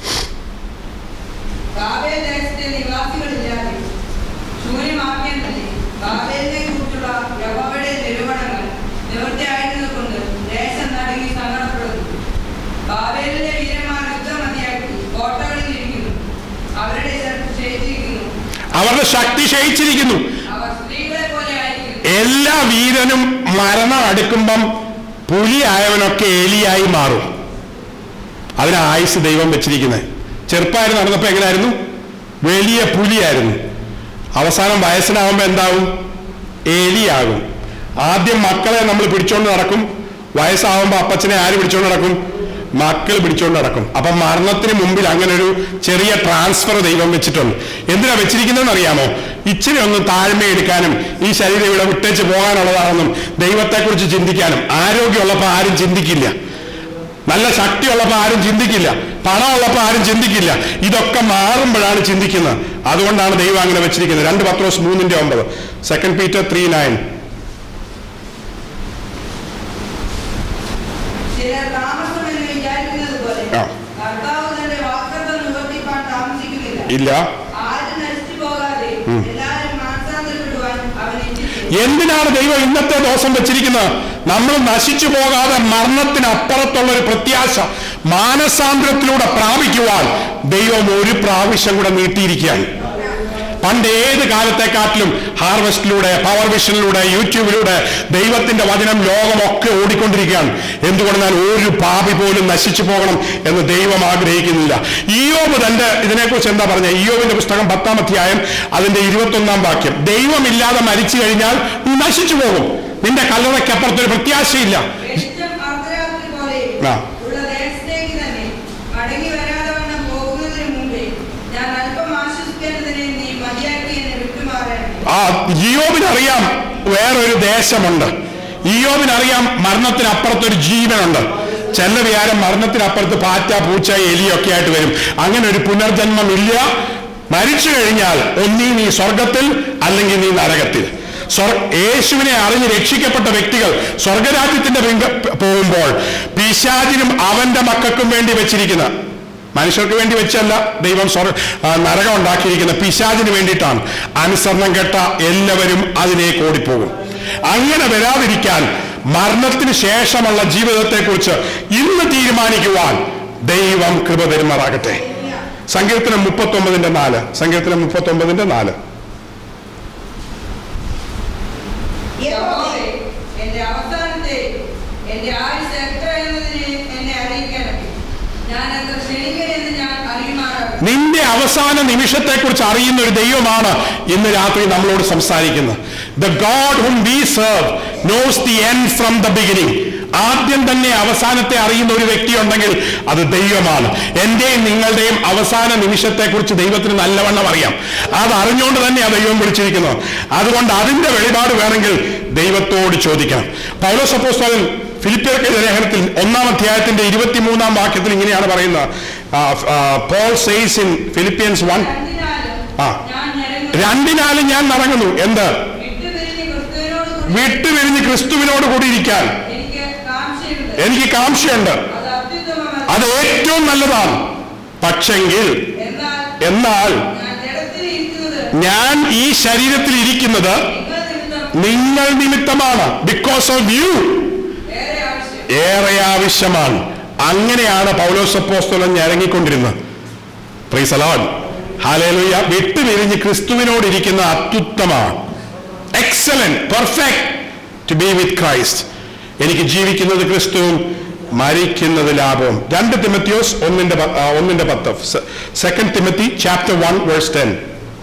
Babel ദേശത്തെ നിവാസികളില്ലാതെ ശൂന്യമാക്കേണ്ടതിന് ബാബേലിനെ കുറിച്ചുള്ള യഹോവയുടെ നിരൂപണങ്ങൾ നിവൃത്തിയായിരുന്നതുകൊണ്ട് ദേശം നടുങ്ങി സങ്കടപ്പെടുന്നു ബാബേലിലെ വീരന്മാർ യുദ്ധമതിയാക്കി കോട്ടകളിൽ ഇരിക്കുന്നു അവരുടെ ശക്തി ക്ഷയിച്ചിരിക്കുന്നു അവരുടെ ശക്തി ക്ഷയിച്ചിരിക്കുന്നു അവർ സ്ത്രീകളെ പോലെ ആയിരിക്കുന്നു എല്ലാ വീരനും മരണം അടുക്കുമ്പം പുലിയായവനൊക്കെ എലിയായി മാറും അതിന് ആയുസ് ദൈവം വെച്ചിരിക്കുന്നത് ചെറുപ്പമായിരുന്നു നടന്നപ്പോ എങ്ങനെയായിരുന്നു വലിയ പുലിയായിരുന്നു അവസാനം വയസ്സിനാവുമ്പോ എന്താവും എലിയാകും ആദ്യം മക്കളെ നമ്മൾ പിടിച്ചോണ്ട് നടക്കും വയസ്സാവുമ്പോ അപ്പച്ചനെ ആര് പിടിച്ചോണ്ട് നടക്കും മക്കൾ പിടിച്ചോണ്ട് നടക്കും അപ്പൊ മരണത്തിന് മുമ്പിൽ അങ്ങനെ ഒരു ചെറിയ ട്രാൻസ്ഫർ ദൈവം വെച്ചിട്ടുണ്ട് എന്തിനാ വെച്ചിരിക്കുന്നതെന്ന് അറിയാമോ ഇച്ചിരി ഒന്ന് താഴ്മയെടുക്കാനും ഈ ശരീരം ഇവിടെ വിട്ടേച്ച് പോകാനുള്ളതാണെന്നും ദൈവത്തെക്കുറിച്ച് ചിന്തിക്കാനും ആരോഗ്യമുള്ളപ്പോൾ ആരും ചിന്തിക്കില്ല നല്ല ശക്തിയുള്ളപ്പോൾ ആരും ചിന്തിക്കില്ല പണമുള്ളപ്പോൾ ആരും ചിന്തിക്കില്ല ഇതൊക്കെ മാറുമ്പോഴാണ് ചിന്തിക്കുന്നത് അതുകൊണ്ടാണ് ദൈവം അങ്ങനെ വെച്ചിരിക്കുന്നത് രണ്ട് പത്രോസ് മൂന്നിന്റെ ഒമ്പത് സെക്കൻഡ് പീറ്റർ ത്രീ നയൻ ചിലർ താമസമെന്ന് വിചാരിക്കുന്നത് പോലെ ആ. കർത്താവ് തന്റെ വാക്തത്വം നിവർത്തിപ്പാൻ താമസിക്കുന്നില്ല ഇല്ല ആരും നശിച്ചു പോകാതെ എല്ലാവരും മാനസാന്തരപ്പെടുവാൻ അവൻ ഇച്ഛിച്ചു എന്തിനാണ് ദൈവം ഇന്നത്തെ ദോഷം വെച്ചിരിക്കുന്നത് നമ്മൾ നശിച്ചു പോകാതെ മരണത്തിനപ്പുറത്തുള്ള ഒരു പ്രത്യാശ മാനസാന്തരത്തിലൂടെ പ്രാപിക്കുവാൻ ദൈവം ഒരു പ്രാവശ്യം കൂടെ നീട്ടിയിരിക്കുകയാണ് പണ്ട് ഏത് കാലത്തെക്കാട്ടിലും ഹാർവസ്റ്റിലൂടെ പവർ വിഷനിലൂടെ യൂട്യൂബിലൂടെ ദൈവത്തിന്റെ വചനം ലോകമൊക്കെ ഓടിക്കൊണ്ടിരിക്കുകയാണ് എന്തുകൊണ്ടെന്നാൽ ഒരു പാപി പോലും നശിച്ചു പോകണം എന്ന് ദൈവം ആഗ്രഹിക്കുന്നില്ല ഇയോബ് തന്റെ ഇതിനെക്കുറിച്ച് എന്താ പറഞ്ഞ ഇയോബിന്റെ പുസ്തകം പത്താം അധ്യായം അതിന്റെ ഇരുപത്തൊന്നാം വാക്യം ദൈവമില്ലാതെ മരിച്ചു കഴിഞ്ഞാൽ നീ നശിച്ചു പോകും നിന്റെ കല്ലറയ്ക്കപ്പുറത്തൊരു പ്രത്യാശയില്ല വെളിച്ചം അർദ്ധരാത്രി പോലെ ആ. ഉള്ള ദേശത്തേക്ക് തന്നെ മടങ്ങി വരാതെ വണ്ണം പോകുന്നതിന് മുമ്പേ ഞാൻ അല്പം ആശ്വസിക്കേണ്ടതിനെ നീ മതിയാക്കി എന്നെ വിട്ടുമാറേണ്ടേ ആ ഇയോബിനറിയാം വേറൊരു ദേശമുണ്ട് ഇയോബിനറിയാം മരണത്തിനപ്പുറത്തൊരു ജീവനുണ്ട് ചില വിചാരം മരണത്തിനപ്പുറത്ത് പാറ്റ പൂച്ച എലിയൊക്കെ ആയിട്ട് വരും അങ്ങനെ ഒരു പുനർജന്മം ഇല്ല മരിച്ചു കഴിഞ്ഞാൽ ഒന്നീ നീ സ്വർഗത്തിൽ അല്ലെങ്കിൽ നീ നരകത്തിൽ സ്വർ- യേശുവിനെ അറിഞ്ഞ് രക്ഷിക്കപ്പെട്ട വ്യക്തികൾ സ്വർഗരാജ്യത്തിന്റെ പിങ്ക- പോകുമ്പോൾ പിശാചിനും അവന്റെ മക്കൾക്കും വേണ്ടി വെച്ചിരിക്കുന്ന മനുഷ്യർക്ക് വേണ്ടി വെച്ചല്ല ദൈവം സ്വർ ആ, നരകം ഉണ്ടാക്കിയിരിക്കുന്ന പിശാചിന് വേണ്ടിയിട്ടാണ് അനുസരണം കെട്ട എല്ലാവരും അതിലേക്ക് ഓടിപ്പോകും അങ്ങനെ വരാതിരിക്കാൻ മരണത്തിന് ശേഷമുള്ള ജീവിതത്തെക്കുറിച്ച് ഇന്ന് തീരുമാനിക്കുവാൻ ദൈവം കൃപ പെരുമാറാകട്ടെ സങ്കീർത്തനം മുപ്പത്തി ഒമ്പതിന്റെ നാല് സങ്കീർത്തനം മുപ്പത്തി ഒമ്പതിന്റെ നാല് യഹോവേ, എന്റെ അവസാനത്തെ എന്റെ ആയുസ് എത്ര എന്നതിനെ എന്നെ അറിയിക്കണം ഞാൻ എത്ര ക്ഷണികനെന്ന് ഞാൻ അറിയുമാറാകും നിന്റെ അവസാന നിമിഷത്തെക്കുറിച്ച് അറിയുന്ന ഒരു ദൈവമാണ് ഇന്ന് രാത്രി നമ്മളോട് സംസാരിക്കുന്നത് the God whom we serve knows the end from the beginning ആദ്യം തന്നെ അവസാനത്തെ അറിയുന്ന ഒരു വ്യക്തി ഉണ്ടെങ്കിൽ അത് ദൈവമാണ് എന്റെയും നിങ്ങളുടെയും അവസാന നിമിഷത്തെക്കുറിച്ച് ദൈവത്തിന് നല്ലവണ്ണം അറിയാം അത് അറിഞ്ഞുകൊണ്ട് തന്നെ ആ ദൈവം വിളിച്ചിരിക്കുന്നത് അതുകൊണ്ട് അതിന്റെ വെളിപാട് വേണമെങ്കിൽ ദൈവത്തോട് ചോദിക്കണം പൗലോസ് അപ്പോസ്തലൻ ഫിലിപ്പിയർക്ക് ലേഖനത്തിൽ ഒന്നാം അധ്യായത്തിന്റെ ഇരുപത്തിമൂന്നാം വാക്യത്തിൽ ഇങ്ങനെയാണ് പറയുന്നത് Paul says in Philippians one രണ്ടിനാലും ആ. ഞാൻ ഞരങ്ങുന്നു. രണ്ടിനാലും ഞാൻ നടങ്ങുന്നു എന്ത് വിട്ടുപിരിഞ്ഞ് ക്രിസ്തുവിനോട് കൂടി വിട്ടുപിരിഞ്ഞ് ക്രിസ്തുവിനോട് കൂടി ഇരിക്കാൻ എനിക്ക് കാംക്ഷയുണ്ട് എനിക്ക് കാംക്ഷയുണ്ട് അത് അത്യുത്തമമല്ല അത് ഏറ്റവും നല്ലതാണ് പക്ഷെങ്കിൽ എന്നാൽ എന്നാൽ ഞാൻ ജഡത്തിൽ ഇരിക്കുന്നത് ഞാൻ ഈ ശരീരത്തിൽ ഇരിക്കുന്നത് നിങ്ങൾ നിമിത്തം നിങ്ങൾ നിമിത്തമാണ് ബിക്കോസ് ഓഫ് യു ഏറെ ആവശ്യം ഏറെ ആവശ്യമാണ് അങ്ങനെയാണ് പൗലോസപ്പോസ്തലൻ ഞരങ്ങിക്കൊണ്ടിരുന്നത് പ്രീസ് അലോൺ ഹാലേലുയ വിട്ടുപിരിഞ്ഞ് ക്രിസ്തുവിനോട് ഇരിക്കുന്ന അത്യുത്തമാണ് excellent perfect to be with Christ എനിക്ക് ജീവിക്കുന്നത് ക്രിസ്തുവും മരിക്കുന്നത് ലാഭവും രണ്ട് തിമത്തിയോസ് ഒന്നിന്റെ പ- ആ, ഒന്നിന്റെ പത്ത് second Timothy chapter one verse ten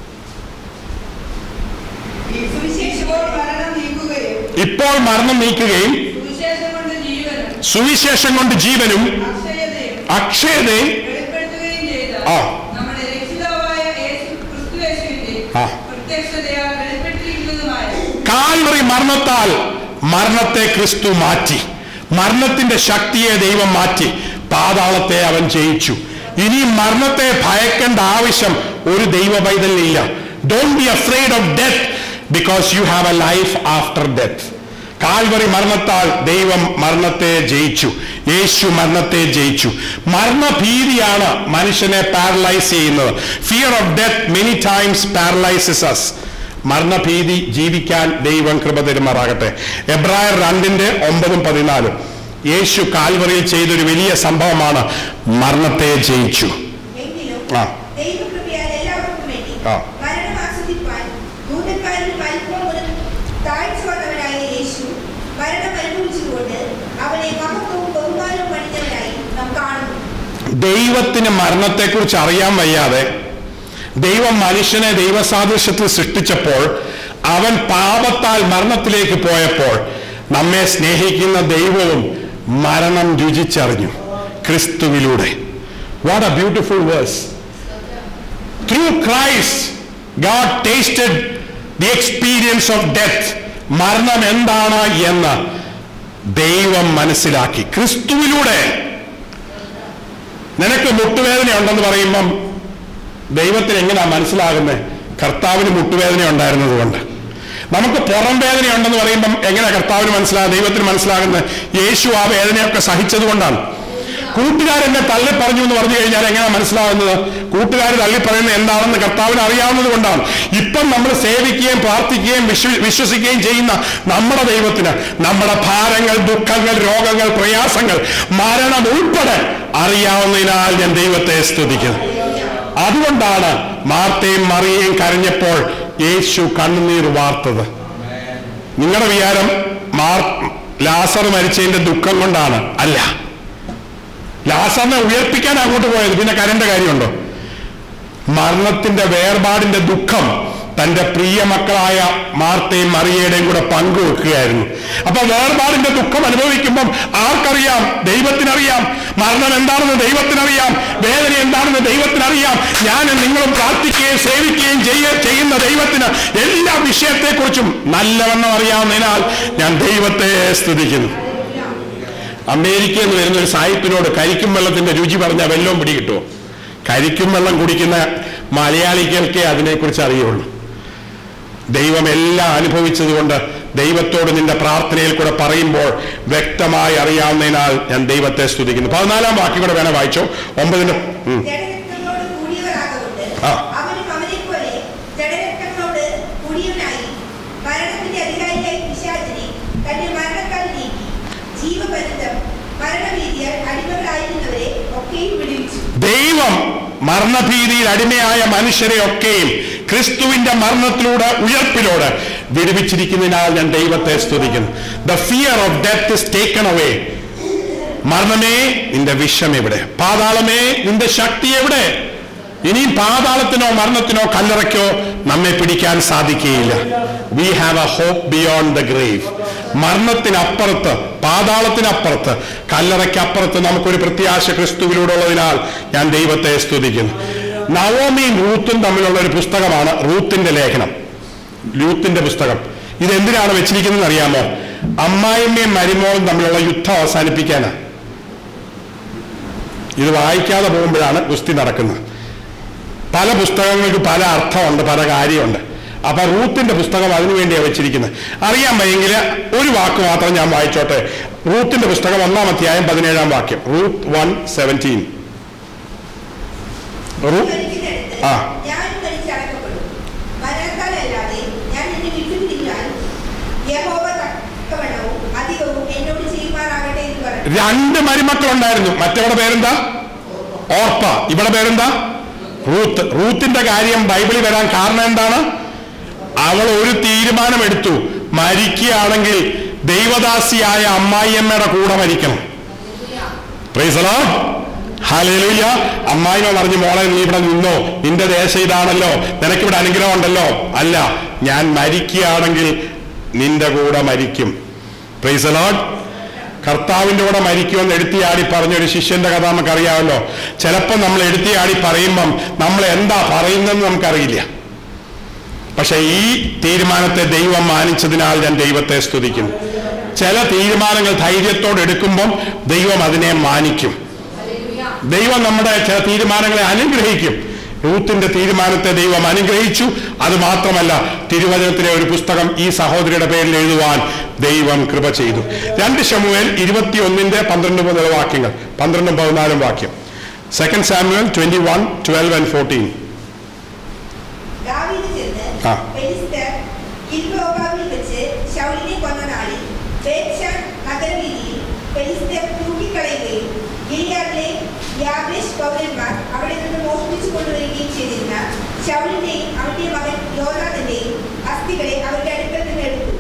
ഈ സുവിശേഷമോ മരണം നീക്കുകയും ഇപ്പോൾ മരണം നീക്കുകയും സുവിശേഷം കൊണ്ട് ജീവനും സുവിശേഷം കൊണ്ട് ജീവനും അക്ഷയതയും അക്ഷയതയും വെളിപ്പെടുത്തുകയും ചെയ്ത ആ. നമ്മുടെ രക്ഷിതാവായ യേശു ക്രിസ്തുയേശുവിന്റെ ആ. പ്രത്യക്ഷതയാൽ വെളിപ്പെട്ടിരിക്കുന്നതുമായ കാൽവറി മരണത്താൽ മരണത്തെ ക്രിസ്തു മാറ്റി മരണത്തിന്റെ ശക്തിയെ ദൈവം മാറ്റി പാതാളത്തെ അവൻ ജയിച്ചു ഇനി മരണത്തെ ഭയക്കേണ്ട ആവശ്യം ഒരു ദൈവ പൈതലിനില്ല don't be afraid of death because you have a life after death Calvary മരണത്താൽ ദൈവം മരണത്തെ ജയിച്ചു യേശു മരണത്തെ ജയിച്ചു മരണഭീതിയാണ് മനുഷ്യനെ പാരലൈസ് ചെയ്യുന്നത് fear of death many times paralyses us മരണഭീതി ജീവിക്കാൻ ദൈവം കൃപ തരുമാറാകട്ടെ എബ്രായർ രണ്ടിന്റെ ഒമ്പതും പതിനാലും യേശു കാൽവറിയിൽ ചെയ്തൊരു വലിയ സംഭവമാണ് മരണത്തെ ജയിച്ചു എങ്കിലും ആ. ദൈവകൃപയാൽ എല്ലാവർക്കും വേണ്ടി ആ. മരണം ആസ്വദിപ്പാൻ ദൂതന്മാരിൽ അല്പം മുതൽ താഴ്ച വന്നവനായ യേശു മരണം അനുഭവിച്ചുകൊണ്ട് അവനെ മഹത്വവും ബഹുമാനവും പണിഞ്ഞവനായി നാം കാണുന്നു ദൈവത്തിന് മരണത്തെക്കുറിച്ച് അറിയാൻ വയ്യാതെ ദൈവം മനുഷ്യനെ ദൈവസാദൃശ്യത്തിൽ സൃഷ്ടിച്ചപ്പോൾ അവൻ പാപത്താൽ മരണത്തിലേക്ക് പോയപ്പോൾ നമ്മെ സ്നേഹിക്കുന്ന ദൈവവും മരണം രുചിച്ചറിഞ്ഞു ക്രിസ്തുവിലൂടെ what a beautiful verse through Christ God tasted the experience of death മരണം എന്താണ് എന്ന് ദൈവം മനസ്സിലാക്കി ക്രിസ്തുവിലൂടെ നിനക്ക് മുട്ടുവേദന ഉണ്ടെന്ന് പറയുമ്പം ദൈവത്തിന് എങ്ങനെയാ മനസ്സിലാകുന്നത് കർത്താവിന് മുട്ടുവേദന ഉണ്ടായിരുന്നത് കൊണ്ട് നമുക്ക് പുറം വേദന ഉണ്ടെന്ന് പറയുമ്പം എങ്ങനെയാ കർത്താവിന് മനസ്സിലാകുന്നത് ദൈവത്തിന് മനസ്സിലാകുന്നത് യേശു ആ വേദനയൊക്കെ സഹിച്ചത് കൊണ്ടാണ് കൂട്ടുകാരെന്നെ തള്ളി പറഞ്ഞു എന്ന് പറഞ്ഞു കഴിഞ്ഞാൽ എങ്ങനെയാ മനസ്സിലാകുന്നത് കൂട്ടുകാർ തള്ളി പറയുന്നത് എന്താണെന്ന് കർത്താവിന് അറിയാവുന്നത് കൊണ്ടാണ് ഇപ്പം നമ്മൾ സേവിക്കുകയും പ്രാർത്ഥിക്കുകയും വിശ്വ വിശ്വസിക്കുകയും ചെയ്യുന്ന നമ്മുടെ ദൈവത്തിന് നമ്മുടെ ഭാരങ്ങൾ ദുഃഖങ്ങൾ രോഗങ്ങൾ പ്രയാസങ്ങൾ മരണം ഉൾപ്പെടെ അറിയാവുന്നതിനാൽ ഞാൻ ദൈവത്തെ സ്തുതിക്കുന്നു അതുകൊണ്ടാണ് മാർത്തയും മറിയയും കരഞ്ഞപ്പോൾ യേശു കണ്ണുനീർ വാർത്തത് നിങ്ങളുടെ വിചാരം മാർ ലാസർ മരിച്ചതിന്റെ ദുഃഖം കൊണ്ടാണ് അല്ല ലാസറിനെ ഉയർപ്പിക്കാൻ അങ്ങോട്ട് പോയത് പിന്നെ കരണ്ട കാര്യമുണ്ടോ മരണത്തിന്റെ വേർപാടിന്റെ ദുഃഖം തന്റെ പ്രിയ മക്കളായ മാർത്തയും മറിയയുടെയും കൂടെ പങ്കുവെക്കുകയായിരുന്നു അപ്പൊ വേർപാടിന്റെ ദുഃഖം അനുഭവിക്കുമ്പം ആർക്കറിയാം ദൈവത്തിനറിയാം മരണം എന്താണെന്ന് ദൈവത്തിനറിയാം വേദന എന്താണെന്ന് ദൈവത്തിനറിയാം ഞാൻ നിങ്ങളും പ്രാർത്ഥിക്കുകയും സേവിക്കുകയും ചെയ്യ ചെയ്യുന്ന ദൈവത്തിന് എല്ലാ വിഷയത്തെക്കുറിച്ചും നല്ലവണ്ണം അറിയാവുന്നതിനാൽ ഞാൻ ദൈവത്തെ സ്തുതിക്കുന്നു അമേരിക്കയിൽ നിന്ന് വരുന്ന ഒരു സായിപ്പിനോട് കരിക്കും വെള്ളത്തിന്റെ രുചി പറഞ്ഞാൽ വെല്ലവും പിടി കിട്ടുമോ കരിക്കും വെള്ളം കുടിക്കുന്ന മലയാളികൾക്കേ അതിനെക്കുറിച്ച് അറിയുള്ളൂ ദൈവം എല്ലാം അനുഭവിച്ചതുകൊണ്ട് ദൈവത്തോട് നിന്റെ പ്രാർത്ഥനയിൽ കൂടെ പറയുമ്പോൾ വ്യക്തമായി അറിയാവുന്നതിനാൽ ഞാൻ ദൈവത്തെ സ്തുതിക്കുന്നു പതിനാലാം വാക്യം കൂടെ വേണേ വായിച്ചോ ഒമ്പതിന് ഉം. ജഡരക്തങ്ങളോട് കൂടിയവരാകൊണ്ട് ആ. അവനും അവനെപ്പോലെ ജഡരക്തങ്ങളോട് കൂടിയവനായി മരണത്തിന്റെ അധികാരിയായി പിശാചിനെ തന്റെ മരണത്താൽ നീക്കി ജീവപര്യന്തം മരണഭീതിയാൽ അടിമകളായിരുന്നവരെ ഒക്കെയും വിടുവിച്ചു ദൈവം മരണഭീതിയിൽ അടിമയായ മനുഷ്യരെ ഒക്കെയും ക്രിസ്തുവിന്റെ മരണത്തിലൂടെ ഉയർപ്പിലൂടെ വിടുവിച്ചിരിക്കുന്നതിനാൽ ഞാൻ ദൈവത്തെ സ്തുതിക്കുന്നു the fear of death is taken away മരണമേ നിന്റെ വിഷം എവിടെ പാതാളമേ നിന്റെ ശക്തി എവിടെ ഇനിയും പാതാളത്തിനോ മരണത്തിനോ കല്ലറയ്ക്കോ നമ്മെ പിടിക്കാൻ സാധിക്കുകയില്ല we have a hope beyond the grave മരണത്തിനപ്പുറത്ത് പാതാളത്തിനപ്പുറത്ത് കല്ലറയ്ക്കപ്പുറത്ത് നമുക്കൊരു പ്രത്യാശ ക്രിസ്തുവിലൂടെ ഉള്ളതിനാൽ ഞാൻ ദൈവത്തെ സ്തുതിക്കുന്നു നവോമിയും റൂത്തും തമ്മിലുള്ള ഒരു പുസ്തകമാണ് റൂത്തിന്റെ ലേഖനം ലൂത്തിന്റെ പുസ്തകം ഇത് എന്തിനാണ് വെച്ചിരിക്കുന്നത് അറിയാമോ അമ്മായിമ്മയും മരുമോളും തമ്മിലുള്ള യുദ്ധം അവസാനിപ്പിക്കാനാണ് ഇത് വായിക്കാതെ പോകുമ്പോഴാണ് ഗുസ്തി നടക്കുന്നത് പല പുസ്തകങ്ങൾക്ക് പല അർത്ഥമുണ്ട് പല കാര്യമുണ്ട് അപ്പൊ റൂത്തിന്റെ പുസ്തകം അതിനു വേണ്ടിയാണ് വെച്ചിരിക്കുന്നത് അറിയാൻ വയ്യെങ്കിൽ ഒരു വാക്ക് മാത്രം ഞാൻ വായിച്ചോട്ടെ റൂത്തിന്റെ പുസ്തകം ഒന്നാം അധ്യായം പതിനേഴാം വാക്യം റൂത്ത് വൺ സെവൻറ്റീൻ റൂ മരിക്കുന്നിടത്ത് ആ. ഞാനും മരിച്ചടക്കപ്പെടും മരണത്താലല്ലാതെ ഞാൻ നിന്നെ വിട്ടുപിടിക്കാൻ യഹോവ തക്കവണ്ണവും അധികവും എന്നോട് ചെയ്യുമാറാകട്ടെ എന്ന് പറഞ്ഞു രണ്ട് മരുമക്കളുണ്ടായിരുന്നു മറ്റവരുടെ പേരെന്താ ഓർപ്പ ഇവിടെ പേരെന്താ റൂത്ത് റൂത്തിന്റെ കാര്യം ബൈബിളിൽ വരാൻ കാരണം എന്താണ് അവൾ ഒരു തീരുമാനമെടുത്തു മരിക്കുകയാണെങ്കിൽ ദൈവദാസിയായ അമ്മായിയമ്മയുടെ കൂടെ മരിക്കണം പ്രൈസലോ ഹാലേലുയ്യ അമ്മായിമ പറഞ്ഞു മോളെ നീ ഇവിടെ നിന്നോ നിന്റെ ദേശം ഇതാണല്ലോ നിനക്കിവിടെ അനുഗ്രഹം ഉണ്ടല്ലോ അല്ല ഞാൻ മരിക്കുകയാണെങ്കിൽ നിന്റെ കൂടെ മരിക്കും പ്രൈസലോഡ് കർത്താവിന്റെ കൂടെ മരിക്കുമെന്ന് എടുത്തിയാടി പറഞ്ഞൊരു ശിഷ്യന്റെ കഥ നമുക്കറിയാമല്ലോ ചിലപ്പോൾ നമ്മൾ എടുത്തിയാടി പറയുമ്പം നമ്മൾ എന്താ പറയുന്നതെന്ന് നമുക്കറിയില്ല പക്ഷെ ഈ തീരുമാനത്തെ ദൈവം മാനിച്ചതിനാൽ ഞാൻ ദൈവത്തെ സ്തുതിക്കുന്നു ചില തീരുമാനങ്ങൾ ധൈര്യത്തോടെ എടുക്കുമ്പം ദൈവം അതിനെ മാനിക്കും ദൈവം നമ്മുടെ ചില തീരുമാനങ്ങളെ അനുഗ്രഹിക്കും റൂത്തിന്റെ തീരുമാനത്തെ ദൈവം അനുഗ്രഹിച്ചു അത് മാത്രമല്ല തിരുവചനത്തിലെ ഒരു പുസ്തകം ഈ സഹോദരിയുടെ പേരിൽ എഴുതുവാൻ ദൈവം കൃപ ചെയ്തു രണ്ട് ശമുവേൽ ഇരുപത്തിയൊന്നിന്റെ പന്ത്രണ്ട് മുതൽ വാക്യങ്ങൾ പന്ത്രണ്ടും പതിനാലും വാക്യം second Samuel twenty one twelve and fourteen ദാവീദ് ചെന്ന് ആ. ഫെലിസ്തർ ഗിൽബോവാവിൽ വെച്ച് ശൗലിനെ കൊന്ന നാളിൽ ബേത്ശാൻ നഗരവീതിയിൽ ഫെലിസ്തർ തൂക്കിക്കളയുകയും ഗിലിയാദിലെ യാബേഷ് പൗരന്മാർ അവിടെ നിന്ന് മോഷ്ടിച്ചു കൊണ്ടുവരികയും ചെയ്തിരുന്ന ശൗലിന്റെയും അവന്റെ മകൻ യോനാഥന്റെയും അസ്ഥികളെ അവരുടെ അടുക്കൽ നിന്ന് എടുത്തു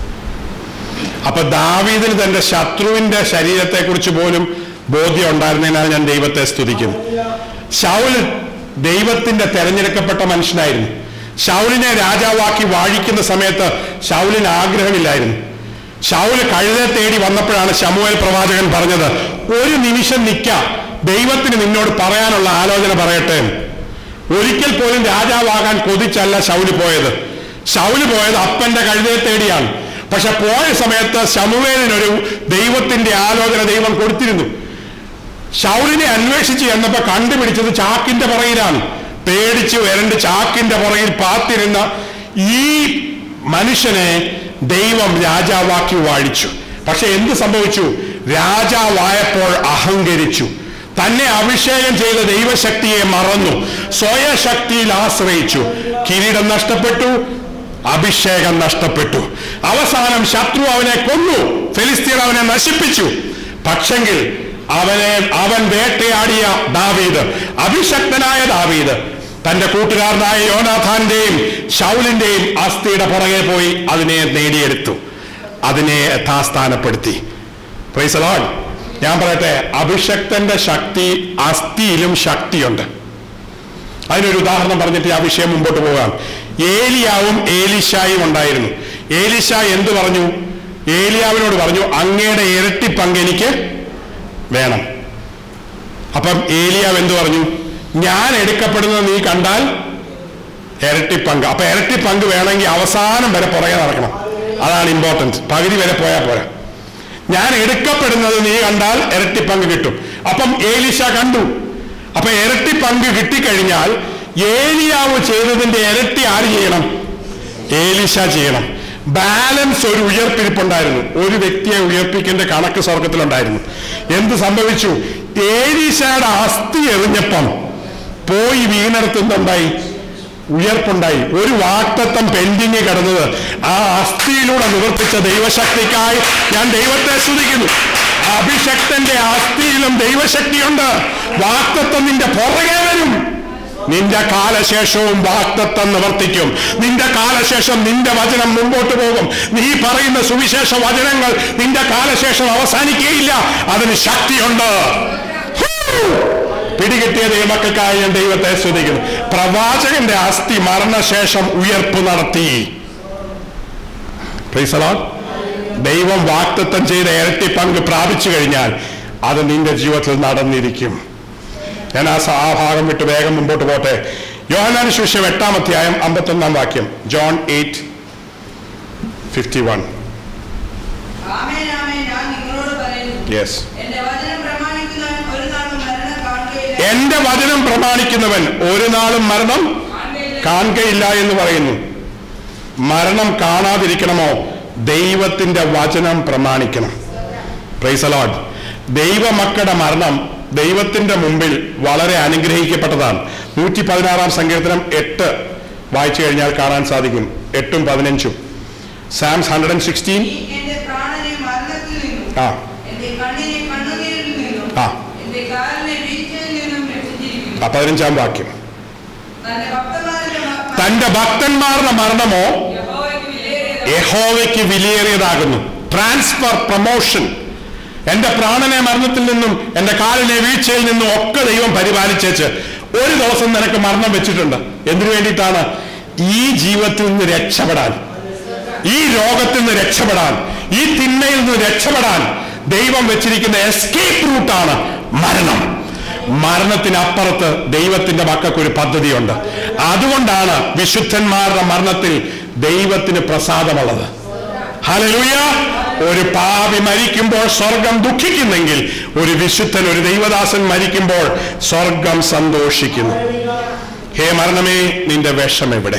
അപ്പൊ ദാവീദിന് തന്റെ ശത്രുവിന്റെ ശരീരത്തെ കുറിച്ച് പോലും ബോധ്യം ഉണ്ടായിരുന്നതിനാൽ ഞാൻ ദൈവത്തെ സ്തുതിക്കുന്നു ശൗൽ ദൈവത്തിന്റെ തെരഞ്ഞെടുക്കപ്പെട്ട മനുഷ്യനായിരുന്നു ശൗലിനെ രാജാവാക്കി വാഴിക്കുന്ന സമയത്ത് ശൗലിന് ആഗ്രഹമില്ലായിരുന്നു ശൗല് കഴുതെ തേടി വന്നപ്പോഴാണ് ശമുവേൽ പ്രവാചകൻ പറഞ്ഞത് ഒരു നിമിഷം നിൽക്കാം ദൈവത്തിന് നിന്നോട് പറയാനുള്ള ആലോചന പറയട്ടെ എന്ന്." ഒരിക്കൽ പോലും രാജാവാകാൻ കൊതിച്ചല്ല ശൗല് പോയത് ശൗല് പോയത് അപ്പന്റെ കഴുതയെ തേടിയാണ് പക്ഷെ പോയ സമയത്ത് ശമുവേലിനൊരു ദൈവത്തിന്റെ ആലോചന ദൈവം കൊടുത്തിരുന്നു ശൗലിനെ അന്വേഷിച്ച് ചെന്നപ്പോ കണ്ടുപിടിച്ചത് ചാക്കിന്റെ പുറകിലാണ് പേടിച്ച് വരണ്ട് ചാക്കിന്റെ പുറകിൽ പാത്തിരുന്ന ഈ മനുഷ്യനെ ദൈവം രാജാവാക്കി വാഴിച്ചു പക്ഷെ എന്ത് സംഭവിച്ചു രാജാവായപ്പോൾ അഹങ്കരിച്ചു തന്നെ അഭിഷേകം ചെയ്ത ദൈവശക്തിയെ മറന്നു സ്വയശക്തിയിൽ ആശ്രയിച്ചു കിരീടം നഷ്ടപ്പെട്ടു അഭിഷേകം നഷ്ടപ്പെട്ടു അവസാനം ശത്രു അവനെ കൊന്നു ഫെലിസ്തീൻ അവനെ നശിപ്പിച്ചു പക്ഷെങ്കിൽ അവനെ അവൻ വേട്ടയാടിയ ദാവീദ് അഭിഷക്തനായ ദാവീദ് തന്റെ കൂട്ടുകാരനായ യോനാഥാന്റെയും ഷൗലിന്റെയും അസ്ഥിയുടെ പുറകെ പോയി അതിനെ നേടിയെടുത്തു അതിനെ യഥാസ്ഥാനപ്പെടുത്തി പ്രൈസ് ലോഡ് ഞാൻ പറയട്ടെ അഭിഷക്തന്റെ ശക്തി അസ്ഥിയിലും ശക്തിയുണ്ട് അതിനൊരു ഉദാഹരണം പറഞ്ഞിട്ട് ആ വിഷയം മുമ്പോട്ട് പോകാം ഏലിയാവും ഏലിശായും ഉണ്ടായിരുന്നു ഏലിശ എന്തു പറഞ്ഞു ഏലിയാവിനോട് പറഞ്ഞു അങ്ങയുടെ ഇരട്ടി പങ്ക് എനിക്ക് വേണം അപ്പം ഏലിയാവ് എന്തു പറഞ്ഞു ഞാൻ എടുക്കപ്പെടുന്നത് നീ കണ്ടാൽ ഇരട്ടി പങ്ക് അപ്പൊ ഇരട്ടി പങ്ക് വേണമെങ്കിൽ അവസാനം വരെ പുറകെ നടക്കണം അതാണ് ഇമ്പോർട്ടൻറ്റ് പകുതി വരെ പോയാൽ പോരാ ഞാൻ എടുക്കപ്പെടുന്നത് നീ കണ്ടാൽ ഇരട്ടി പങ്ക് കിട്ടും അപ്പം ഏലിശ കണ്ടു അപ്പൊ ഇരട്ടി പങ്ക് കിട്ടിക്കഴിഞ്ഞാൽ ഏലിയാവ് ചെയ്തതിന്റെ ഇരട്ടി ആര് ചെയ്യണം ഏലിശ ചെയ്യണം ബാലൻസ് ഒരു ഉയർപ്പിരിപ്പുണ്ടായിരുന്നു ഒരു വ്യക്തിയെ ഉയർപ്പിക്കേണ്ട കണക്ക് സ്വർഗത്തിലുണ്ടായിരുന്നു എന്ത് സംഭവിച്ചു ഏലീശയുടെ അസ്ഥി എറിഞ്ഞപ്പം പോയി വീണെടുത്തുണ്ടായി ഉയർപ്പുണ്ടായി ഒരു വാക്തത്വം പെൻഡിങ് കിടന്നത് ആ അസ്ഥിയിലൂടെ നിവർത്തിച്ച ദൈവശക്തിക്കായി ഞാൻ ദൈവത്തെ സ്തുതിക്കുന്നു അഭിഷക്തന്റെ അസ്ഥിയിലും ദൈവശക്തിയുണ്ട് വാക്തത്വം നിന്റെ പുറകെ വരും നിന്റെ കാലശേഷവും വാക്തത്വം നിവർത്തിക്കും നിന്റെ കാലശേഷം നിന്റെ വചനം മുമ്പോട്ട് പോകും നീ പറയുന്ന സുവിശേഷ വചനങ്ങൾ നിന്റെ കാലശേഷം അവസാനിക്കുകയില്ല അതിന് ശക്തിയുണ്ട് ഹൂ! പിടികിട്ടിയ ദൈവമക്കൾക്കായി ഞാൻ ദൈവത്തെ സ്തുതിക്കുന്നു പ്രവാചകന്റെ അസ്ഥി മരണശേഷം ഉയർപ്പ് നടത്തി Praise the Lord. ദൈവം വാക്തത്വം ചെയ്ത ഇരട്ടി പങ്ക് പ്രാപിച്ചു കഴിഞ്ഞാൽ അത് നിന്റെ ജീവിതത്തിൽ നടന്നിരിക്കും ഞാൻ ആ സ- ആ ഭാഗം വിട്ട് വേഗം മുമ്പോട്ട് പോട്ടെ യോഹനാന് ശിഷ്യം എട്ടാം അധ്യായം അമ്പത്തൊന്നാം വാക്യം ജോൺ എയ്റ്റ് ഫിഫ്റ്റി വൺ ആമേൻ ആമേൻ ഞാൻ നിങ്ങളോട് പറയുന്നു യെസ് എന്റെ വചനം പ്രമാണിക്കുന്നവൻ ഒരു നാളും മരണം കാണുകയില്ല എന്റെ വചനം പ്രമാണിക്കുന്നവൻ ഒരു നാളും മരണം കാണുകയില്ല കാണുകയില്ല എന്ന് പറയുന്നു മരണം കാണാതിരിക്കണമോ ദൈവത്തിന്റെ വചനം പ്രമാണിക്കണം പ്രൈസലോഡ് ദൈവമക്കളുടെ മരണം ദൈവത്തിന്റെ മുമ്പിൽ വളരെ അനുഗ്രഹിക്കപ്പെട്ടതാണ് നൂറ്റി പതിനാറാം സങ്കീർത്തനം എട്ട് വായിച്ചു കഴിഞ്ഞാൽ കാണാൻ സാധിക്കും എട്ടും പതിനഞ്ചും സാംസ് ഹൺഡ്രഡ് ആൻഡ് സിക്സ്റ്റീൻ നീ എന്റെ പ്രാണനെ മരണത്തിൽ നിന്നും ആ എന്റെ കണ്ണിനെ കണ്ണുനീരിൽ നിന്നും ആ. എന്റെ കാലിനെ വീഴ്ചയിൽ നിന്നും രക്ഷിച്ചിരിക്കുന്നു ആ പതിനഞ്ചാം വാക്യം തന്റെ ഭക്തന്മാരുടെ മ- തന്റെ ഭക്തന്മാരുടെ മരണമോ യഹോവയ്ക്ക് വിലയേറിയതാണ്. യഹോവയ്ക്ക് വിലയേറിയതാകുന്നു ട്രാൻസ്ഫർ പ്രൊമോഷൻ എന്റെ പ്രാണനെ മരണത്തിൽ നിന്നും എന്റെ കാലിനെ വീഴ്ചയിൽ നിന്നും ഒക്കെ ദൈവം പരിപാലിച്ചേച്ച് ഒരു ദിവസം നിനക്ക് മരണം വെച്ചിട്ടുണ്ട് എന്തിനു വേണ്ടിയിട്ടാണ് ഈ ജീവിതത്തിൽ നിന്ന് രക്ഷപ്പെടാൻ ഈ രോഗത്തിൽ നിന്ന് രക്ഷപ്പെടാൻ ഈ തിന്മയിൽ നിന്ന് രക്ഷപ്പെടാൻ ദൈവം വെച്ചിരിക്കുന്ന എസ്കേപ്പ് റൂട്ടാണ് മരണം മരണത്തിനപ്പുറത്ത് ദൈവത്തിന്റെ മക്കൾക്ക് ഒരു പദ്ധതിയുണ്ട് അതുകൊണ്ടാണ് വിശുദ്ധന്മാരുടെ മരണത്തിൽ ദൈവത്തിന് പ്രസാദമുള്ളത് ഹല്ലേലൂയ ഒരു പാപി മരിക്കുമ്പോൾ സ്വർഗം ദുഃഖിക്കുന്നെങ്കിൽ ഒരു വിശുദ്ധൻ ഒരു ദൈവദാസൻ മരിക്കുമ്പോൾ സ്വർഗം സന്തോഷിക്കുന്നു ഹേ മരണമേ നിന്റെ വിഷം എവിടെ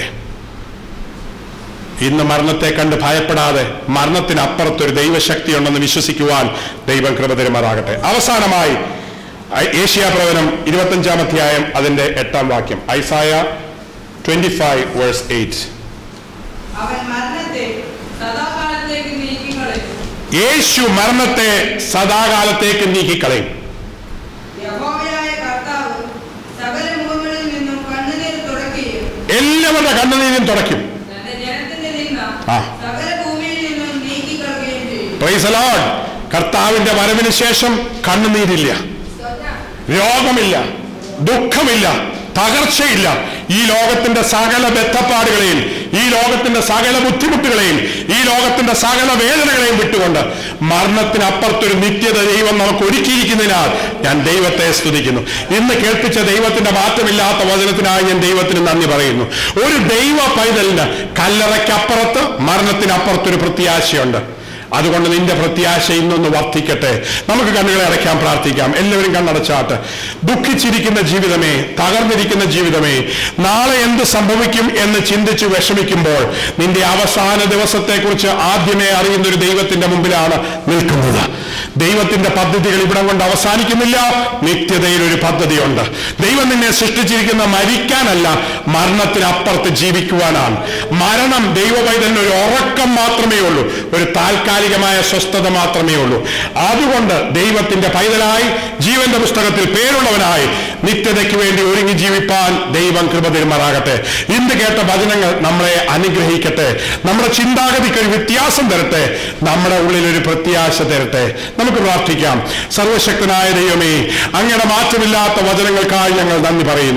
ഇന്ന് മരണത്തെ കണ്ട് ഭയപ്പെടാതെ മരണത്തിനപ്പുറത്തൊരു ദൈവശക്തി ഉണ്ടെന്ന് വിശ്വസിക്കുവാൻ ദൈവം കൃപ തരുമാറാകട്ടെ അവസാനമായി ഐ- ഏഷ്യാ പ്രവചനം ഇരുപത്തഞ്ചാം അധ്യായം അതിന്റെ എട്ടാം വാക്യം Isaiah twenty five verse eight അവൻ മരണത്തെ സദാകാലത്തേക്ക് നീക്കിക്കളയും യേശു മരണത്തെ സദാകാലത്തേക്ക് നീക്കിക്കളയും യഹോവയായ കർത്താവ് സകല മുഖങ്ങളിൽ നിന്നും കണ്ണുനീർ തുടക്കുകയും എല്ലാവരുടെ കണ്ണുനീരും തുടയ്ക്കും തന്റെ ജനത്തിന്റെ നിന്ന ആ. സകല ഭൂമിയിൽ നിന്നും നീക്കിക്കളയുകയും ചെയ്യും പ്രൈസ് ലോഡ് കർത്താവിന്റെ വരവിന് ശേഷം കണ്ണുനീരില്ല രോഗമില്ല ദുഃഖമില്ല തകർച്ചയില്ല ഈ ലോകത്തിന്റെ സകല ബന്ധപ്പാടുകളെയും ഈ ലോകത്തിന്റെ സകല ബുദ്ധിമുട്ടുകളെയും ഈ ലോകത്തിന്റെ സകല വേദനകളെയും വിട്ടുകൊണ്ട് മരണത്തിനപ്പുറത്തൊരു നിത്യത ദൈവം നമുക്ക് ഒരുക്കിയിരിക്കുന്നതിനാൽ ഞാൻ ദൈവത്തെ സ്തുതിക്കുന്നു ഇന്ന് കേൾപ്പിച്ച ദൈവത്തിന്റെ മാറ്റമില്ലാത്ത വചനത്തിനായി ഞാൻ ദൈവത്തിന് നന്ദി പറയുന്നു ഒരു ദൈവ പൈതലിന് കല്ലറയ്ക്കപ്പുറത്ത് മരണത്തിനപ്പുറത്തൊരു പ്രത്യാശയുണ്ട് അതുകൊണ്ട് നിന്റെ പ്രത്യാശ ഇന്നൊന്ന് വർദ്ധിക്കട്ടെ നമുക്ക് കണ്ണുകളെ അടയ്ക്കാൻ പ്രാർത്ഥിക്കാം എല്ലാവരും കണ്ണടച്ചാട്ട് ദുഃഖിച്ചിരിക്കുന്ന ജീവിതമേ തകർന്നിരിക്കുന്ന ജീവിതമേ നാളെ എന്ത് സംഭവിക്കും എന്ന് ചിന്തിച്ച് വിഷമിക്കുമ്പോൾ നിന്റെ അവസാന ദിവസത്തെക്കുറിച്ച് ആദ്യമേ അറിയുന്ന ഒരു ദൈവത്തിന്റെ മുമ്പിലാണ് നിൽക്കുന്നത് ദൈവത്തിന്റെ പദ്ധതികൾ ഇവിടം കൊണ്ട് അവസാനിക്കുന്നില്ല നിത്യതയിൽ ഒരു പദ്ധതിയുണ്ട് ദൈവം നിന്നെ സൃഷ്ടിച്ചിരിക്കുന്ന മരിക്കാനല്ല മരണത്തിനപ്പുറത്ത് ജീവിക്കുവാനാണ് മരണം ദൈവവൈതലിന് ഒരു ഉറക്കം മാത്രമേ ഉള്ളൂ ഒരു താൽക്കാലികമായ സ്വസ്ഥത മാത്രമേ ഉള്ളൂ അതുകൊണ്ട് ദൈവത്തിന്റെ പൈതലായി ജീവന്റെ പുസ്തകത്തിൽ പേരുള്ളവനായി നിത്യതയ്ക്ക് വേണ്ടി ഒരുങ്ങി ജീവിപ്പാൻ ദൈവം കൃപ തരുമാറാകട്ടെ ഇന്ന് കേട്ട വചനങ്ങൾ നമ്മളെ അനുഗ്രഹിക്കട്ടെ നമ്മുടെ ചിന്താഗതിക്ക് ഒരു വ്യത്യാസം തരട്ടെ നമ്മുടെ ഉള്ളിൽ ഒരു പ്രത്യാശ തരട്ടെ നമുക്ക് പ്രാർത്ഥിക്കാം സർവശക്തനായ ദൈവമേ അങ്ങയുടെ മാറ്റമില്ലാത്ത വചനങ്ങൾക്കായി ഞങ്ങൾ നന്ദി പറയുന്നു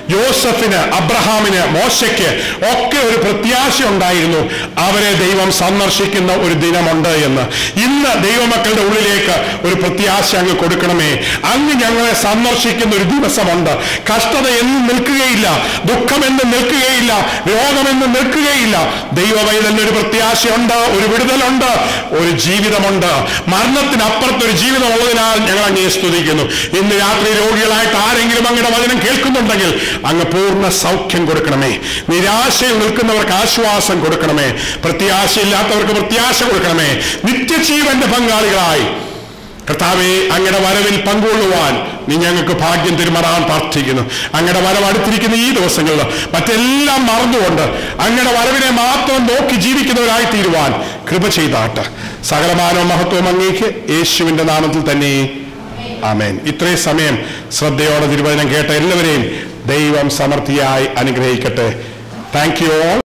യോസഫിന് അബ്രഹാമിന് മോശയ്ക്ക് ഒക്കെ ഒരു പ്രത്യാശ ഉണ്ടായിരുന്നു അവരെ ദൈവം സന്ദർശിക്കുന്ന ഒരു ദിനമുണ്ട് എന്ന് ഇന്ന് ദൈവമക്കളുടെ ഉള്ളിലേക്ക് ഒരു പ്രത്യാശ അങ്ങ് കൊടുക്കണമേ അങ്ങ് ഞങ്ങളെ സന്ദർശിക്കുന്ന ഒരു ദിവസമുണ്ട് കഷ്ടത എന്നും നിൽക്കുകയില്ല ദുഃഖമെന്നും നിൽക്കുകയില്ല രോഗമെന്നും നിൽക്കുകയില്ല ദൈവവൈതലിന് ഒരു പ്രത്യാശയുണ്ട് ഒരു വിടുതലുണ്ട് ഒരു ജീവിതമുണ്ട് മരണത്തിനപ്പുറത്തൊരു ജീവിതമുള്ളതിനാൽ ഞങ്ങൾ അങ്ങേ സ്തുതിക്കുന്നു ഇന്ന് രാത്രി രോഗികളായിട്ട് ആരെങ്കിലും അങ്ങയുടെ വചനം കേൾക്കുന്നുണ്ടെങ്കിൽ അങ്ങ് പൂർണ്ണ സൗഖ്യം കൊടുക്കണമേ നിരാശയിൽ നിൽക്കുന്നവർക്ക് ആശ്വാസം കൊടുക്കണമേ പ്രത്യാശയില്ലാത്തവർക്ക് പ്രത്യാശ കൊടുക്കണമേ നിത്യജീവന്റെ പങ്കാളികളായി കർത്താവെ അങ്ങയുടെ വരവിൽ പങ്കുകൊള്ളുവാൻ നീ ഞങ്ങൾക്ക് ഭാഗ്യം തിരുമറാൻ പ്രാർത്ഥിക്കുന്നു അങ്ങയുടെ വരവ് അടുത്തിരിക്കുന്ന ഈ ദിവസങ്ങളിൽ മറ്റെല്ലാം മറന്നുകൊണ്ട് അങ്ങയുടെ വരവിനെ മാത്രം നോക്കി ജീവിക്കുന്നവരായി തീരുവാൻ കൃപ ചെയ്താട്ട് സകലമാനവും മഹത്വവും അങ്ങേക്ക് യേശുവിന്റെ നാമത്തിൽ തന്നെ ആമേൻ ഇത്രയും സമയം ശ്രദ്ധയോടെ തിരുവചനം കേട്ട എല്ലാവരെയും ദൈവം സമൃദ്ധിയായി അനുഗ്രഹിക്കട്ടെ താങ്ക് യു ഓൾ